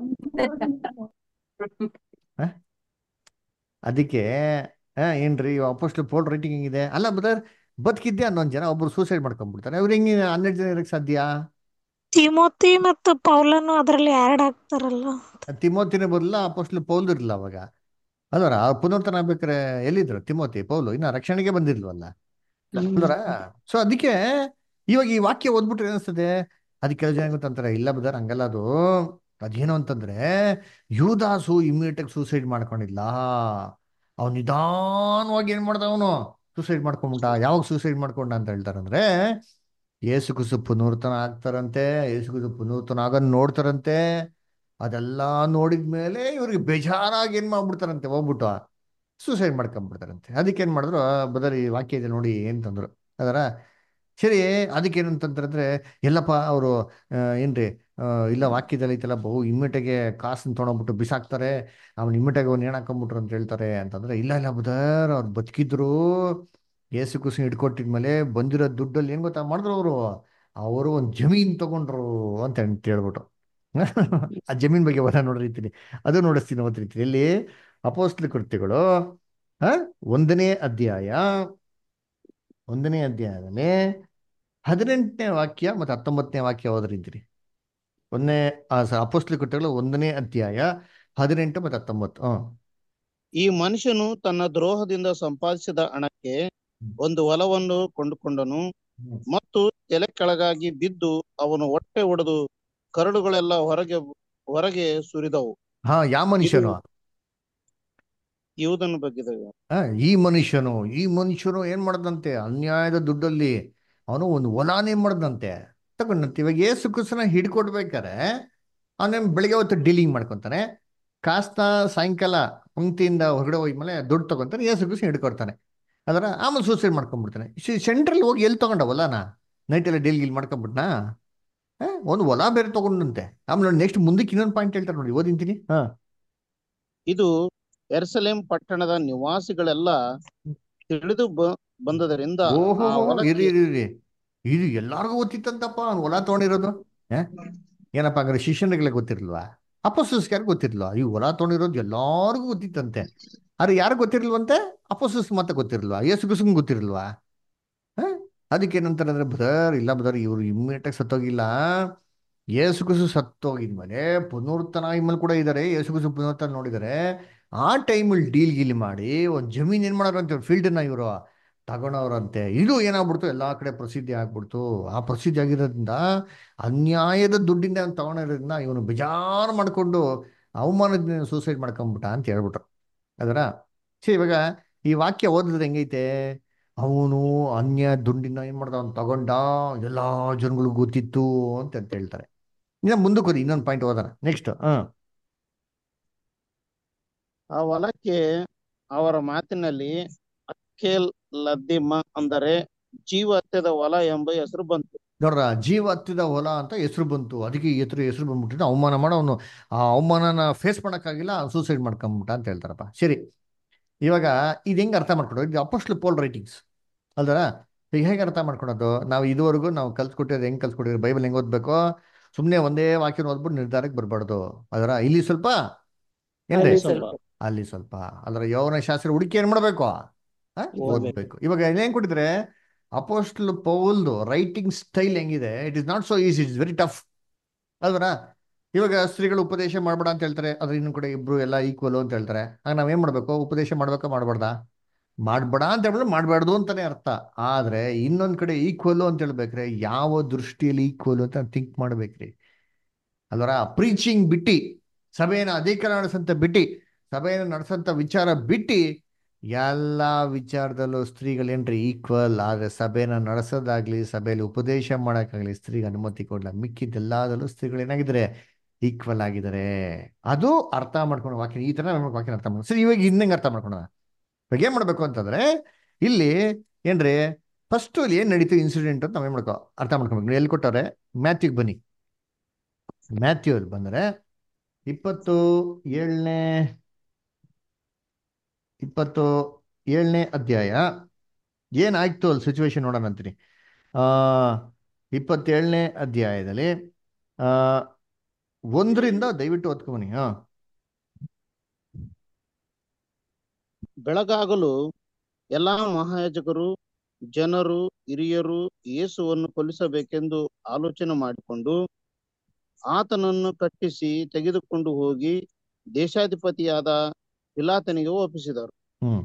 ಅದಕ್ಕೆ ಆ, ಏನ್ರಿ ಅಪೋಸ್ಟಲ್ ಪೋಲ್ ರೈಟಿಂಗ್ ಹೆಂಗಿದೆ ಅಲ್ಲ ಬ್ರದರ್ ಬದುಕಿದ್ದೆ ಹನ್ನೊಂದು ಜನ ಒಬ್ರು ಸೂಸೈಡ್ ಮಾಡ್ಕೊಂಡ್ಬಿಡ್ತಾರೆ ಅವ್ರು ಹೆಂಗೆ ಹನ್ನೆರಡು ಜನ ಇರಕ್ಕೆ ಸಾಧ್ಯ ತಿಮೋತಿ ಮತ್ತು ಪೌಲನು ಅದರಲ್ಲಿ ಆ್ಯಡ್ ಆಗ್ತಾರಲ್ಲ ತಿಮೋತಿನ ಬದಲ ಅಪೋಸ್ಟಲ್ ಪೌಲ್ ಇರಲಿಲ್ಲ ಅವಾಗ ಅದರ ಪುನರ್ತನ ಆಗ್ಬೇಕಾರೆ ಎಲ್ಲಿದ್ರು ತಿಮೋತಿ ಪೌಲು ಇನ್ನ ರಕ್ಷಣೆಗೆ ಬಂದಿರ್ಲ್ವಲ್ಲ ಅಲ್ವರ ಸೊ ಅದಕ್ಕೆ ಇವಾಗ ಈ ವಾಕ್ಯ ಓದ್ಬಿಟ್ರೆ ಏನಿಸ್ತದೆ ಅದಕ್ಕೆ ಕೆಲವು ಜನ ಗೊತ್ತಂತಾರೆ ಇಲ್ಲ ಬದರ್ ಹಂಗಲ್ಲ ಅದು ಅದೇನು ಅಂತಂದ್ರೆ ಯೂದಾಸು ಇಮ್ಮಿಡಿಯೇಟ್ ಸೂಸೈಡ್ ಮಾಡ್ಕೊಂಡಿಲ್ಲ ಅವ್ನು ನಿಧಾನವಾಗಿ ಏನ್ ಮಾಡ್ದ ಅವನು ಸೂಸೈಡ್ ಮಾಡ್ಕೊಂಬಿಟ್ಟ ಯಾವಾಗ ಸೂಸೈಡ್ ಮಾಡ್ಕೊಂಡ ಅಂತ ಹೇಳ್ತಾರಂದ್ರೆ ಏಸು ಕುಸು ಪುನರ್ತನ ಆಗ್ತಾರಂತೆ ಏಸು ಕುಸು ಪುನರ್ತನ ಆಗೋನ್ ನೋಡ್ತಾರಂತೆ ಅದೆಲ್ಲ ನೋಡಿದ್ಮೇಲೆ ಇವ್ರಿಗೆ ಬೇಜಾರಾಗಿ ಏನ್ ಮಾಡ್ಬಿಡ್ತಾರಂತೆ ಹೋಗ್ಬಿಟ್ಟು ಸೂಸೈಡ್ ಮಾಡ್ಕೊಂಡ್ಬಿಡ್ತಾರಂತೆ ಅದಕ್ಕೆ ಏನ್ ಮಾಡಿದ್ರು ಬದರ್ ಈ ವಾಕ್ಯ ಇದೆ ನೋಡಿ ಏನ್ ತಂದ್ರು ಅದರ ಸರಿ ಅದಕ್ಕೆ ಏನಂತಂದ್ರೆ ಎಲ್ಲಪ್ಪ ಅವರು ಏನ್ರಿ ಆ, ಇಲ್ಲ ವಾಕ್ಯದಲ್ಲಿ ಐತಲ್ಲ ಬಹು ಇಮ್ಮಿಟಗೆ ಕಾಸನ್ನ ತೊಗೊಂಡ್ಬಿಟ್ಟು ಬಿಸಾಕ್ತಾರೆ ಅವ್ನು ಇಮ್ಮಿಟಗೆ ಅವ್ನು ಹಾಕೊಂಡ್ಬಿಟ್ರು ಅಂತ ಹೇಳ್ತಾರೆ ಅಂತಂದ್ರೆ ಇಲ್ಲ ಇಲ್ಲ ಬದರ್ ಅವ್ರು ಬದುಕಿದ್ರು ಏಸು ಕುಸು ಹಿಡ್ಕೊಟ್ಟಿದ್ಮೇಲೆ ಬಂದಿರೋ ದುಡ್ಡಲ್ಲಿ ಏನ್ ಗೊತ್ತಾ ಮಾಡಿದ್ರು ಅವರು ಅವರು ಒಂದು ಜಮೀನ್ ತಗೊಂಡ್ರು ಅಂತ ಹೇಳ್- ಹೇಳ್ಬಿಟ್ಟು ಆ ಜಮೀನ್ ಬಗ್ಗೆ ವರ ನೋಡಿರ್ತೀನಿ ಅದು ನೋಡಿಸ್ತೀನಿ ಓದ್ತಿರ್ತೀನಿ ಎಲ್ಲಿ ಅಪೋಸ್ಟ್ಲ ಕೃತ್ಯಗಳು ಆ ಒಂದನೇ ಅಧ್ಯಾಯ ಒಂದನೇ ಅಧ್ಯಾಯದಲ್ಲಿ ಹದಿನೆಂಟನೇ ವಾಕ್ಯ ಮತ್ತು ಹತ್ತೊಂಬತ್ತನೇ ವಾಕ್ಯ ಓದ್ರಿದ್ದೀರಿ ಒಂದನೇ ಅಪೋಸ್ಟ್ಲ ಕೃತ್ಯಗಳು ಒಂದನೇ ಅಧ್ಯಾಯ ಹದಿನೆಂಟು ಮತ್ತು ಹತ್ತೊಂಬತ್ತು ಹ್ಮ್ ಈ ಮನುಷ್ಯನು ತನ್ನ ದ್ರೋಹದಿಂದ ಸಂಪಾದಿಸಿದ ಹಣಕ್ಕೆ ಒಂದು ಹೊಲವನ್ನು ಕೊಂಡುಕೊಂಡನು ಹ್ಮ್. ಮತ್ತು ತಲೆ ಕೆಳಗಾಗಿ ಬಿದ್ದು ಅವನು ಹೊಟ್ಟೆ ಒಡೆದು ಕರಡುಗಳೆಲ್ಲ ಹೊರಗೆ ಹೊರಗೆ ಸುರಿದವು ಹಾ ಯಾವ ಮನುಷ್ಯನು ಇವುದನ್ನು ಬಗ್ಗೆ ಆ, ಈ ಮನುಷ್ಯನು ಈ ಮನುಷ್ಯನು ಏನ್ ಮಾಡದಂತೆ ಅನ್ಯಾಯದ ದುಡ್ಡಲ್ಲಿ ಅವನು ಒಂದು ಹೊಲಾನೇ ಮಾಡದಂತೆ ತಗೊಂಡಂತೆ ಇವಾಗ ಏಸು ಕುಸನ ಹಿಡ್ಕೊಡ್ಬೇಕಾರೆ ಅವನೇನು ಬೆಳಿಗ್ಗೆ ಹೊತ್ತು ಡೀಲಿಂಗ್ ಮಾಡ್ಕೊತಾನೆ ಕಾಸ್ತ ಸಾಯಂಕಾಲ ಪಂಕ್ತಿಯಿಂದ ಹೊರಗಡೆ ಹೋದ್ಮೇಲೆ ದುಡ್ಡು ತಗೊಂತಾನೆ ಏಸು ಕುಸನ ಹಿಡ್ಕೊಡ್ತಾನೆ ಅದರ ಆಮೇಲೆ ಸೂಸೈಡ್ ಮಾಡ್ಕೊಂಡ್ಬಿಡ್ತಾನೆ ಸೆಂಟ್ರಲ್ ಹೋಗಿ ಎಲ್ಲಿ ತಗೊಂಡ ಹೊಲನ ನೈಟೆಲ್ಲ ಡೀಲ್ ಗೀಲ್ ಮಾಡ್ಕೊಂಡ್ಬಿಟ್ನಾ ಆ, ಒಂದು ಹೊಲ ಬೇರೆ ತಗೊಂಡಂತೆ ಆಮೇಲೆ ನೆಕ್ಸ್ಟ್ ಮುಂದಕ್ಕೆ ಇನ್ನೊಂದು ಪಾಯಿಂಟ್ ಹೇಳ್ತಾರೆ ನೋಡಿ ಓದಿಂತೀನಿ ಹಾ ಇದು ಎರ್ಸಲೇಂ ಪಟ್ಟಣದ ನಿವಾಸಿಗಳೆಲ್ಲ ತಿಳಿದು ಬ ಬಂದದರಿಂದ ಓಹೋ ಆ ಇರಿ ಹೊಲಕ್ಕೆ ಇರಿ ಇರಿ ಇದು ಎಲ್ಲಾರ್ಗೂ ಗೊತ್ತಿತ್ತಂತಪ್ಪ ಅವ್ನು ಹೊಲ ತಗೊಂಡಿರೋದು ಆ? ಏನಪ್ಪ ಹಂಗಾರೆ ಶಿಷ್ಯನಿಗೆಲ್ಲ ಗೊತ್ತಿರ್ಲಿಲ್ವಾ ಅಪೋಸಸ್ಗೆ ಯಾರು ಗೊತ್ತಿರ್ಲಿಲ್ವಾ ಈ ಹೊಲ ತಗೊಂಡಿರೋದು ಎಲ್ಲಾರ್ಗೂ ಗೊತ್ತಿತ್ತಂತೆ ಆದ್ರೆ ಯಾರು ಗೊತ್ತಿರ್ಲಿಲ್ವಂತೆ ಅಪೋಸಸ್ ಮತ್ತೆ ಗೊತ್ತಿರ್ಲಿಲ್ವಾ ಯೇಸು ಕ್ರಿಸ್ತಂಗೆ ಗೊತ್ತಿರ್ಲಿಲ್ವಾ ಆ? ಅದಕ್ಕೆ ಏನಂತಾರೆ ಅಂದ್ರೆ ಬ್ರದರ್ ಇಲ್ಲ ಬ್ರದರ್ ಇವರು ಇಮ್ಮಿಡಿಯೇಟ್ ಆಗಿ ಸತ್ತೋಗಿಲ್ಲ ಯೇಸು ಕ್ರಿಸ್ತು ಸತ್ತೋಗಿದ್ಮೇಲೆ ಪುನರುತ್ಥಾನ ಇದ್ಮೇಲೆ ಕೂಡ ಇದ್ದಾರೆ ಯೇಸು ಕ್ರಿಸ್ತು ಪುನರುತ್ಥಾನ ನೋಡಿದ್ದಾರೆ ಆ ಟೈಮಲ್ಲಿ ಡೀಲ್ ಗೀಲ್ ಮಾಡಿ ಒಂದು ಜಮೀನ್ ಏನ್ ಮಾಡೋರಂತೆ ಫೀಲ್ಡ್ನ ಇವರು ತಗೊಂಡವ್ರಂತೆ ಇದು ಏನಾಗ್ಬಿಡ್ತು ಎಲ್ಲಾ ಕಡೆ ಪ್ರಸಿದ್ಧಿ ಆಗ್ಬಿಡ್ತು ಆ ಪ್ರಸಿದ್ಧಿ ಆಗಿರೋದ್ರಿಂದ ಅನ್ಯಾಯದ ದುಡ್ಡಿಂದ ಅವ್ನು ತಗೊಂಡಿರೋದ್ರಿಂದ ಇವನು ಬೇಜಾರು ಮಾಡ್ಕೊಂಡು ಅವಮಾನದಿಂದ ಸೂಸೈಡ್ ಮಾಡ್ಕೊಂಬಿಟ್ಟ ಅಂತ ಹೇಳ್ಬಿಟ್ರು ಅದರ ಸರಿ ಇವಾಗ ಈ ವಾಕ್ಯ ಓದಿದ್ರೆ ಹೆಂಗೈತೆ ಅವನು ಅನ್ಯ ದುಡ್ಡಿನ ಏನ್ ಮಾಡ್ದ ಅವ್ನು ತಗೊಂಡ ಎಲ್ಲಾ ಜನಗಳಿಗೂ ಗೊತ್ತಿತ್ತು ಅಂತ ಅಂತ ಹೇಳ್ತಾರೆ ಇನ್ನ ಮುಂದಕ್ಕೆ ಹೋದಿ ಇನ್ನೊಂದು ಪಾಯಿಂಟ್ ಓದೋಣ ನೆಕ್ಸ್ಟ್ ಹಾ ಆ ಹೊಲಕ್ಕೆ ಅವರ ಮಾತಿನಲ್ಲಿ ಅಕ್ಕೇಲ್ ಲದ್ದಿಮ್ಮ ಅಂದರೆ ಜೀವ ಹತ್ಯದ ಹೊಲ ಎಂಬ ಹೆಸರು ಬಂತು ನೋಡ್ರ ಜೀವ ಹತ್ತಿದ ಹೊಲ ಅಂತ ಹೆಸರು ಬಂತು ಅದಕ್ಕೆ ಈ ಹೆಸರು ಹೆಸರು ಬಂದ್ಬಿಟ್ಟಿದ್ದು ಅವಮಾನ ಮಾಡೋ ಅವನು ಆ ಅವಮಾನನ ಫೇಸ್ ಮಾಡೋಕ್ಕಾಗಿಲ್ಲ ಸೂಸೈಡ್ ಮಾಡ್ಕೊಂಬಿಟ್ಟ ಅಂತ ಹೇಳ್ತಾರಪ್ಪ ಸರಿ ಇವಾಗ ಇದು ಹೆಂಗೆ ಅರ್ಥ ಮಾಡ್ಕೊಡೋದು ಇದು ಅಪೋಸ್ಟ್ಲ್ ಪೋಲ್ ರೈಟಿಂಗ್ಸ್ ಅಲ್ದರ ಈಗ ಹೇಗೆ ಅರ್ಥ ಮಾಡ್ಕೊಳೋದು ನಾವು ಇದುವರೆಗೂ ನಾವು ಕಲ್ಸ್ಕೊಟ್ಟಿರೋದು ಹೆಂಗೆ ಕಲ್ಸ್ಕೊಟ್ಟಿರೋದು ಬೈಬಲ್ ಹೆಂಗೆ ಓದ್ಬೇಕು ಸುಮ್ಮನೆ ಒಂದೇ ವಾಕ್ಯನ ಓದ್ಬಿಟ್ಟು ನಿರ್ಧಾರಕ್ಕೆ ಬರಬಾರ್ದು ಅದರ ಇಲ್ಲಿ ಸ್ವಲ್ಪ ಏನ್ರಿ ಅಲ್ಲಿ ಸ್ವಲ್ಪ ಸ್ವಲ್ಪ ಅಲ್ಲಿ ಸ್ವಲ್ಪ ಅದರ ಯೌವನ ಶಾಸ್ತ್ರ ಹುಡುಕಿ ಏನ್ ಮಾಡ್ಬೇಕು ಆ? ಓದ್ಬೇಕು ಓದ್ಬೇಕು ಇವಾಗ ಏನ್ ಕೊಟ್ಟಿದ್ರೆ ಅಪೋಸ್ಟ್ಲ್ ಪೌಲ್ದು ರೈಟಿಂಗ್ ಸ್ಟೈಲ್ ಹೆಂಗಿದೆ it is not so easy it's very tough ಅಲ್ವರಾ ಇವಾಗ ಸ್ತ್ರೀಗಳು ಉಪದೇಶ ಮಾಡ್ಬೇಡ ಅಂತ ಹೇಳ್ತಾರೆ ಅದ್ರ ಇನ್ನೊಂದ್ ಕಡೆ ಇಬ್ರು ಎಲ್ಲ ಈಕ್ವಲ್ ಅಂತ ಹೇಳ್ತಾರೆ ಆಗ ನಾವೇನ್ ಮಾಡ್ಬೇಕು ಉಪದೇಶ ಮಾಡ್ಬೇಕಾ ಮಾಡ್ಬಾರ್ದಾ ಮಾಡ್ಬೇಡ ಅಂತ ಹೇಳಿದ್ರೆ ಮಾಡ್ಬಾರ್ದು ಅಂತಾನೆ ಅರ್ಥ ಆದ್ರೆ ಇನ್ನೊಂದ್ ಕಡೆ ಈಕ್ವಲ್ ಅಂತ ಹೇಳ್ಬೇಕ್ರೆ ಯಾವ ದೃಷ್ಟಿಯಲ್ಲಿ ಈಕ್ವಲ್ ಅಂತ ಥಿಂಕ್ ಮಾಡ್ಬೇಕ್ರಿ ಅಲ್ವರ ಪ್ರೀಚಿಂಗ್ ಬಿಟ್ಟಿ ಸಭೆಯನ್ನು ಅಧಿಕಾರ ನಡೆಸಂತ ಬಿಟ್ಟಿ ಸಭೆಯನ್ನು ನಡೆಸಂತ ವಿಚಾರ ಬಿಟ್ಟಿ ಎಲ್ಲ ವಿಚಾರದಲ್ಲೂ ಸ್ತ್ರೀಗಳೇನ್ರಿ ಈಕ್ವಲ್ ಆದ್ರೆ ಸಭೆನ ನಡೆಸೋದಾಗ್ಲಿ ಸಭೆಯಲ್ಲಿ ಉಪದೇಶ ಮಾಡೋಕ್ಕಾಗ್ಲಿ ಸ್ತ್ರೀಗೆ ಅನುಮತಿ ಕೊಡಲ್ಲ ಮಿಕ್ಕಿದ್ದೆಲ್ಲದಲ್ಲೂ ಸ್ತ್ರೀಗಳು ಏನಾಗಿದ್ದಾರೆ ಈಕ್ವಲ್ ಆಗಿದ್ದಾರೆ ಅದು ಅರ್ಥ ಮಾಡ್ಕೊಂಡು ವಾಕ್ಯ ಈ ತರ ನಮಗೆ ವಾಕ್ಯ ಅರ್ಥ ಮಾಡ್ಕೊಂಡು ಸರಿ ಇವಾಗ ಇನ್ನಂಗೆ ಅರ್ಥ ಮಾಡ್ಕೊಳೋಣ ಇವಾಗ ಏನ್ ಮಾಡ್ಬೇಕು ಅಂತಂದ್ರೆ ಇಲ್ಲಿ ಏನ್ರಿ ಫಸ್ಟ್ ಅಲ್ಲಿ ಏನ್ ನಡೀತು ಇನ್ಸಿಡೆಂಟ್ ಅಂತ ನಾವೇನ್ ಮಾಡ್ಕೋ ಅರ್ಥ ಮಾಡ್ಕೊಬೇಕು ಎಲ್ಲಿ ಕೊಟ್ಟವ್ರೆ ಮ್ಯಾಥ್ಯೂಗೆ ಬನ್ನಿ ಮ್ಯಾಥ್ಯೂ ಅಲ್ಲಿ ಬಂದ್ರೆ ಇಪ್ಪತ್ತು ಏಳನೇ ಇಪ್ಪತ್ತು ಏಳನೇ ಅಧ್ಯಾಯ ಏನಾಯ್ತು ಅಲ್ಲಿ ಸಿಚುವೇಶನ್ ನೋಡೋಣ ಅಂತೀನಿ ಆ ಇಪ್ಪತ್ತೇಳನೇ ಅಧ್ಯಾಯದಲ್ಲಿ ಆ ಒಂದರಿಂದ ದಯವಿಟ್ಟು ಓದ್ಕೊಂಬನಿ ಹಾ ಬೆಳಗಾಗಲು ಎಲ್ಲಾ ಮಹಾಯಾಜಕರು ಜನರು ಹಿರಿಯರು ಯೇಸುವನ್ನು ಕೊಲ್ಲಿಸಬೇಕೆಂದು ಆಲೋಚನೆ ಮಾಡಿಕೊಂಡು ಆತನನ್ನು ಕಟ್ಟಿಸಿ ತೆಗೆದುಕೊಂಡು ಹೋಗಿ ದೇಶಾಧಿಪತಿಯಾದ ಪಿಲಾತನಿಗೆ ಒಪ್ಪಿಸಿದರು ಹ್ಮ್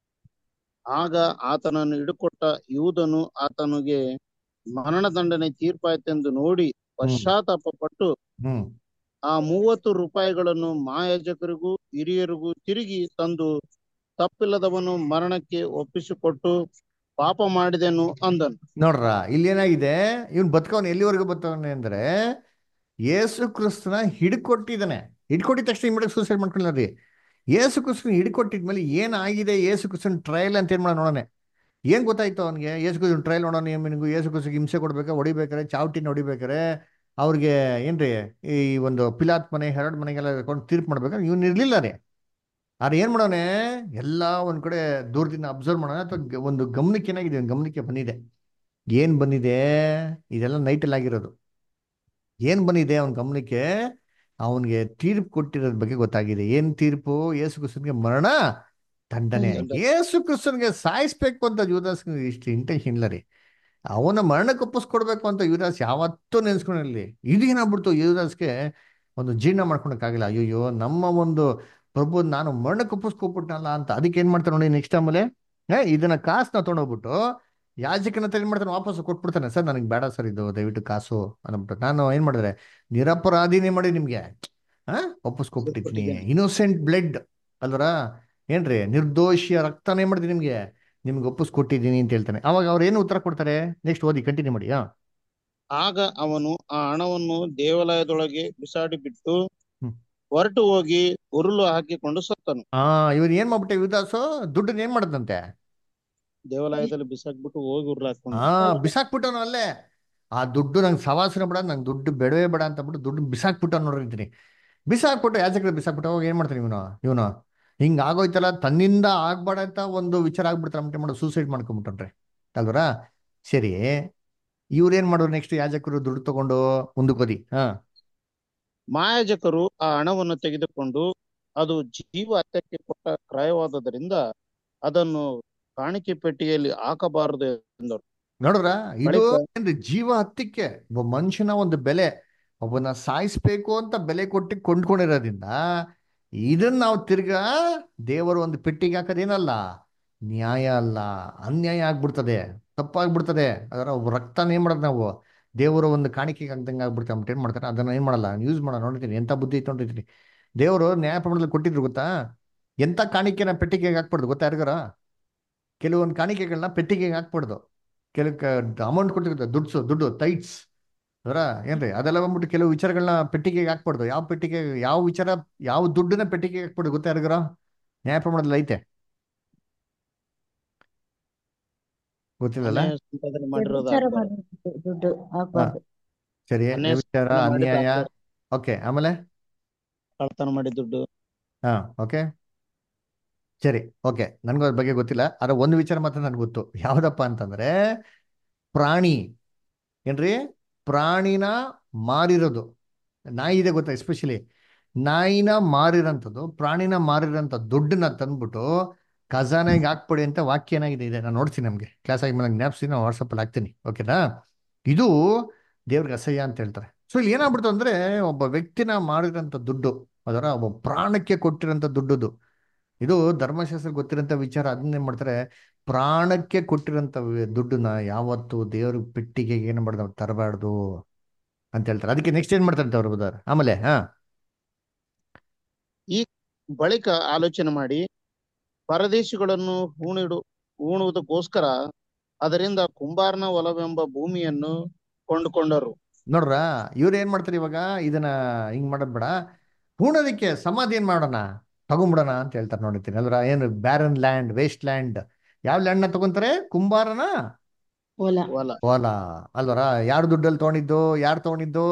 ಆಗ ಆತನನ್ನು ಹಿಡುಕೊಟ್ಟ ಯೂದನು ಆತನಿಗೆ ಮರಣದಂಡನೆ ತೀರ್ಪಾಯ್ತೆಂದು ನೋಡಿ ಪಶ್ಚಾತ್ತಾಪ ಪಟ್ಟು ಹ್ಮ್ ಆ ಮೂವತ್ತು ರೂಪಾಯಿಗಳನ್ನು ಮಹಾಯಾಜಕರಿಗೂ ಹಿರಿಯರಿಗೂ ತಿರುಗಿ ತಂದು ತಪ್ಪಿಲ್ಲದವನು ಮರಣಕ್ಕೆ ಒಪ್ಪಿಸಿಕೊಟ್ಟು ಪಾಪ ಮಾಡಿದೆನು ಅಂದನು ನೋಡ್ರ ಇಲ್ಲಿ ಏನಾಗಿದೆ ಇವನ್ ಬದುಕವನ್ ಎಲ್ಲಿವರೆಗೂ ಬದುಕವನೆ ಅಂದ್ರೆ ಯೇಸು ಕ್ರಿಸ್ತನ ಹಿಡ್ಕೊಟ್ಟಿದ್ದಾನೆ ಹಿಡ್ಕೊಟ್ಟಿದ ತಕ್ಷಣ ಇಮಿಡಿಯೇಟ್ ಸೂಸೈಡ್ ಮಾಡ್ಕೊಳ್ಳಿ ಯೇಸು ಕ್ರಿಸ್ತನ ಹಿಡ್ಕೊಟ್ಟಿದ್ಮೇಲೆ ಏನಾಗಿದೆ ಯೇಸು ಕ್ರಿಸ್ತನ್ ಟ್ರಯಲ್ ಅಂತ ಏನ್ ಮಾಡೋಣ ನೋಡೋಣ ಏನ್ ಗೊತ್ತಾಯ್ತು ಅವನಿಗೆ ಯೇಸು ಕ್ರಿಸ್ತನ್ ಟ್ರಯಲ್ ನೋಡೋಣ ನಿನಗೂ ಯೇಸು ಕ್ರಿಸ್ತಿಗೆ ಹಿಂಸೆ ಕೊಡ್ಬೇಕಾ ಹೊಡಿಬೇಕಾರೆ ಚಾವಟಿನ ಹೊಡಿಬೇಕಾರೆ ಅವ್ರಿಗೆ ಏನ್ರಿ ಈ ಒಂದು ಪಿಲಾತ್ ಮನೆ ಹೆರಡ್ ಮನೆಗೆಲ್ಲ ಕೊಂಡು ತೀರ್ಪು ಮಾಡ್ಬೇಕಾದ್ರೆ ಇವ್ನು ಇರ್ಲಿಲ್ಲ ರೀ ಆದ್ರೆ ಏನ್ ಮಾಡೋನೆ ಎಲ್ಲ ಒಂದ್ ಕಡೆ ದೂರದಿಂದ ಅಬ್ಸರ್ವ್ ಮಾಡೋಣ ಅಥವಾ ಗ- ಒಂದು ಗಮನಕ್ಕೆ ಏನಾಗಿದೆ ಒಂದ್ ಗಮನಕ್ಕೆ ಬಂದಿದೆ ಏನ್ ಬಂದಿದೆ ಇದೆಲ್ಲ ನೈಟಲ್ಲಿ ಆಗಿರೋದು ಏನ್ ಬಂದಿದೆ ಅವನ ಗಮನಕ್ಕೆ ಅವನಿಗೆ ತೀರ್ಪು ಕೊಟ್ಟಿರೋದ್ ಬಗ್ಗೆ ಗೊತ್ತಾಗಿದೆ ಏನ್ ತೀರ್ಪು ಯೇಸು ಕ್ರಿಸ್ತನ್ಗೆ ಮರಣ ದಂಡನೆ ದಂಡನೆ. ಯೇಸು ಕ್ರಿಸ್ತನ್ಗೆ ಸಾಯಿಸ್ಬೇಕು ಅಂತ ಯುವದಾಸ್ ಇಷ್ಟು ಇಂಟೆನ್ಷನ್ ಇಲ್ಲ ರೀ ಅವನ ಮರಣಕ್ಕೆ ಒಪ್ಪಿಸ್ಕೊಡ್ಬೇಕು ಅಂತ ಯುವದಾಸ್ ಯಾವತ್ತೂ ನೆನ್ಸ್ಕೊಂಡಿರ್ಲಿ ಇದು ಏನಾಗ್ಬಿಡ್ತು ಯುವದಾಸ್ಗೆ ಒಂದು ಜೀರ್ಣ ಮಾಡ್ಕೊಳಕ್ಕಾಗಿಲ್ಲ ಅಯ್ಯೋ ನಮ್ಮ ಒಂದು ಪ್ರಭು ನಾನು ಮರಣಕ್ಕೆ ಒಪ್ಪಿಸ್ಕೊಬಿಟ್ನಲ್ಲ ಅಂತ ಅದಕ್ಕೆ ಏನ್ ಮಾಡ್ತಾನೆ ನೋಡಿ ನೆಕ್ಸ್ಟ್ ಆಮೇಲೆ ಏ ಇದನ್ನ ಕಾಸನ್ನ ತೊಗೊಂಡೋಗ್ಬಿಟ್ಟು ಯಾಜಕನ ಹತ್ರ ಏನ್ ಮಾಡ್ತಾನೆ ವಾಪಸ್ ಕೊಟ್ಬಿಡ್ತಾನೆ ಸರ್ ನನಗೆ ಬೇಡ ಸರ್ ಇದು ದಯವಿಟ್ಟು ಕಾಸು ಅಂದ್ಬಿಟ್ಟು ನಾನು ಏನ್ ಮಾಡಿದ್ರೆ ನಿರಪರಾಧಿನೇ ಮಾಡಿ ನಿಮ್ಗೆ ಹಾ ಒಪ್ಪಿಸ್ಕೊಬಿಟ್ಟಿದ್ದೀನಿ ಇನ್ನೋಸೆಂಟ್ ಬ್ಲಡ್ ಅಲ್ವರ ಏನ್ರಿ ನಿರ್ದೋಷಿಯ ರಕ್ತನೇ ಮಾಡಿದೆ ನಿಮ್ಗೆ ನಿಮ್ಗೆ ಒಪ್ಪಿಸ್ಕೊಟ್ಟಿದ್ದೀನಿ ಅಂತ ಹೇಳ್ತಾನೆ ಅವಾಗ ಅವ್ರು ಏನು ಉತ್ತರ ಕೊಡ್ತಾರೆ ನೆಕ್ಸ್ಟ್ ಓದಿ ಕಂಟಿನ್ಯೂ ಮಾಡಿ ಹಾ ಆಗ ಅವನು ಆ ಹಣವನ್ನು ದೇವಾಲಯದೊಳಗೆ ಬಿಸಾಡಿ ಬಿಟ್ಟು ಹ್ಮ್. ಹೊರಟು ಹೋಗಿ ಉರುಳು ಹಾಕಿಕೊಂಡು ಸತ್ತನು ಆ ಇವ್ರು ಏನ್ ಮಾಡ್ಬಿಟ್ಟೆ ಯುವದಾಸು ದುಡ್ಡನ್ನ ಏನ್ ಮಾಡದಂತೆ ದೇವಾಲಯದಲ್ಲಿ ಬಿಸಾಕ್ಬಿಟ್ಟು ಹೋಗಿ ಉರುಳು ಹಾಕೊಂಡು ಹಾ ಬಿಸಾಕ್ಬಿಟ್ಟವನು ಅಲ್ಲೇ ಆ ದುಡ್ಡು ನಂಗೆ ಸವಾಸನೆ ಬೇಡ ನಂಗೆ ದುಡ್ಡು ಬೇಡವೇ ಬೇಡ ಅಂತ ಬಿಟ್ಟು ದುಡ್ಡು ಬಿಸಾಕ್ಬಿಟ್ಟು ನೋಡಿರ್ತೀನಿ ಬಿಸಾಕ್ಬಿಟ್ಟು ಯಾಚಕ್ರೆ ಬಿಸಾಕ್ಬಿಟ್ಟು ಅವಾಗ ಏನು ಮಾಡ್ತಾನೆ ಇವನು ಇವನು ಹಿಂಗೆ ಆಗೋಯ್ತಲ್ಲ ತನ್ನಿಂದ ಆಗ್ಬೇಡ ಅಂತ ಒಂದು ವಿಚಾರ ಆಗ್ಬಿಡ್ತಾರೆ ಮಟ್ಟೆ ಮಾಡೋ ಸೂಸೈಡ್ ಮಾಡ್ಕೊಂಬಿಟ್ರೆ ಅಲ್ವರ ಸರಿ ಇವ್ರೇನ್ ಮಾಡೋರು ನೆಕ್ಸ್ಟ್ ಯಾಜಕರು ದುಡ್ಡು ತಗೊಂಡು ಮುಂದಕ್ಕೋದಿ ಹಾ ಮಾಯಾಜಕರು ಆ ಹಣವನ್ನು ತೆಗೆದುಕೊಂಡು ಅದು ಜೀವ ಹತ್ಯಕ್ಕೆ ಕೊಟ್ಟ ಕ್ರಯವಾದದರಿಂದ ಅದನ್ನು ಕಾಣಿಕೆ ಪೆಟ್ಟಿಗೆಯಲ್ಲಿ ಹಾಕಬಾರದು ಎಂದರು ನೋಡ್ರ ಇದು ಬಳಿಕ ಏನ್ರಿ ಜೀವ ಹತ್ತಿಕ್ಕೆ ಒಬ್ಬ ಮನುಷ್ಯನ ಒಂದು ಬೆಲೆ ಒಬ್ಬನ ಸಾಯಿಸ್ಬೇಕು ಅಂತ ಬೆಲೆ ಕೊಟ್ಟು ಕೊಂಡ್ಕೊಂಡಿರೋದ್ರಿಂದ ಇದನ್ನ ನಾವು ತಿರ್ಗಾ ದೇವರು ಒಂದು ಪೆಟ್ಟಿಗೆ ಹಾಕೋದೇನಲ್ಲ ನ್ಯಾಯ ಅಲ್ಲ ಅನ್ಯಾಯ ಆಗ್ಬಿಡ್ತದೆ ತಪ್ಪಾಗ್ಬಿಡ್ತದೆ ಅದರ ಒಬ್ಬ ರಕ್ತನ ಏನ್ ಮಾಡೋದು ನಾವು ದೇವರ ಒಂದು ಕಾಣಿಕೆಗೆ ಹಾಕ್ದಂಗೆ ಆಗ್ಬಿಡ್ತಾರೆ ಅಂದ್ಬಿಟ್ಟು ಏನ್ ಮಾಡ್ತಾರೆ ಅದನ್ನ ಏನ್ ಮಾಡಲ್ಲ ಯೂಸ್ ಮಾಡೋ ನೋಡಿದ್ದೀನಿ ಎಂತ ಬುದ್ಧಿ ಇತ್ತು ನೋಡಿದ್ದೀನಿ ದೇವರು ನ್ಯಾಯ ಪ್ರಮಾಣದಲ್ಲಿ ಕೊಟ್ಟಿದ್ರು ಗೊತ್ತಾ ಎಂತ ಕಾಣಿಕೆನ ಪೆಟ್ಟಿಗೆಗೆ ಹಾಕ್ಬಾರ್ದು ಗೊತ್ತಾ ಯಾರಿಗಾರ ಕೆಲವೊಂದು ಕಾಣಿಕೆಗಳನ್ನ ಪೆಟ್ಟಿಗೆಗೆ ಹಾಕ್ಬಾರ್ದು ಕೆಲಕ್ಕೆ ಅಮೌಂಟ್ ಕೊಟ್ಟಿರುತ್ತೆ ದುಡ್ಡು ದುಡ್ಡು ಟೈಟ್ಸ್ ಅದರ ಏನ್ರಿ ಅದೆಲ್ಲ ಬಂದ್ಬಿಟ್ಟು ಕೆಲವು ವಿಚಾರಗಳನ್ನ ಪೆಟ್ಟಿಗೆಗೆ ಹಾಕ್ಬಾರ್ದು ಯಾವ ಪೆಟ್ಟಿಗೆ ಯಾವ ವಿಚಾರ ಯಾವ ದುಡ್ಡನ್ನ ಪೆಟ್ಟಿಗೆಗೆ ಹಾಕ್ಬಾರ್ದು ಗೊತ್ತಾ ಯಾರಿಗಾರ ನ್ಯಾಯ ಪ್ರಮಾಣದಲ್ಲಿ ಐತೆ ಗೊತ್ತಿಲ್ಲಲ್ಲ ಅನ್ಯಾಯ ಸಂಪಾದನೆ ಮಾಡಿರೋದು ವ್ಯಭಿಚಾರ ಆಗ್ಬಾರ್ದು. ಮಾಡಬಾರ್ದು ದುಡ್ಡು ಹಾ ಆಗ್ಬಾರ್ದು ಸರಿ ಅನ್ಯಾಯ ವಿಚಾರ ಸಂಪಾದನೆ ಮಾಡಿದ್ದು ಅನ್ಯಾಯ ಆಗ್ಬಾರ್ದು. ಓಕೆ ಆಮೇಲೆ ಕಳ್ತನ ಮಾಡಿ ದುಡ್ಡು ಹಾ ಓಕೆ ಸರಿ ಓಕೆ ನನಗೂ ಅದ್ರ ಬಗ್ಗೆ ಗೊತ್ತಿಲ್ಲ ಆದ್ರೆ ಒಂದು ವಿಚಾರ ಮಾತ್ರ ನನಗೆ ಗೊತ್ತು ಯಾವ್ದಪ್ಪ ಅಂತಂದ್ರೆ ಪ್ರಾಣಿ ಏನ್ರಿ ಪ್ರಾಣಿನ ಮಾರಿರೋದು ನಾಯಿ ಇದೆ ಗೊತ್ತಾ ಎಸ್ಪೆಷಲಿ ನಾಯಿನ ಮಾರಿರೋಂಥದ್ದು ಪ್ರಾಣಿನ ಮಾರಿರೋಂಥ ದುಡ್ಡನ್ನ ತಂದ್ಬಿಟ್ಟು ಖಜಾನೆಗೆ ಹಾಕ್ಬಿಡಿ ಅಂತ ವಾಕ್ಯ ಏನಾಗಿದೆ ಇದೆ ನಾನು ನೋಡ್ತೀನಿ ನಮಗೆ ಕ್ಲಾಸ್ ಆಗಿ ಮೇಲೆ ಜ್ಞಾಪಿಸಿ ನಾನು ವಾಟ್ಸಪ್ಪಲ್ಲಿ ಹಾಕ್ತೀನಿ ಓಕೆನಾ ಇದು ದೇವ್ರಿಗೆ ಅಸಹ್ಯ ಅಂತ ಹೇಳ್ತಾರೆ ಸೊ ಇಲ್ಲಿ ಏನಾಗ್ಬಿಡ್ತು ಅಂದ್ರೆ ಒಬ್ಬ ವ್ಯಕ್ತಿನ ಮಾರಿರೋಂಥ ದುಡ್ಡು ಅದರ ಒಬ್ಬ ಪ್ರಾಣಕ್ಕೆ ಕೊಟ್ಟಿರೋಂಥ ದುಡ್ಡುದು ಇದು ಧರ್ಮಶಾಸ್ತ್ರ ಗೊತ್ತಿರೋಂಥ ವಿಚಾರ ಅದನ್ನೇನ್ ಮಾಡ್ತಾರೆ ಪ್ರಾಣಕ್ಕೆ ಕೊಟ್ಟಿರೋಂಥ ವಿ- ದುಡ್ಡನ್ನ ಯಾವತ್ತು ದೇವ್ರ ಪೆಟ್ಟಿಗೆಗೆ ಏನು ಮಾಡ್ದ ತರಬಾರ್ದು ಅಂತ ಹೇಳ್ತಾರೆ ಅದಕ್ಕೆ ನೆಕ್ಸ್ಟ್ ಏನ್ ಮಾಡ್ತಾರೆ ಅಂತ ಅವ್ರು ಬುಧಾರ ಆಮೇಲೆ ಹಾ ಈ ಬಳಿಕ ಆಲೋಚನೆ ಮಾಡಿ ಪರದೇಶಿಗಳನ್ನು ಹೂಣಿಡು ಹೂಣುವುದಕ್ಕೋಸ್ಕರ ಅದರಿಂದ ಕುಂಬಾರನ ಹೊಲವೆಂಬ ಭೂಮಿಯನ್ನು ಕೊಂಡುಕೊಂಡರು ನೋಡ್ರ ಇವ್ರು ಏನ್ ಮಾಡ್ತಾರೆ ಇವಾಗ ಇದನ್ನ ಹಿಂಗ್ ಮಾಡೋದ್ ಬೇಡ ಹೂಣೋದಕ್ಕೆ ಸಮಾಧಿ ಏನ್ ಮಾಡೋಣ ತಗೊಂಬಿಡೋಣ ಅಂತ ಹೇಳ್ತಾರೆ ನೋಡಿರ್ತೀನಿ ಅಲ್ರ ಏನು ಬ್ಯಾರನ್ ಲ್ಯಾಂಡ್ ವೇಸ್ಟ್ ಲ್ಯಾಂಡ್ ಯಾವ ಲ್ಯಾಂಡ್ ನ ತಗೊಂತಾರೆ ಕುಂಬಾರನ ಹೊಲ ಹೊಲ ಹೊಲ ಅಲ್ವರ ಯಾರು ದುಡ್ಡಲ್ಲಿ ತಗೊಂಡಿದ್ದು ಯಾರು ತಗೊಂಡಿದ್ದು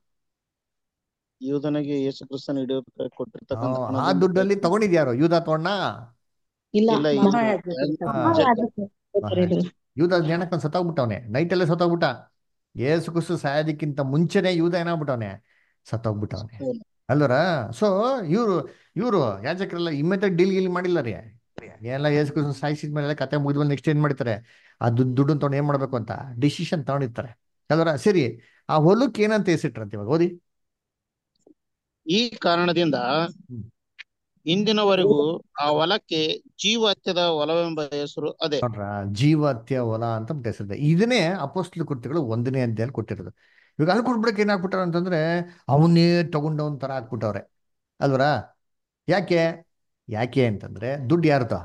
ಯೂದನಿಗೆ ಯೇಸು ಕ್ರಿಸ್ತನ ಹಿಡಿಯೋದಕ್ಕೆ ಕೊಟ್ಟಿರ್ತಕ್ಕಂಥ ಆ ಹಣದಿಂದ ದುಡ್ಡಲ್ಲಿ ತಗೊಂಡಿದ್ಯಾರು ಯೂದ ತಗೊಂಡ ಇಲ್ಲ ಇಲ್ಲ ಇದು ಮಹಾಯಾಜಕರು ಯಾಜಕ ಮಹಾಯಾಜಕರು ಯೂದ ಜ್ಞಾನಕ್ಕೆ ಸತ್ತೋಗ್ಬಿಟ್ಟವನೆ ನೈಟ್ ಅಲ್ಲೇ ಸತ್ತೋಗ್ಬಿಟ್ಟ ಏಸು ಕುಸು ಸಾಯೋದಕ್ಕಿಂತ ಮುಂಚೆನೆ ಯೂದ ಏನಾಗ್ಬಿಟ್ಟವನೆ ಸತ್ತೋಗ್ಬಿಟ್ಟವನೆ ಅಲ್ವರ ಸೊ ಇವರು ಇವರು ಯಾಜಕರೆಲ್ಲ ಇಮ್ಮೆಟೆಡ್ ಡೀಲ್ ಗೀಲ್ ಮಾಡಿಲ್ಲ ರೀ ಎಲ್ಲ ಏಸು ಕುಸು ಸಾಯಿಸಿದ ಮೇಲೆ ಕತೆ ಮುಗಿದ್ಮೇಲೆ ನೆಕ್ಸ್ಟ್ ಏನ್ ಮಾಡ್ತಾರೆ ಆ ದುಡ್ಡು ದುಡ್ಡನ್ನ ತಗೊಂಡು ಏನ್ ಮಾಡ್ಬೇಕು ಅಂತ ಡಿಸಿಷನ್ ತಗೊಂಡಿರ್ತಾರೆ ಅಲ್ವರ ಸರಿ ಆ ಹೊಲಕ್ಕೆ ಏನಂತ ಹೆಸರಿಟ್ರಂತ ಇವಾಗ ಓದಿ ಈ ಕಾರಣದಿಂದ ಹ್ಮ್. ಇಂದಿನವರೆಗೂ ಆ ಹೊಲಕ್ಕೆ ಜೀವ ಹತ್ಯದ ಹೊಲವೆಂಬ ಹೆಸರು ಅದೇ ನೋಡ್ರ ಜೀವತ್ಯ ಹೊಲ ಅಂತ ಬಿಟ್ಟು ಹೆಸರಿದೆ ಇದನ್ನೇ ಅಪೋಸ್ಟಲ್ ಕೃತ್ಯಗಳು ಒಂದನೇ ಅಧ್ಯಾಯಲ್ಲಿ ಕೊಟ್ಟಿರೋದು ಇವಾಗ ಅಲ್ಲಿ ಕೊಟ್ಬಿಡಕ್ಕೆ ಏನ್ ಹಾಕ್ಬಿಟ್ಟಾರ ಅಂತಂದ್ರೆ ಅವನ್ನೇ ತಗೊಂಡವನ್ ತರ ಹಾಕ್ಬಿಟ್ಟವ್ರೆ ಅಲ್ವರ ಯಾಕೆ ಯಾಕೆ ಅಂತಂದ್ರೆ ದುಡ್ಡು ಯಾರ್ದು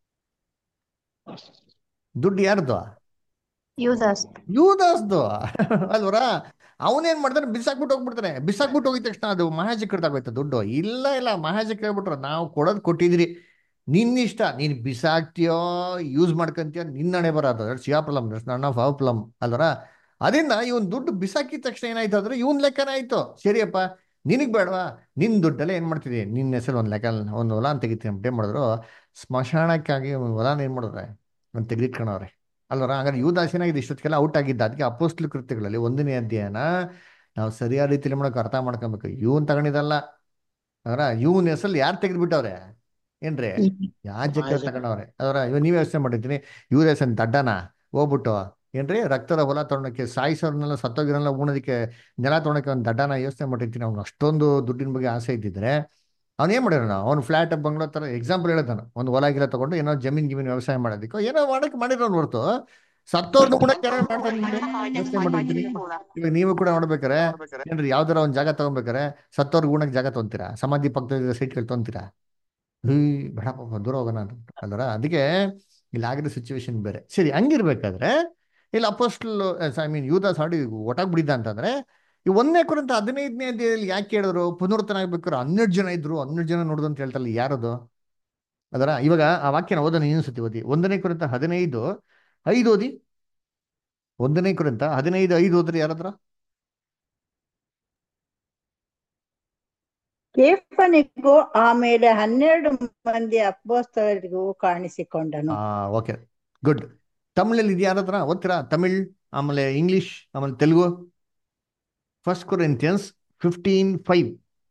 ದುಡ್ಡು ಯಾರ್ದು ಯುದಾಸ್ ಯೂದಾಸ್ದು ಅಲ್ವರ ಅವನೇನ್ ಮಾಡ್ತಾನೆ ಬಿಸಾಕ್ಬಿಟ್ಟು ಹೋಗ್ಬಿಡ್ತಾನೆ ಬಿಸಾಕ್ಬಿಟ್ಟು ಹೋಗಿದ ತಕ್ಷಣ ಅದು ಮಹಾಜಕರ್ದಾಗೋಯ್ತು ದುಡ್ಡು ಇಲ್ಲ ಇಲ್ಲ ಮಹಾಜಕ್ ಹೇಳ್ಬಿಟ್ರು ನಾವು ಕೊಡೋದು ಕೊಟ್ಟಿದ್ರಿ ನಿನ್ನಿಷ್ಟ ನೀನ್ ಬಿಸಾಕ್ತೀಯೋ ಯೂಸ್ ಮಾಡ್ಕೊಂತೀಯೋ ನಿನ್ನಣೆ ಬರೋದು that's ya problem that's none of our problem ಅಲ್ವರ ಅದರಿಂದ ಇವನ್ ದುಡ್ಡು ಬಿಸಾಕಿದ ತಕ್ಷಣ ಏನಾಯ್ತು ಅಂದ್ರೆ ಇವನ್ ಲೆಕ್ಕನ ಆಯ್ತು ಸರಿಯಪ್ಪ ನಿನಗ್ ಬೇಡವಾ ನಿನ್ ದುಡ್ಡಲ್ಲೇ ಏನ್ ಮಾಡ್ತಿದ್ದಿ ನಿನ್ನ ಹೆಸರು ಒಂದ್ ಲೆಕ್ಕ ಒಂದು ಹೊಲ ಅಂತ ತೆಗಿತೀನಿ ಅಂತ ಏನ್ ಮಾಡಿದ್ರು ಸ್ಮಶಾನಕ್ಕಾಗಿ ಒಂದ್ ಹೊಲನ ಏನ್ ಮಾಡಿದ್ರೆ ಒಂದು ತೆಗೆದಿಟ್ಕೊಂಡವ್ರೆ ಅಲ್ವರ ಹಾಗಾದ್ರೆ ಯುವದಾಸ್ ಏನಾಗಿದೆ ಇಷ್ಟೊತ್ತಿಗೆಲ್ಲ ಔಟ್ ಆಗಿದ್ದ ಅದಕ್ಕೆ ಅಪೋಸ್ಟ್ಲ ಕೃತ್ಯಗಳಲ್ಲಿ ಒಂದನೇ ಅಧ್ಯಯನ ನಾವು ಸರಿಯಾದ ರೀತಿಯಲ್ಲಿ ಮಾಡೋಕೆ ಅರ್ಥ ಮಾಡ್ಕೊಬೇಕು ಇವನ್ ತಗೊಂಡಿದ್ದಲ್ಲ ಅದರ ಇವನ್ ಹೆಸರಲ್ಲಿ ಯಾರು ತೆಗೆದ್ಬಿಟ್ಟವ್ರೆ ಏನ್ರಿ ಯಾಜಕ ಮಹಾಯಾಜಕ. ತಗೊಂಡವ್ರೆ ಅದರ ಇವ ನೀವೇ ಯೋಚನೆ ಮಾಡಿರ್ತೀನಿ ಇವ್ರ ಹೆಸರು ದಡ್ಡನ ಹೋಗ್ಬಿಟ್ಟು ಏನ್ರಿ ರಕ್ತದ ಹೊಲ ತೊಗೊಳಕ್ಕೆ ಸಾಯಿಸೋರ್ನೆಲ್ಲ ಸತ್ತೋಗಿರಲ್ಲ ಉಣೋದಕ್ಕೆ ನೆಲ ತೊಗೊಳಕ್ಕೆ ಒಂದು ದಡ್ಡನ ಯೋಚನೆ ಮಾಡಿರ್ತೀನಿ ಅವ್ನು ಅಷ್ಟೊಂದು ದುಡ್ಡಿನ ಬಗ್ಗೆ ಆಸೆ ಇದ್ದಿದ್ರೆ ಅವ್ನು ಏನ್ ಮಾಡಿರೋಣ ಅವ್ನು ಫ್ಲಾಟ್ ಬಂಗ್ಲೋ ತರ ಎಕ್ಸಾಂಪಲ್ ಹೇಳಿದಾನ ಒಂದು ಹೊಲ ಗಿಲ ತಗೊಂಡು ಏನೋ ಜಮೀನ್ ಗಿಮೀನ್ ವ್ಯವಸಾಯ ಮಾಡೋದಕ್ಕೋ ಏನೋ ಮಾಡಕ್ಕೆ ಮಾಡಿರೋನು ಹೊರತು ಸತ್ತೋರ್ನು ಕೂಡ ಯಾರು ಮಾಡ್ತಾರೆ ಯೋಚನೆ ಮಾಡಿರ್ತೀನಿ ಇವಾಗ ನೀವು ಕೂಡ ನೋಡ್ಬೇಕಾರೆ ಏನ್ರಿ ಯಾವ್ದಾರ ಒಂದ್ ಜಾಗ ತಗೊಬೇಕಾರೆ ಸತ್ತೋರ್ ಗುಣಕ್ಕೆ ಜಾಗ ತೊಗೊಂತೀರಾ ಸಮಾಧಿ ಪಕ್ಕದ ಸೈಟ್ಗಳು ತೊಗೊಂತೀರಾ ಹೀ ಬೇಡಪ್ಪ ದೂರ ಹೋಗೋಣ ಅಂತ ಅಲ್ವರ ಅದಕ್ಕೆ ಇಲ್ಲಿ ಆಗಿರೋ ಸಿಚುವೇಶನ್ ಬೇರೆ ಸರಿ ಹಂಗಿರ್ಬೇಕಾದ್ರೆ ಇಲ್ಲಿ ಅಪೋಸ್ಟಲ್ ಐ ಮೀನ್ ಯೂದ ಸಾಡಿ ಒಟ್ಟಾಗ್ಬಿಟ್ಟಿದ್ದ ಅಂತಂದ್ರೆ ಈ ಒಂದನೇ ಕುರಿತ ಹದಿನೈದನೇ ಅಧ್ಯಾಯದಲ್ಲಿ ಯಾಕೆ ಹೇಳಿದ್ರು ಪುನರ್ತನ ಆಗ್ಬೇಕಾದ್ರೆ ಹನ್ನೆರಡು ಜನ ಇದ್ರು ಹನ್ನೆರಡು ಜನ ನೋಡುದು ಅಂತ ಹೇಳ್ತಾರಲ್ಲ ಯಾರದು ಅದರ ಇವಾಗ ಆ ವಾಕ್ಯನ ಓದೋಣ ಇನ್ನೊಂದು ಸತಿ ಓದಿ ಒಂದನೇ ಕುರಿತ ಹದಿನೈದು ಐದು ಓದಿ ಒಂದನೇ ಕುರಿತ ಹದಿನೈದು ಐದು ಹೋದ್ರೆ ಯಾರಾದ್ರ ಕೇಫನಿಗೂ ಆಮೇಲೆ ಹನ್ನೆರಡು ಮಂದಿ ಅಪ್ಪೋಸ್ತಲರಿಗೂ ಕಾಣಿಸಿಕೊಂಡನು ಆ ಓಕೆ ಗುಡ್ ತಮಿಳಲ್ಲಿ ಇದು ಯಾರಾದ್ರ ಓದ್ತೀರಾ ತಮಿಳ್ ಆಮೇಲೆ ಇಂಗ್ಲಿಷ್ ಆಮೇಲೆ Telugu first Corinthians fifteen five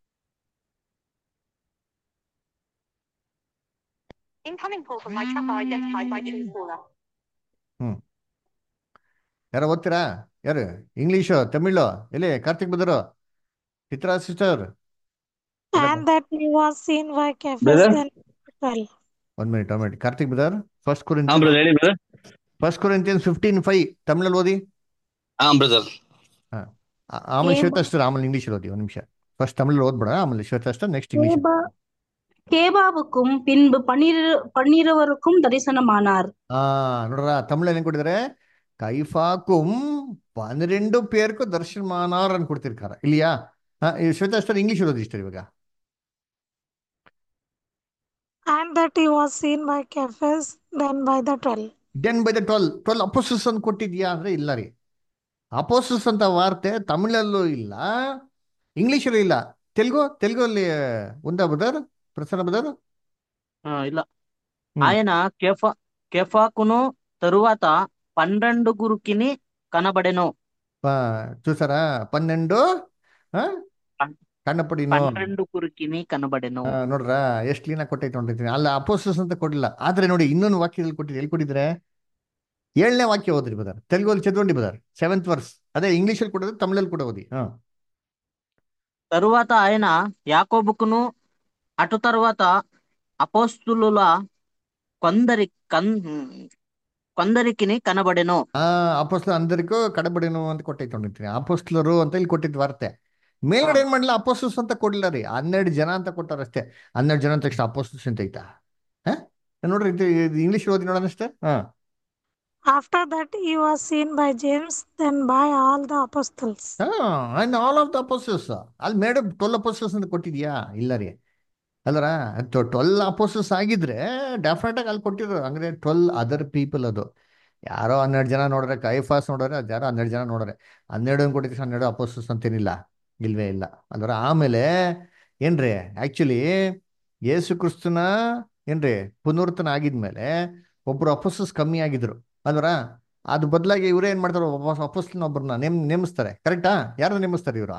Incoming call from my trapper identified by true caller. ಹ್ಮ್ ಯಾರೋ ಓದ್ತೀರಾ ಯಾರು ಇಂಗ್ಲಿಷು ತಮಿಳು ಎಲ್ಲಿ Karthik brother Chitra sister And that he was seen by Cephas Brother? then twelve. ಒಂದ್ ಮಿನಿಟ್ ಒಂದ್ ಮಿನಿಟ್ ಕಾರ್ತಿಕ್ ಬದರ್ ಫಸ್ಟ್ ಹಾ Corinthians brother ಹೇಳಿ brother first Corinthians fifteen five ತಮಿಳಲ್ಲಿ ಓದಿ ಹಾ ಬ್ರದರ್ ಹಾ ಆ- ಆಮೇಲೆ ಏ- ಶ್ವೇತಾಸ್ಟರ್ ಆಮೇಲೆ ಇಂಗ್ಲೀಷಲ್ಲಿ ಓದಿ ಒಂದ್ ನಿಮಿಷ ಫಸ್ಟ್ ತಮಿಳಲ್ಲಿ ಓದ್ಬೇಡ ಆಮೇಲೆ ಶ್ವೇತಾಸ್ಟರ್ ನೆಕ್ಸ್ಟ್ ಇಂಗ್ಲೀಷ್ கேபா கேபாவுக்கும் பின்பு பன்னிரு பன்னிருவருக்கும் தரிசனமானார் ಆ ನೋಡ್ರ ತಮಿಳಲ್ಲಿ ಏನ್ ಕೊಟ್ಟಿದ್ದಾರೆ ಕೈಫಾಕುಂ ಪನ್ನೆರಡು ಪೇರ್ಕು ದರ್ಶನಮಾನಾರ್ ಅಂತ ಕೊಡ್ತಿರ್ಕಾರ ಇಲ್ಲಿಯಾ ಹಾ ಈ ಶ್ವೇತಾಸ್ಟರ್ ಇಂಗ್ಲೀಷ್ ಓದಿ ಇಷ್ಟ ಇವಾಗ And that he was seen by Cephas then by the twelve. Then by the twelve twelve ಅಪೋಸಸ್ ಅಂತ ಕೊಟ್ಟಿದ್ಯಾ ಅಂದ್ರೆ ಇಲ್ಲ ರೀ ಅಪೋಸಸ್ ಅಂತ ವಾರ್ತೆ ತಮಿಳಲ್ಲೂ ಇಲ್ಲ ಇಂಗ್ಲಿಷಲ್ಲೂ ಇಲ್ಲ ತೆಲುಗು ತೆಲುಗಲ್ಲಿ ఉందా బదర్ ప్రసన్న బదర్ ఆ, ఇలా ఆయన కెఫా కెఫాకును తరువాత పన్నెండుగురికిని కనబడెను చూసారా పన్నెండు ఆ? ಕಣ್ಣಪಡಿನೋ పన్నెండుగురికిని కనబడెను ಆ, ನೋಡ್ರ ಎಷ್ಟು ಕ್ಲೀನಾಗಿ ಕೊಟ್ಟೈತೆ ನೋಡಿರ್ತೀನಿ ಅಲ್ಲ ಅಪೋಸಸ್ ಅಂತ ಕೊಡಲಿಲ್ಲ ಆದ್ರೆ ನೋಡಿ ಇನ್ನೊಂದು ವಾಕ್ಯದಲ್ಲಿ ಕೊಟ್ಟಿದ್ರೆ ಎಲ್ಲಿ ಕೊಟ್ಟಿದ್ರೆ ಏಳನೇ ವಾಕ್ಯ ಓದ್ರಿ ಬದರ್ ತೆಲುಗಲ್ಲಿ ಚದವಂಡಿ ಬದರ್ ಸೆವೆಂತ್ ವರ್ಸ್ ಅದೇ ಇಂಗ್ಲೀಷಲ್ಲಿ ಕೊಡೋದು ತಮಿಳಲ್ಲಿ ಕೂಡ ಓದಿ ಹಾ తరువాత ఆయన యాకోబుకును అటు తరువాత అపోస్తులుల కొందరి కన్ కొందరికిని కనబడెను ಆ ಅಪೋಸ್ಲ అందరికೂ ಕಡಬಡಿನು ಅಂತ ಕೊಟ್ಟೈತೆ ನೋಡಿರ್ತೀನಿ ಅಪೋಸ್ಲರು ಅಂತ ಇಲ್ಲಿ ಕೊಟ್ಟಿದ್ ವಾರ್ತೆ ಮೇಲ್ಗಡೆ ಏನ್ ಮಾಡ್ಲಿಲ್ಲ ಅಪೋಸ್ಟಲ್ಸ್ ಅಂತ ಕೊಡ್ಲಿಲ್ಲ ರೀ ಹನ್ನೆರಡು ಜನ ಅಂತ ಕೊಟ್ಟಾರ ಅಷ್ಟೇ ಹನ್ನೆರಡು ಜನ ಅಂತ ತಕ್ಷಣ ಅಪೋಸ್ಟಲ್ಸ್ ಅಂತ ಐತಾ ಹಾ ನೋಡ್ರಿ ಇಂಗ್ಲಿಷ್ ಓದಿ ನೋಡೋಣ ಅಷ್ಟೇ ಹಾ After that he was seen by James, then by all the apostles. And all of the ಅಪೋಸಸ್ ಅಲ್ಲಿ ಮೇಡಮ್ ಟ್ವೆಲ್ ಅಪೋಸಸ್ ಅಂತ ಕೊಟ್ಟಿದ್ಯಾ ಇಲ್ಲ ರೀ ಅಲ್ಲರ ಟ್ವೆಲ್ ಅಪೋಸಸ್ ಆಗಿದ್ರೆ ಡೆಫಿನೆಟ್ ಆಗಿ ಅಲ್ಲಿ ಕೊಟ್ಟಿರೋ ಅಂದ್ರೆ ಟ್ವೆಲ್ ಅದರ್ ಪೀಪಲ್ ಅದು ಯಾರೋ ಹನ್ನೆರಡು ಜನ ನೋಡ್ರೆ ಕೈಫಾಸ್ ನೋಡ್ರೆ ಅದು ಯಾರೋ ಹನ್ನೆರಡು ಜನ ನೋಡ್ರೆ ಹನ್ನೆರಡು ಅಂತ ಕೊಟ್ಟಿದ್ರೆ ಹನ್ನೆರಡು ಅಪೋಸಸ್ ಅಂತೇನಿಲ್ಲ ಇಲ್ವೇ ಇಲ್ಲ ಅಲ್ವರ ಆಮೇಲೆ ಏನ್ರಿ ಆಕ್ಚುಲಿ ಯೇಸು ಕ್ರಿಸ್ತನ ಏನ್ರಿ ಪುನರ್ತನ ಆಗಿದ್ಮೇಲೆ ಒಬ್ರು ಅಪೋಸಸ್ ಕಮ್ಮಿ ಆಗಿದ್ರು ಅಲ್ವರ ಅದು ಬದಲಾಗಿ ಇವ್ರು ಏನ್ ಮಾಡ್ತಾರೆ ಅಪೋಸ್ಲನ ಒಬ್ಬರನ್ನ ನೇಮ್ ನೇಮಿಸ್ತಾರೆ ಕರೆಕ್ಟಾ ಯಾರು ನೇಮಿಸ್ತಾರೆ ಇವರು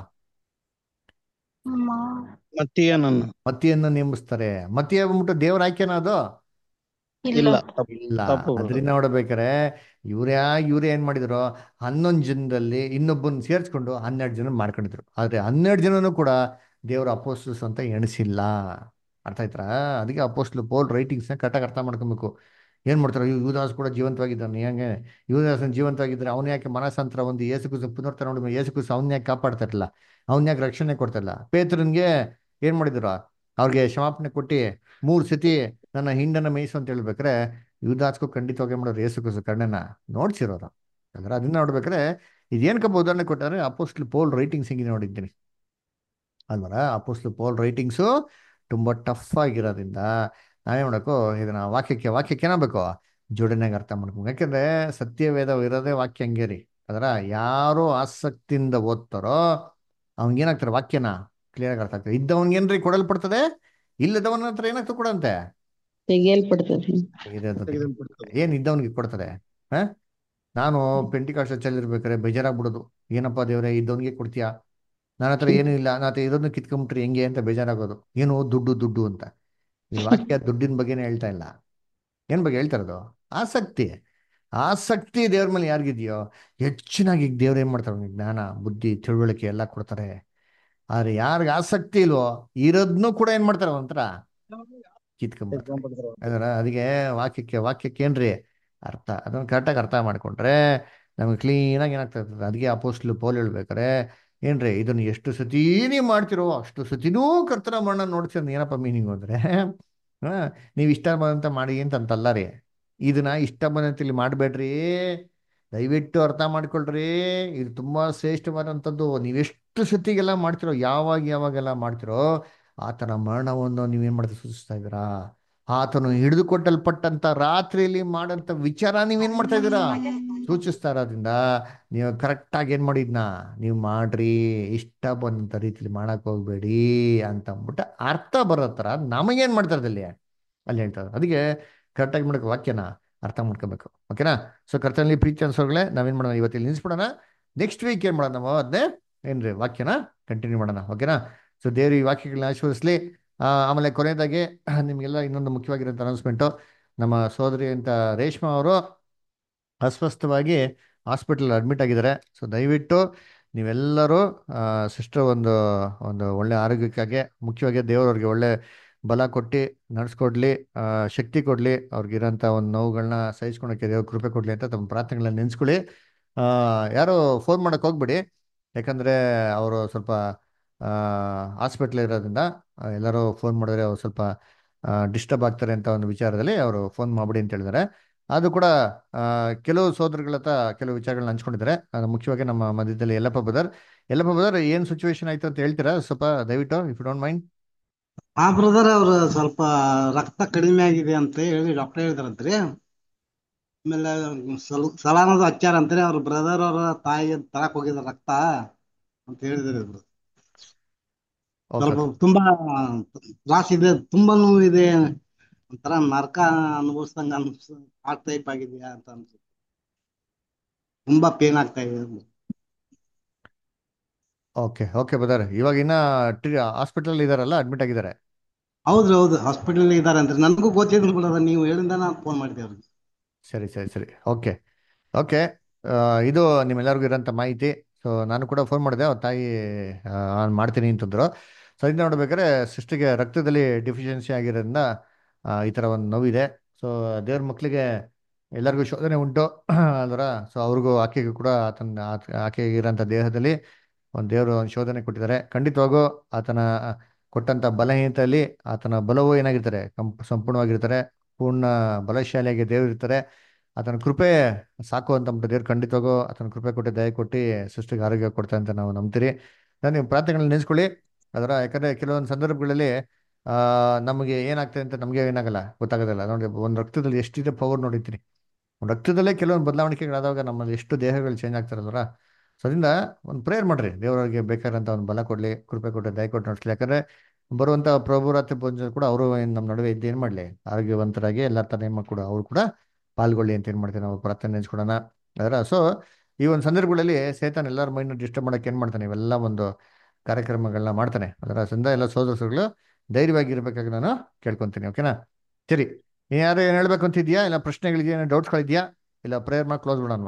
ಮತ್ತಿಯನನ್ನು ಮತಿಯನ್ನು ನೇಮಿಸ್ತಾರೆ ಮತಿಯ ಬಂದ್ಬಿಟ್ಟು ದೇವ್ರ ಆಯ್ಕೆನ ಅದು ಇಲ್ಲ ಇಲ್ಲ ತಪ್ಪು brother. ಅದರಿಂದ ನೋಡ್ಬೇಕಾರೆ ಇವ್ರ್ಯಾ ಇವ್ರು ಏನ್ ಮಾಡಿದ್ರು ಹನ್ನೊಂದು ಜನದಲ್ಲಿ ಇನ್ನೊಬ್ಬನ್ ಸೇರ್ಸ್ಕೊಂಡು ಹನ್ನೆರಡು ಜನ ಮಾಡ್ಕೊಂಡಿದ್ರು ಆದ್ರೆ ಹನ್ನೆರಡು ಜನನು ಕೂಡ ದೇವ್ರ ಅಪೋಸ್ಟಲ್ಸ್ ಅಂತ ಎಣಿಸಿಲ್ಲ ಅರ್ಥ ಆಯ್ತಾ ಅದಕ್ಕೆ ಅಪೋಸ್ಟ್ಲು ಪೋಲ್ ರೈಟಿಂಗ್ಸ್ ನ ಕರೆಕ್ಟಾಗಿ ಅರ್ಥ ಮಾಡ್ಕೊಬೇಕು ಏನ್ ಮಾಡ್ತಾರೆ ಇವ್ ಯುವದಾಸ್ ಕೂಡ ಜೀವಂತವಾಗಿದ್ದಾನೆ ಹೆಂಗೆ ಯುವದಾಸನ್ ಜೀವಂತವಾಗಿದ್ರೆ ಅವನ ಯಾಕೆ ಮನಸಾಂತರ ಒಂದು ಏಸು ಕುಸು ಪುನರ್ತನ ನೋಡಿ ಏಸು ಕುಸು ಅವನ್ ಯಾಕೆ ಕಾಪಾಡ್ತಾ ಇರಲಿಲ್ಲ ಅವನ್ ಯಾಕೆ ರಕ್ಷಣೆ ಕೊಡ್ತಾ ಇಲ್ಲ ಪೇತ್ರನ್ಗೆ ಏನ್ ಮಾಡಿದ್ರು ಅವ್ರಿಗೆ ಕ್ಷಮಾಪಣೆ ಕೊಟ್ಟು ಮೂರ್ ಸತಿ ನನ್ನ ಹಿಂಡನ್ನ ಮೇಯಿಸು ಅಂತ ಹೇಳ್ಬೇಕಾರೆ ಯುವದಾಸ್ಗೂ ಖಂಡಿತವಾಗಿ ಮಾಡೋರು ಏಸು ಕುಸು ಕಣ್ಣನ್ನ ನೋಡ್ಸಿರೋರು ಅಂದ್ರೆ ಅದನ್ನ ನೋಡ್ಬೇಕಾರೆ ಇದೇನಕ್ಕಪ್ಪ ಉದಾಹರಣೆ ಕೊಟ್ಟಾರೆ ಅಪೋಸ್ಟ್ಲ್ ಪೋಲ್ ರೈಟಿಂಗ್ಸ್ ಹಿಂಗೆ ನೋಡಿದ್ದೀನಿ ಅಲ್ವರ ಅಪೋಸ್ಟ್ಲ್ ಪೋಲ್ ರೈಟಿಂಗ್ಸು ತುಂಬಾ ಟಫ್ ಆಗಿರೋದ್ರಿಂದ ನಾವೇನ್ ಮಾಡಬೇಕು ಇದನ್ನ ವಾಕ್ಯಕ್ಕೆ ವಾಕ್ಯಕ್ಕೆ ಏನಾಗಬೇಕು ಜೋಡಣೆಗೆ ಅರ್ಥ ಮಾಡ್ಬೇಕು ಯಾಕಂದ್ರೆ ಸತ್ಯವೇದ ಇರೋದೇ ವಾಕ್ಯ ಹಂಗೆ ರೀ ಅದರ ಯಾರು ಆಸಕ್ತಿಯಿಂದ ಓದ್ತಾರೋ ಅವ್ನಿಗೇನಾಗ್ತಾರೆ ವಾಕ್ಯನ ಕ್ಲಿಯರ್ ಆಗಿ ಅರ್ಥ ಆಗ್ತದೆ ಇದ್ದವನ್ಗೇನ್ರಿ ಕೊಡಲ್ಪಡ್ತದೆ ಇಲ್ಲದವನ ಹತ್ರ ಏನಾಗ್ತದೆ ಕೊಡಂತೆ ತೆಗೆಯಲ್ಪಡ್ತದೆ ತೆಗೆದಿರ್ತದೆ. ಏನ್ ಇದ್ದವನಿಗೆ ಕೊಡ್ತದೆ ಹ ನಾನು ಪೆಂಟಿಕಾಸ್ಟ್ ಚರ್ಚಲ್ಲಿ ಇರ್ಬೇಕಾದ್ರೆ ಬೇಜಾರಾಗ್ಬಿಡೋದು ಏನಪ್ಪ ದೇವ್ರೆ ಇದ್ದವನಿಗೆ ಕೊಡ್ತೀಯಾ ನನ್ನ ಹತ್ರ ಏನೂ ಇಲ್ಲ ನನ್ನ ಹತ್ರ ಇರೋದನ್ನ ಕಿತ್ಕೊಂಬಿಟ್ರೆ ಹೆಂಗೆ ಅಂತ ಬೇಜಾರಾಗೋದು ಏನು ದುಡ್ಡು ದುಡ್ಡು ಅಂತ ಈ ವಾಕ್ಯ ದುಡ್ಡಿನ ಬಗ್ಗೆನೇ ಹೇಳ್ತಾ ಇಲ್ಲ ಏನ್ ಬಗ್ಗೆ ಹೇಳ್ತಾ ಇರೋದು ಆಸಕ್ತಿ ಆಸಕ್ತಿ ದೇವ್ರ ಮೇಲೆ ಯಾರಿಗಿದೆಯೋ ಹೆಚ್ಚಿನಾಗಿ ದೇವ್ರು ಏನ್ ಮಾಡ್ತಾರೆ ಅವ್ನಿಗೆ ಜ್ಞಾನ ಬುದ್ಧಿ ತಿಳುವಳಿಕೆ ಎಲ್ಲ ಕೊಡ್ತಾರೆ ಆದ್ರೆ ಯಾರಿಗೆ ಆಸಕ್ತಿ ಇಲ್ವೋ ಇರೋದ್ನು ಕೂಡ ಏನ್ ಮಾಡ್ತಾರೆ ಒಂಥರ ಕಿತ್ಕೊಂಡ್ಬಿಡ್ತಾರೆ ಅದರ ಅದಕ್ಕೆ ವಾಕ್ಯಕ್ಕೆ ವಾಕ್ಯಕ್ಕೆ ಏನ್ರಿ ಅರ್ಥ ಅದನ್ನ ಕರೆಕ್ಟಾಗಿ ಅರ್ಥ ಮಾಡ್ಕೊಂಡ್ರೆ ನಮ್ಗೆ ಕ್ಲೀನಾಗಿ ಏನಾಗ್ತಾ ಇರ್ತದೆ ಅದಕ್ಕೆ ಅಪೋಸ್ಟ್ಲು ಪೋಲ್ ಹೇಳ್ಬೇಕಾರೆ ಏನ್ರಿ ಇದನ್ನ ಎಷ್ಟು ಸತಿ ನೀವು ಮಾಡ್ತಿರೋ ಅಷ್ಟು ಸತಿನೂ ಕರ್ತನ ಮಣ್ಣ ನೋಡ್ತೀರ ಏನಪ್ಪ ಮೀನಿಂಗ್ ಅಂದ್ರೆ ಹಾ ನೀವು ಇಷ್ಟ ಬಂದಂತ ಮಾಡಿ ಅಂತಂತಲ್ಲ ರೀ ಇದನ್ನ ಇಷ್ಟ ಬಂದಂತ ಇಲ್ಲಿ ಮಾಡಬೇಡ್ರಿ ದಯವಿಟ್ಟು ಅರ್ಥ ಮಾಡ್ಕೊಳ್ರಿ ಇದು ತುಂಬಾ ಶ್ರೇಷ್ಠವಾದಂಥದ್ದು ನೀವೆಷ್ಟು ಸತಿಗೆಲ್ಲ ಮಾಡ್ತಿರೋ ಯಾವಾಗ ಯಾವಾಗೆಲ್ಲ ಮಾಡ್ತಿರೋ ಆತನ ಮರಣವನ್ನು ನೀವೇನ್ ಮಾಡ್ತಾ ಸೂಚಿಸ್ತಾ ಇದ್ದೀರಾ ಆತನು ಹಿಡಿದು ಕೊಟ್ಟಲ್ಪಟ್ಟಂತ ರಾತ್ರಿಯಲ್ಲಿ ಮಾಡಂತ ವಿಚಾರ ನೀವೇನ್ ಮಾಡ್ತಾ ಇದ್ದೀರಾ ಸೂಚಿಸ್ತಾ ಇರೋದ್ರಿಂದ ನೀವು ಕರೆಕ್ಟಾಗಿ ಏನು ಮಾಡಿದ್ನ ನೀವು ಮಾಡ್ರಿ ಇಷ್ಟ ಬಂದಂಥ ರೀತಿಲಿ ಮಾಡಕ್ ಹೋಗ್ಬೇಡಿ ಅಂತ ಅಂದ್ಬಿಟ್ಟು ಅರ್ಥ ಬರೋ ಥರ ನಮಗೇನು ಮಾಡ್ತಾರೆ ಅಲ್ಲಿ ಅಲ್ಲಿ ಹೇಳ್ತಾರೆ ಅದಕ್ಕೆ ಕರೆಕ್ಟಾಗಿ ಮಾಡಬೇಕು ವಾಕ್ಯನ ಅರ್ಥ ಮಾಡ್ಕೋಬೇಕು ಓಕೆನಾ ಸೊ ಕರ್ತನಲ್ಲಿ ಪ್ರೀತಿ ಅನ್ಸೋಗ್ಲೆ ನಾವೇನು ಮಾಡೋಣ ಇವತ್ತಿಲ್ಲಿ ನಿಲ್ಸ್ಬಿಡೋಣ ನೆಕ್ಸ್ಟ್ ವೀಕ್ ಏನು ಮಾಡೋಣ ನಾವು ಅದನ್ನೇ ಏನ್ರಿ ವಾಕ್ಯನ ಕಂಟಿನ್ಯೂ ಮಾಡೋಣ ಓಕೆನಾ ಸೊ ದೇವ್ರು ಈ ವಾಕ್ಯಗಳನ್ನ ಆಶೀರ್ವದಿಸ್ಲಿ ಆ, ಆಮೇಲೆ ಕೊನೆಯದಾಗಿ ನಿಮಗೆಲ್ಲ ಇನ್ನೊಂದು ಮುಖ್ಯವಾಗಿರೋಂಥ ಅನೌನ್ಸ್ಮೆಂಟು ನಮ್ಮ ಸೋದರಿ ಅಂತ ರೇಷ್ಮಾ ಅವರು ಅಸ್ವಸ್ಥವಾಗಿ ಹಾಸ್ಪಿಟಲ್ ಅಡ್ಮಿಟ್ ಆಗಿದ್ದಾರೆ ಸೊ ದಯವಿಟ್ಟು ನೀವೆಲ್ಲರೂ ಸಿಸ್ಟರ್ ಒಂದು ಒಂದು ಒಳ್ಳೆ ಆರೋಗ್ಯಕ್ಕಾಗಿ ಮುಖ್ಯವಾಗಿ ದೇವರವ್ರಿಗೆ ಒಳ್ಳೆ ಬಲ ಕೊಟ್ಟು ನಡೆಸ್ಕೊಡ್ಲಿ ಆ, ಶಕ್ತಿ ಕೊಡಲಿ ಅವ್ರಿಗಿರೋಂಥ ಒಂದು ನೋವುಗಳನ್ನ ಸಹಿಸ್ಕೊಳಕ್ಕೆ ದೇವ್ರ ಕೃಪೆ ಕೊಡಲಿ ಅಂತ ತಮ್ಮ ಪ್ರಾರ್ಥನೆಗಳನ್ನ ನೆನೆಸ್ಕೊಳ್ಳಿ ಆ, ಯಾರು ಫೋನ್ ಮಾಡೋಕೆ ಹೋಗ್ಬೇಡಿ ಯಾಕಂದರೆ ಅವರು ಸ್ವಲ್ಪ ಹಾಸ್ಪಿಟ್ಲ್ ಇರೋದ್ರಿಂದ ಆ, ಎಲ್ಲರೂ ಫೋನ್ ಮಾಡಿದ್ರೆ ಅವ್ರು ಸ್ವಲ್ಪ ಡಿಸ್ಟರ್ಬ್ ಆಗ್ತಾರೆ ಅಂತ ಒಂದು ವಿಚಾರದಲ್ಲಿ ಅವರು ಫೋನ್ ಮಾಡ್ಬಿಡಿ ಅಂತ ಹೇಳಿದ್ದಾರೆ ಅದು ಕೂಡ ಆ, ಕೆಲವು ಸೋದರಗಳ ಹತ್ರ ಕೆಲವು ವಿಚಾರಗಳನ್ನ ಹಂಚ್ಕೊಂಡಿದ್ದಾರೆ ಅದು ಮುಖ್ಯವಾಗಿ ನಮ್ಮ ಮಧ್ಯದಲ್ಲಿ ಯಲ್ಲಪ್ಪ ಬದರ್ ಯಲ್ಲಪ್ಪ ಬದರ್ ಏನು ಸಿಚುವೇಶನ್ ಆಯ್ತು ಅಂತ ಹೇಳ್ತೀರಾ ಸ್ವಲ್ಪ ದಯವಿಟ್ಟು ಇಫ್ ಯು ಡೋಂಟ್ ಮೈಂಡ್ ಆ ಬ್ರದರ್ ಅವ್ರು ಸ್ವಲ್ಪ ರಕ್ತ ಕಡಿಮೆ ಆಗಿದೆ ಅಂತ ಹೇಳಿ ಡಾಕ್ಟರ್ ಹೇಳಿದ್ರಂತ್ರಿ ಆಮೇಲೆ ಸ್ವಲ್ಪ ಸಲಾನದ ಹಚ್ಚಾರ ಅಂತಾರೆ ಅವ್ರ ಬ್ರದರ್ ಅವ್ರ ತಾಯಿ ತರಕ್ ಹೋಗಿದ ರಕ್ತ ಅಂತ ಹೇಳಿದ್ರು ಇವ್ರು. ಓಕೆ ಸ್ವಲ್ಪ ತುಂಬಾ ತ್ರಾಸ ಇದೆ ತುಂಬಾ ನೋವು ಇದೆ ಒಂಥರ ನರಕ ಅನುಭವಿಸ್ದಂಗ ಅನ್ಸ್ ಆ ಟೈಪ್ ಆಗಿದೆಯಾ ಅಂತ ಅನ್ಸುತ್ತೆ ತುಂಬಾ ಪೇನ್ ಆಗ್ತಾ ಇದೆ ಓಕೆ ಓಕೆ ಬದರ್ ಇವಾಗ ಇನ್ನ ಹಾಸ್ಪಿಟಲ್ ಇದಾರಲ್ಲ ಅಡ್ಮಿಟ್ ಆಗಿದ್ದಾರೆ ಹೌದ್ರಿ ಹೌದು ಹಾಸ್ಪಿಟಲ್ ಇದಾರೆ ಅಂತ ನನಗೂ ಗೊತ್ತಿದ್ರು ಬಿಡದ ನೀವು ಹೇಳಿದ ನಾನು ಫೋನ್ ಮಾಡಿದೆ ಅವ್ರಿಗೆ ಸರಿ ಸರಿ ಸರಿ ಓಕೆ ಓಕೆ ಇದು ನಿಮ್ಮೆಲ್ಲರಿಗೂ ಇರೋಂಥ ಮಾಹಿತಿ ಸೊ ನಾನು ಕೂಡ ಫೋನ್ ಮಾಡಿದೆ ಅವ್ರ ತಾಯಿ ನಾನು ಮಾಡ್ತೀನಿ ಅಂತಂದ್ರು ಸೊ ಇದನ್ನ ನೋಡ್ಬೇಕಾದ್ರೆ ಸಿಸ್ಟಿಗೆ ರಕ್ತದಲ್ಲಿ ಡಿಫಿಷಿಯನ್ಸಿ ಆಗಿರೋದ್ರಿಂದ ಆ, ಈ ಥರ ಒಂದು ನೋವಿದೆ ಸೊ ದೇವ್ರ ಮಕ್ಕಳಿಗೆ ಎಲ್ಲರಿಗೂ ಶೋಧನೆ ಉಂಟು ಅಲ್ವರ ಸೊ ಅವ್ರಿಗೂ ಆಕೆಗೂ ಕೂಡ ಆತನ ಆತ- ಆಕೆಗೆ ಇರೋಂಥ ದೇಹದಲ್ಲಿ ಒಂದು ದೇವರು ಒಂದು ಶೋಧನೆ ಕೊಟ್ಟಿದ್ದಾರೆ ಖಂಡಿತವಾಗೂ ಆತನ ಕೊಟ್ಟಂಥ ಬಲಹೀನತೆಯಲ್ಲಿ ಆತನ ಬಲವು ಏನಾಗಿರ್ತಾರೆ ಕಂಪ್ ಸಂಪೂರ್ಣವಾಗಿರ್ತಾರೆ ಪೂರ್ಣ ಬಲಶಾಲಿಯಾಗಿ ದೇವರು ಇರ್ತಾರೆ ಆತನ ಕೃಪೆ ಸಾಕು ಅಂತ ಅಂದ್ಬಿಟ್ಟು ದೇವ್ರು ಖಂಡಿತವಾಗೂ ಆತನ ಕೃಪೆ ಕೊಟ್ಟು ದಯ ಕೊಟ್ಟು ಸೃಷ್ಟಿಗೆ ಆರೋಗ್ಯ ಕೊಡ್ತಾರೆ ಅಂತ ನಾವು ನಂಬ್ತೀರಿ ನಾನು ನೀವು ಪ್ರಾರ್ಥನೆಗಳನ್ನ ನೆನೆಸ್ಕೊಳ್ಳಿ ಅದರ ಯಾಕಂದರೆ ಕೆಲವೊಂದು ಸಂದರ್ಭಗಳಲ್ಲಿ ಆ, ನಮಗೆ ಏನಾಗ್ತದೆ ಅಂತ ನಮಗೆ ಏನಾಗಲ್ಲ ಗೊತ್ತಾಗೋದಿಲ್ಲ ನೋಡಿ ಒಂದು ರಕ್ತದಲ್ಲಿ ಎಷ್ಟಿದೆ ಪವರ್ ನೋಡಿರ್ತೀನಿ ಒಂದು ರಕ್ತದಲ್ಲೇ ಕೆಲವೊಂದು ಬದಲಾವಣೆಗಳಾದಾಗ ನಮ್ಮಲ್ಲಿ ಎಷ್ಟು ದೇಹಗಳು ಚೇಂಜ್ ಆಗ್ತಾರಲ್ವರ ಸೊ ಅದರಿಂದ ಒಂದು ಪ್ರೇಯರ್ ಮಾಡ್ರಿ ದೇವರಿಗೆ ಬೇಕಾದಂಥ ಒಂದು ಬಲ ಕೊಡಲಿ ಕೃಪೆ ಕೊಟ್ಟು ದಯ ಕೊಟ್ಟು ನಡೆಸಲಿ ಯಾಕಂದರೆ ಬರುವಂಥ ಪ್ರಭುರಾತ್ರಿ ಪೂಜೆ ಕೂಡ ಅವರು ನಮ್ಮ ನಡುವೆ ಇದ್ದು ಏನು ಮಾಡಲಿ ಆರೋಗ್ಯವಂತರಾಗಿ ಎಲ್ಲ ಥರ ನೇಮ ಕೂಡ ಅವರು ಕೂಡ ಪಾಲ್ಗೊಳ್ಳಿ ಅಂತ ಏನು ಮಾಡ್ತೀವಿ ನಾವು ಪ್ರಾರ್ಥನೆ ನೆನೆಸ್ಕೊಡೋಣ ಅದರ ಸೊ ಈ ಒಂದು ಸಂದರ್ಭಗಳಲ್ಲಿ ಸೇತನ್ ಎಲ್ಲರ ಮೈಂಡ್ ಡಿಸ್ಟರ್ಬ್ ಮಾಡೋಕೆ ಏನು ಮಾಡ್ತಾನೆ ಇವೆಲ್ಲ ಒಂದು ಕಾರ್ಯಕ್ರಮಗಳನ್ನ ಮಾಡ್ತಾನೆ ಅದರ ಸಂದ ಎಲ್ಲ ಸೋದರಗಳು ಧೈರ್ಯವಾಗಿ ಇರಬೇಕಾಗಿ ನಾನು ಕೇಳ್ಕೊತೀನಿ ಓಕೆನಾ ಸರಿ ನೀನ್ ಯಾರು ಏನು ಹೇಳ್ಬೇಕು ಅಂತಿದ್ಯಾ ಇಲ್ಲ ಪ್ರಶ್ನೆಗಳಿದೆಯಾ ಏನೋ ಡೌಟ್ಸ್ಗಳಿದೆಯಾ ಇಲ್ಲ ಪ್ರೇಯರ್ ಮಾಡಿ ಕ್ಲೋಸ್ ಬಿಡೋಣ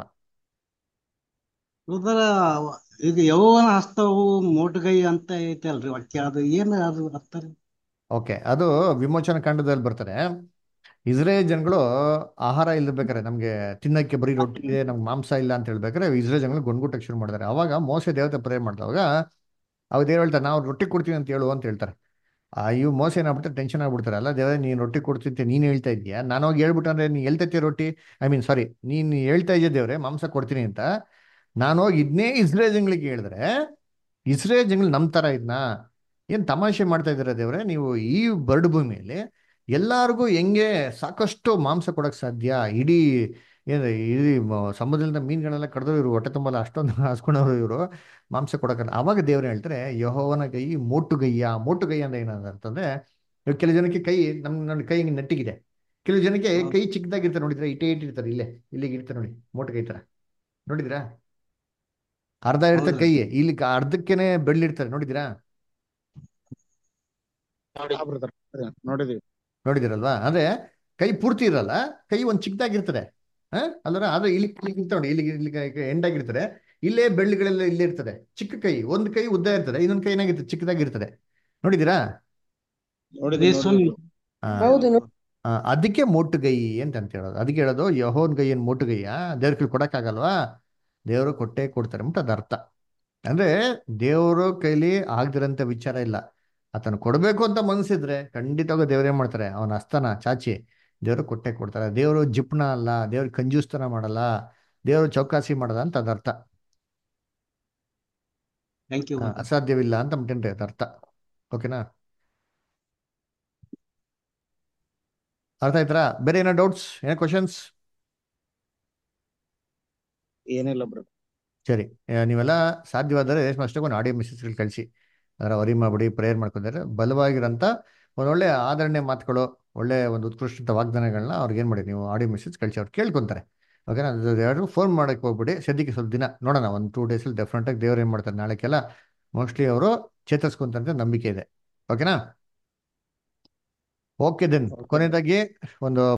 ಬ್ರದರ್ ಈಗ ಯೌವನ ಹಸ್ತವು ಮೋಟುಗೈ ಅಂತ ಐತೆ ಅಲ್ರಿ ವಾಕ್ಯ ಅದು ಏನು ಅದು ಅರ್ಥ ರೀ? ಓಕೆ ಅದು ವಿಮೋಚನ ಕಾಂಡದಲ್ಲಿ ಬರ್ತಾರೆ ಇಸ್ರೇಲ್ ಜನಗಳು ಆಹಾರ ಇಲ್ಲಬೇಕಾರೆ ನಮಗೆ ತಿನ್ನಕ್ಕೆ ಬರೀ ರೊಟ್ಟಿ ಇದೆ ನಮ್ಗೆ ಮಾಂಸ ಇಲ್ಲ ಅಂತ ಹೇಳ್ಬೇಕಾರೆ ಇಸ್ರೇಲ್ ಜನಗಳು ಗೊಣ್ಗುಟ್ಟಕ್ಕೆ ಶುರು ಮಾಡ್ತಾರೆ ಅವಾಗ ಮೋಸೆ ದೇವತೆ ಪ್ರೇಯರ್ ಮಾಡಿದವಾಗ ಅವಾಗ ದೇವ್ರು ಹೇಳ್ತಾರೆ ನಾವು ರೊಟ್ಟಿ ಕೊಡ್ತೀವಿ ಅಂತ ಹೇಳು ಅಂತ ಹೇಳ್ತಾರೆ ಆ ಇವು ಮೋಸ ಏನಾಗ್ಬಿಡ್ತಾರೆ ಟೆನ್ಷನ್ ಆಗ್ಬಿಡ್ತಾರೆ ಅಲ್ಲ ದೇವ್ರೆ ನೀನು ರೊಟ್ಟಿ ಕೊಡ್ತೀನಿ ಅಂತ ನೀನು ಹೇಳ್ತಾ ಇದೀಯಾ ನಾನು ಹೋಗಿ ಹೇಳ್ಬಿಟ್ಟು ಅಂದ್ರೆ ನೀನು ಹೇಳ್ತೈತಿ ರೊಟ್ಟಿ ಐ ಮೀನ್ ಸಾರಿ ನೀನು ಹೇಳ್ತಾ ಇದೆಯಾ ದೇವ್ರೆ ಮಾಂಸ ಕೊಡ್ತೀನಿ ಅಂತ ನಾನು ಹೋಗಿ ಇದನ್ನೇ ಇಸ್ರೇಲ್ ಜನಗಳಿಗೆ ಹೇಳಿದ್ರೆ ಇಸ್ರೇಲ್ ಜನಗಳು ನಮ್ಮ ಥರ ಇದನ್ನ ಏನು ತಮಾಷೆ ಮಾಡ್ತಾ ಇದ್ದೀರಾ ದೇವ್ರೆ ನೀವು ಈ ಬರಡು ಭೂಮಿಯಲ್ಲಿ ಎಲ್ಲರಿಗೂ ಹೆಂಗೆ ಸಾಕಷ್ಟು ಮಾಂಸ ಕೊಡಕ್ಕೆ ಸಾಧ್ಯ ಇಡೀ ಏನು ಇಡೀ ಮ- ಸಮುದ್ರದಿಂದ ಮೀನುಗಳೆಲ್ಲ ಕಡ್ದು ಇವರು ಹೊಟ್ಟೆ ತುಂಬಲ್ಲ ಅಷ್ಟೊಂದು ಹಾಸ್ಕೊಂಡವ್ರು ಇವರು ಮಾಂಸ ಕೊಡಕ್ಕಲ್ಲ ಆವಾಗ ದೇವ್ರು ಹೇಳ್ತಾರೆ ಯಹೋವನ ಕೈ ಮೋಟುಗಯ್ಯ ಮೋಟುಗಯ್ಯ ಅಂದ್ರೆ ಏನಂತ ಅಂತಂದ್ರೆ ಇವಾಗ ಕೆಲವು ಜನಕ್ಕೆ ಕೈ ನಮ್ಮ ನನ್ನ ಕೈ ಹಿಂಗೆ ನೆಟ್ಟಿಗಿದೆ ಕೆಲವು ಜನಕ್ಕೆ ಕೈ ಚಿಕ್ಕದಾಗಿರ್ತಾರೆ ನೋಡಿದ್ರೆ ಇಟ್ಟೇ ಇಟ್ಟಿರ್ತಾರೆ ಇಲ್ಲೇ ಇಲ್ಲಿಗೆ ಇರ್ತಾರೆ ನೋಡಿ ಮೋಟುಗೈ ತರ ನೋಡಿದ್ರಾ ಅರ್ಧ ಇರ್ತಾರೆ ಹೌದ್ರಿ ಕೈ ಇಲ್ಲಿ ಕ- ಅರ್ಧಕ್ಕೇನೆ ಬೆಳ್ಳಿರ್ತಾರೆ ನೋಡಿದ್ರಾ ಹಾ brother. ನೋಡಿದೀವಿ ನೋಡಿದಿರಲ್ವಾ ಅಂದ್ರೆ ಕೈ ಪೂರ್ತಿ ಇರಲ್ಲ ಕೈ ಒಂದ್ ಚಿಕ್ಕದಾಗಿರ್ತದೆ ಹಾ ಅಲ್ಲರ ಆದ್ರೆ ಇಲ್ಲಿ ಇಲ್ಲಿಗೆ ಇರ್ತದೆ ನೋಡಿ ಇಲ್ಲಿ ಇಲ್ಲಿ ಎಂಡ್ ಆಗಿರ್ತದೆ ಇಲ್ಲೇ ಬೆಳ್ಳಿಗಳೆಲ್ಲ ಇಲ್ಲೇ ಇರ್ತದೆ ಚಿಕ್ಕ ಕೈ ಒಂದ್ ಕೈ ಉದ್ದ ಇರ್ತದೆ ಇನ್ನೊಂದ್ ಕೈ ಏನಾಗಿರ್ತದೆ ಚಿಕ್ಕದಾಗಿರ್ತದೆ ನೋಡಿದಿರಾ ನೋಡಿದೀವಿ ದೇಶವನ್ನು ನೋಡಿದೀವಿ ಆ, ಹೌದು ನೋ- ಆ, ಅದಕ್ಕೆ ಮೋಟುಗೈ ಅಂತ ಅಂತ ಹೇಳೋದು ಅದಕ್ಕೆ ಹೇಳೋದು ಯಹೋನ್ ಗೈ ಏನ್ ಮೋಟುಗೈಯ ದೇವ್ರ ಕೈ ಕೊಡಕ್ಕಾಗಲ್ವಾ ದೇವರು ಕೊಟ್ಟೆ ಕೊಡ್ತಾರೆ ಅಂತ ಅದ ಅರ್ಥ ಅಂದ್ರೆ ದೇವರು ಕೈಲಿ ಆಗದಿರಂತ ವಿಚಾರ ಇಲ್ಲ ಆತನ ಕೊಡಬೇಕು ಅಂತ ಮನ್ಸಿದ್ರೆ ಖಂಡಿತವಾಗ ದೇವ್ರು ಏನ್ ಮಾಡ್ತಾರೆ ಅವನ ಹಸ್ತನ ಚಾಚಿ ದೇವರು ಕೊಟ್ಟೆ ಕೊಡ್ತಾರೆ ದೇವರು ಜಿಪ್ಣ ಅಲ್ಲ ದೇವ್ರು ಕಂಜೂಸ್ತನ ಮಾಡಲ್ಲ ದೇವರು ಚೌಕಾಸಿ ಮಾಡಲ್ಲ ಅಂತ ಅದ ಅರ್ಥ ಥ್ಯಾಂಕ್ ಯು ಆ, ಅಸಾಧ್ಯವಿಲ್ಲ ಅಂತ ಅಂದ್ಕೊಂಡ್ರೆ ಅದ ಅರ್ಥ ಓಕೆನಾ ಅರ್ಥ ಆಯ್ತಾ ಬೇರೆ ಏನೋ ಡೌಟ್ಸ್ ಏನೋ ಕ್ವಶನ್ಸ್ ಏನಿಲ್ಲ ಬ್ರದರ್ ಸರಿ ಆ, ನೀವೆಲ್ಲ ಸಾಧ್ಯವಾದರೆ ಅಷ್ಟೇ ಒಂದು ಆಡಿಯೋ ಮೆಸೇಜ್ಗಳು ಕಳಿಸಿ ಅದರ ವರಿ ಮಾಡ್ಬಿಡಿ ಪ್ರೇಯರ್ ಮಾಡ್ಕೊಂಡ್ರೆ ಬಲವಾಗಿರೋಂಥ ಒಂದು ಒಳ್ಳೆ ಆದರಣೆ ಮಾತುಗಳು ಒಳ್ಳೆ ಒಂದು ಉತ್ಕೃಷ್ಟ ವಾಗ್ದಾನಗಳನ್ನ ಅವ್ರಿಗೆ ಏನು ಮಾಡಿ ನೀವು ಆಡಿಯೋ ಮೆಸೇಜ್ ಕಳಿಸಿ ಅವ್ರು ಕೇಳ್ಕೊಂತಾರೆ ಓಕೆನಾ ಅದು ಯಾರು ಫೋನ್ ಮಾಡಕ್ಕೆ ಹೋಗ್ಬಿಡಿ ಸದ್ಯಕ್ಕೆ ಸ್ವಲ್ಪ ದಿನ ನೋಡೋಣ ಒಂದು ಟೂ ಡೇಸಲ್ಲಿ ಡೆಫಿನೆಟಾಗಿ ದೇವ್ರು ಏನು ಮಾಡ್ತಾರೆ ನಾಳೆಗೆಲ್ಲ ಮೋಸ್ಟ್ಲಿ ಅವರು ಚೇತರಿಸ್ಕೊಂತಾರೆ ಅಂತ ನಂಬಿಕೆ ಇದೆ ಓಕೆನಾ ಓಕೆ ದೆನ್ ಕೊನೆಯದಾಗಿ ಒಂದು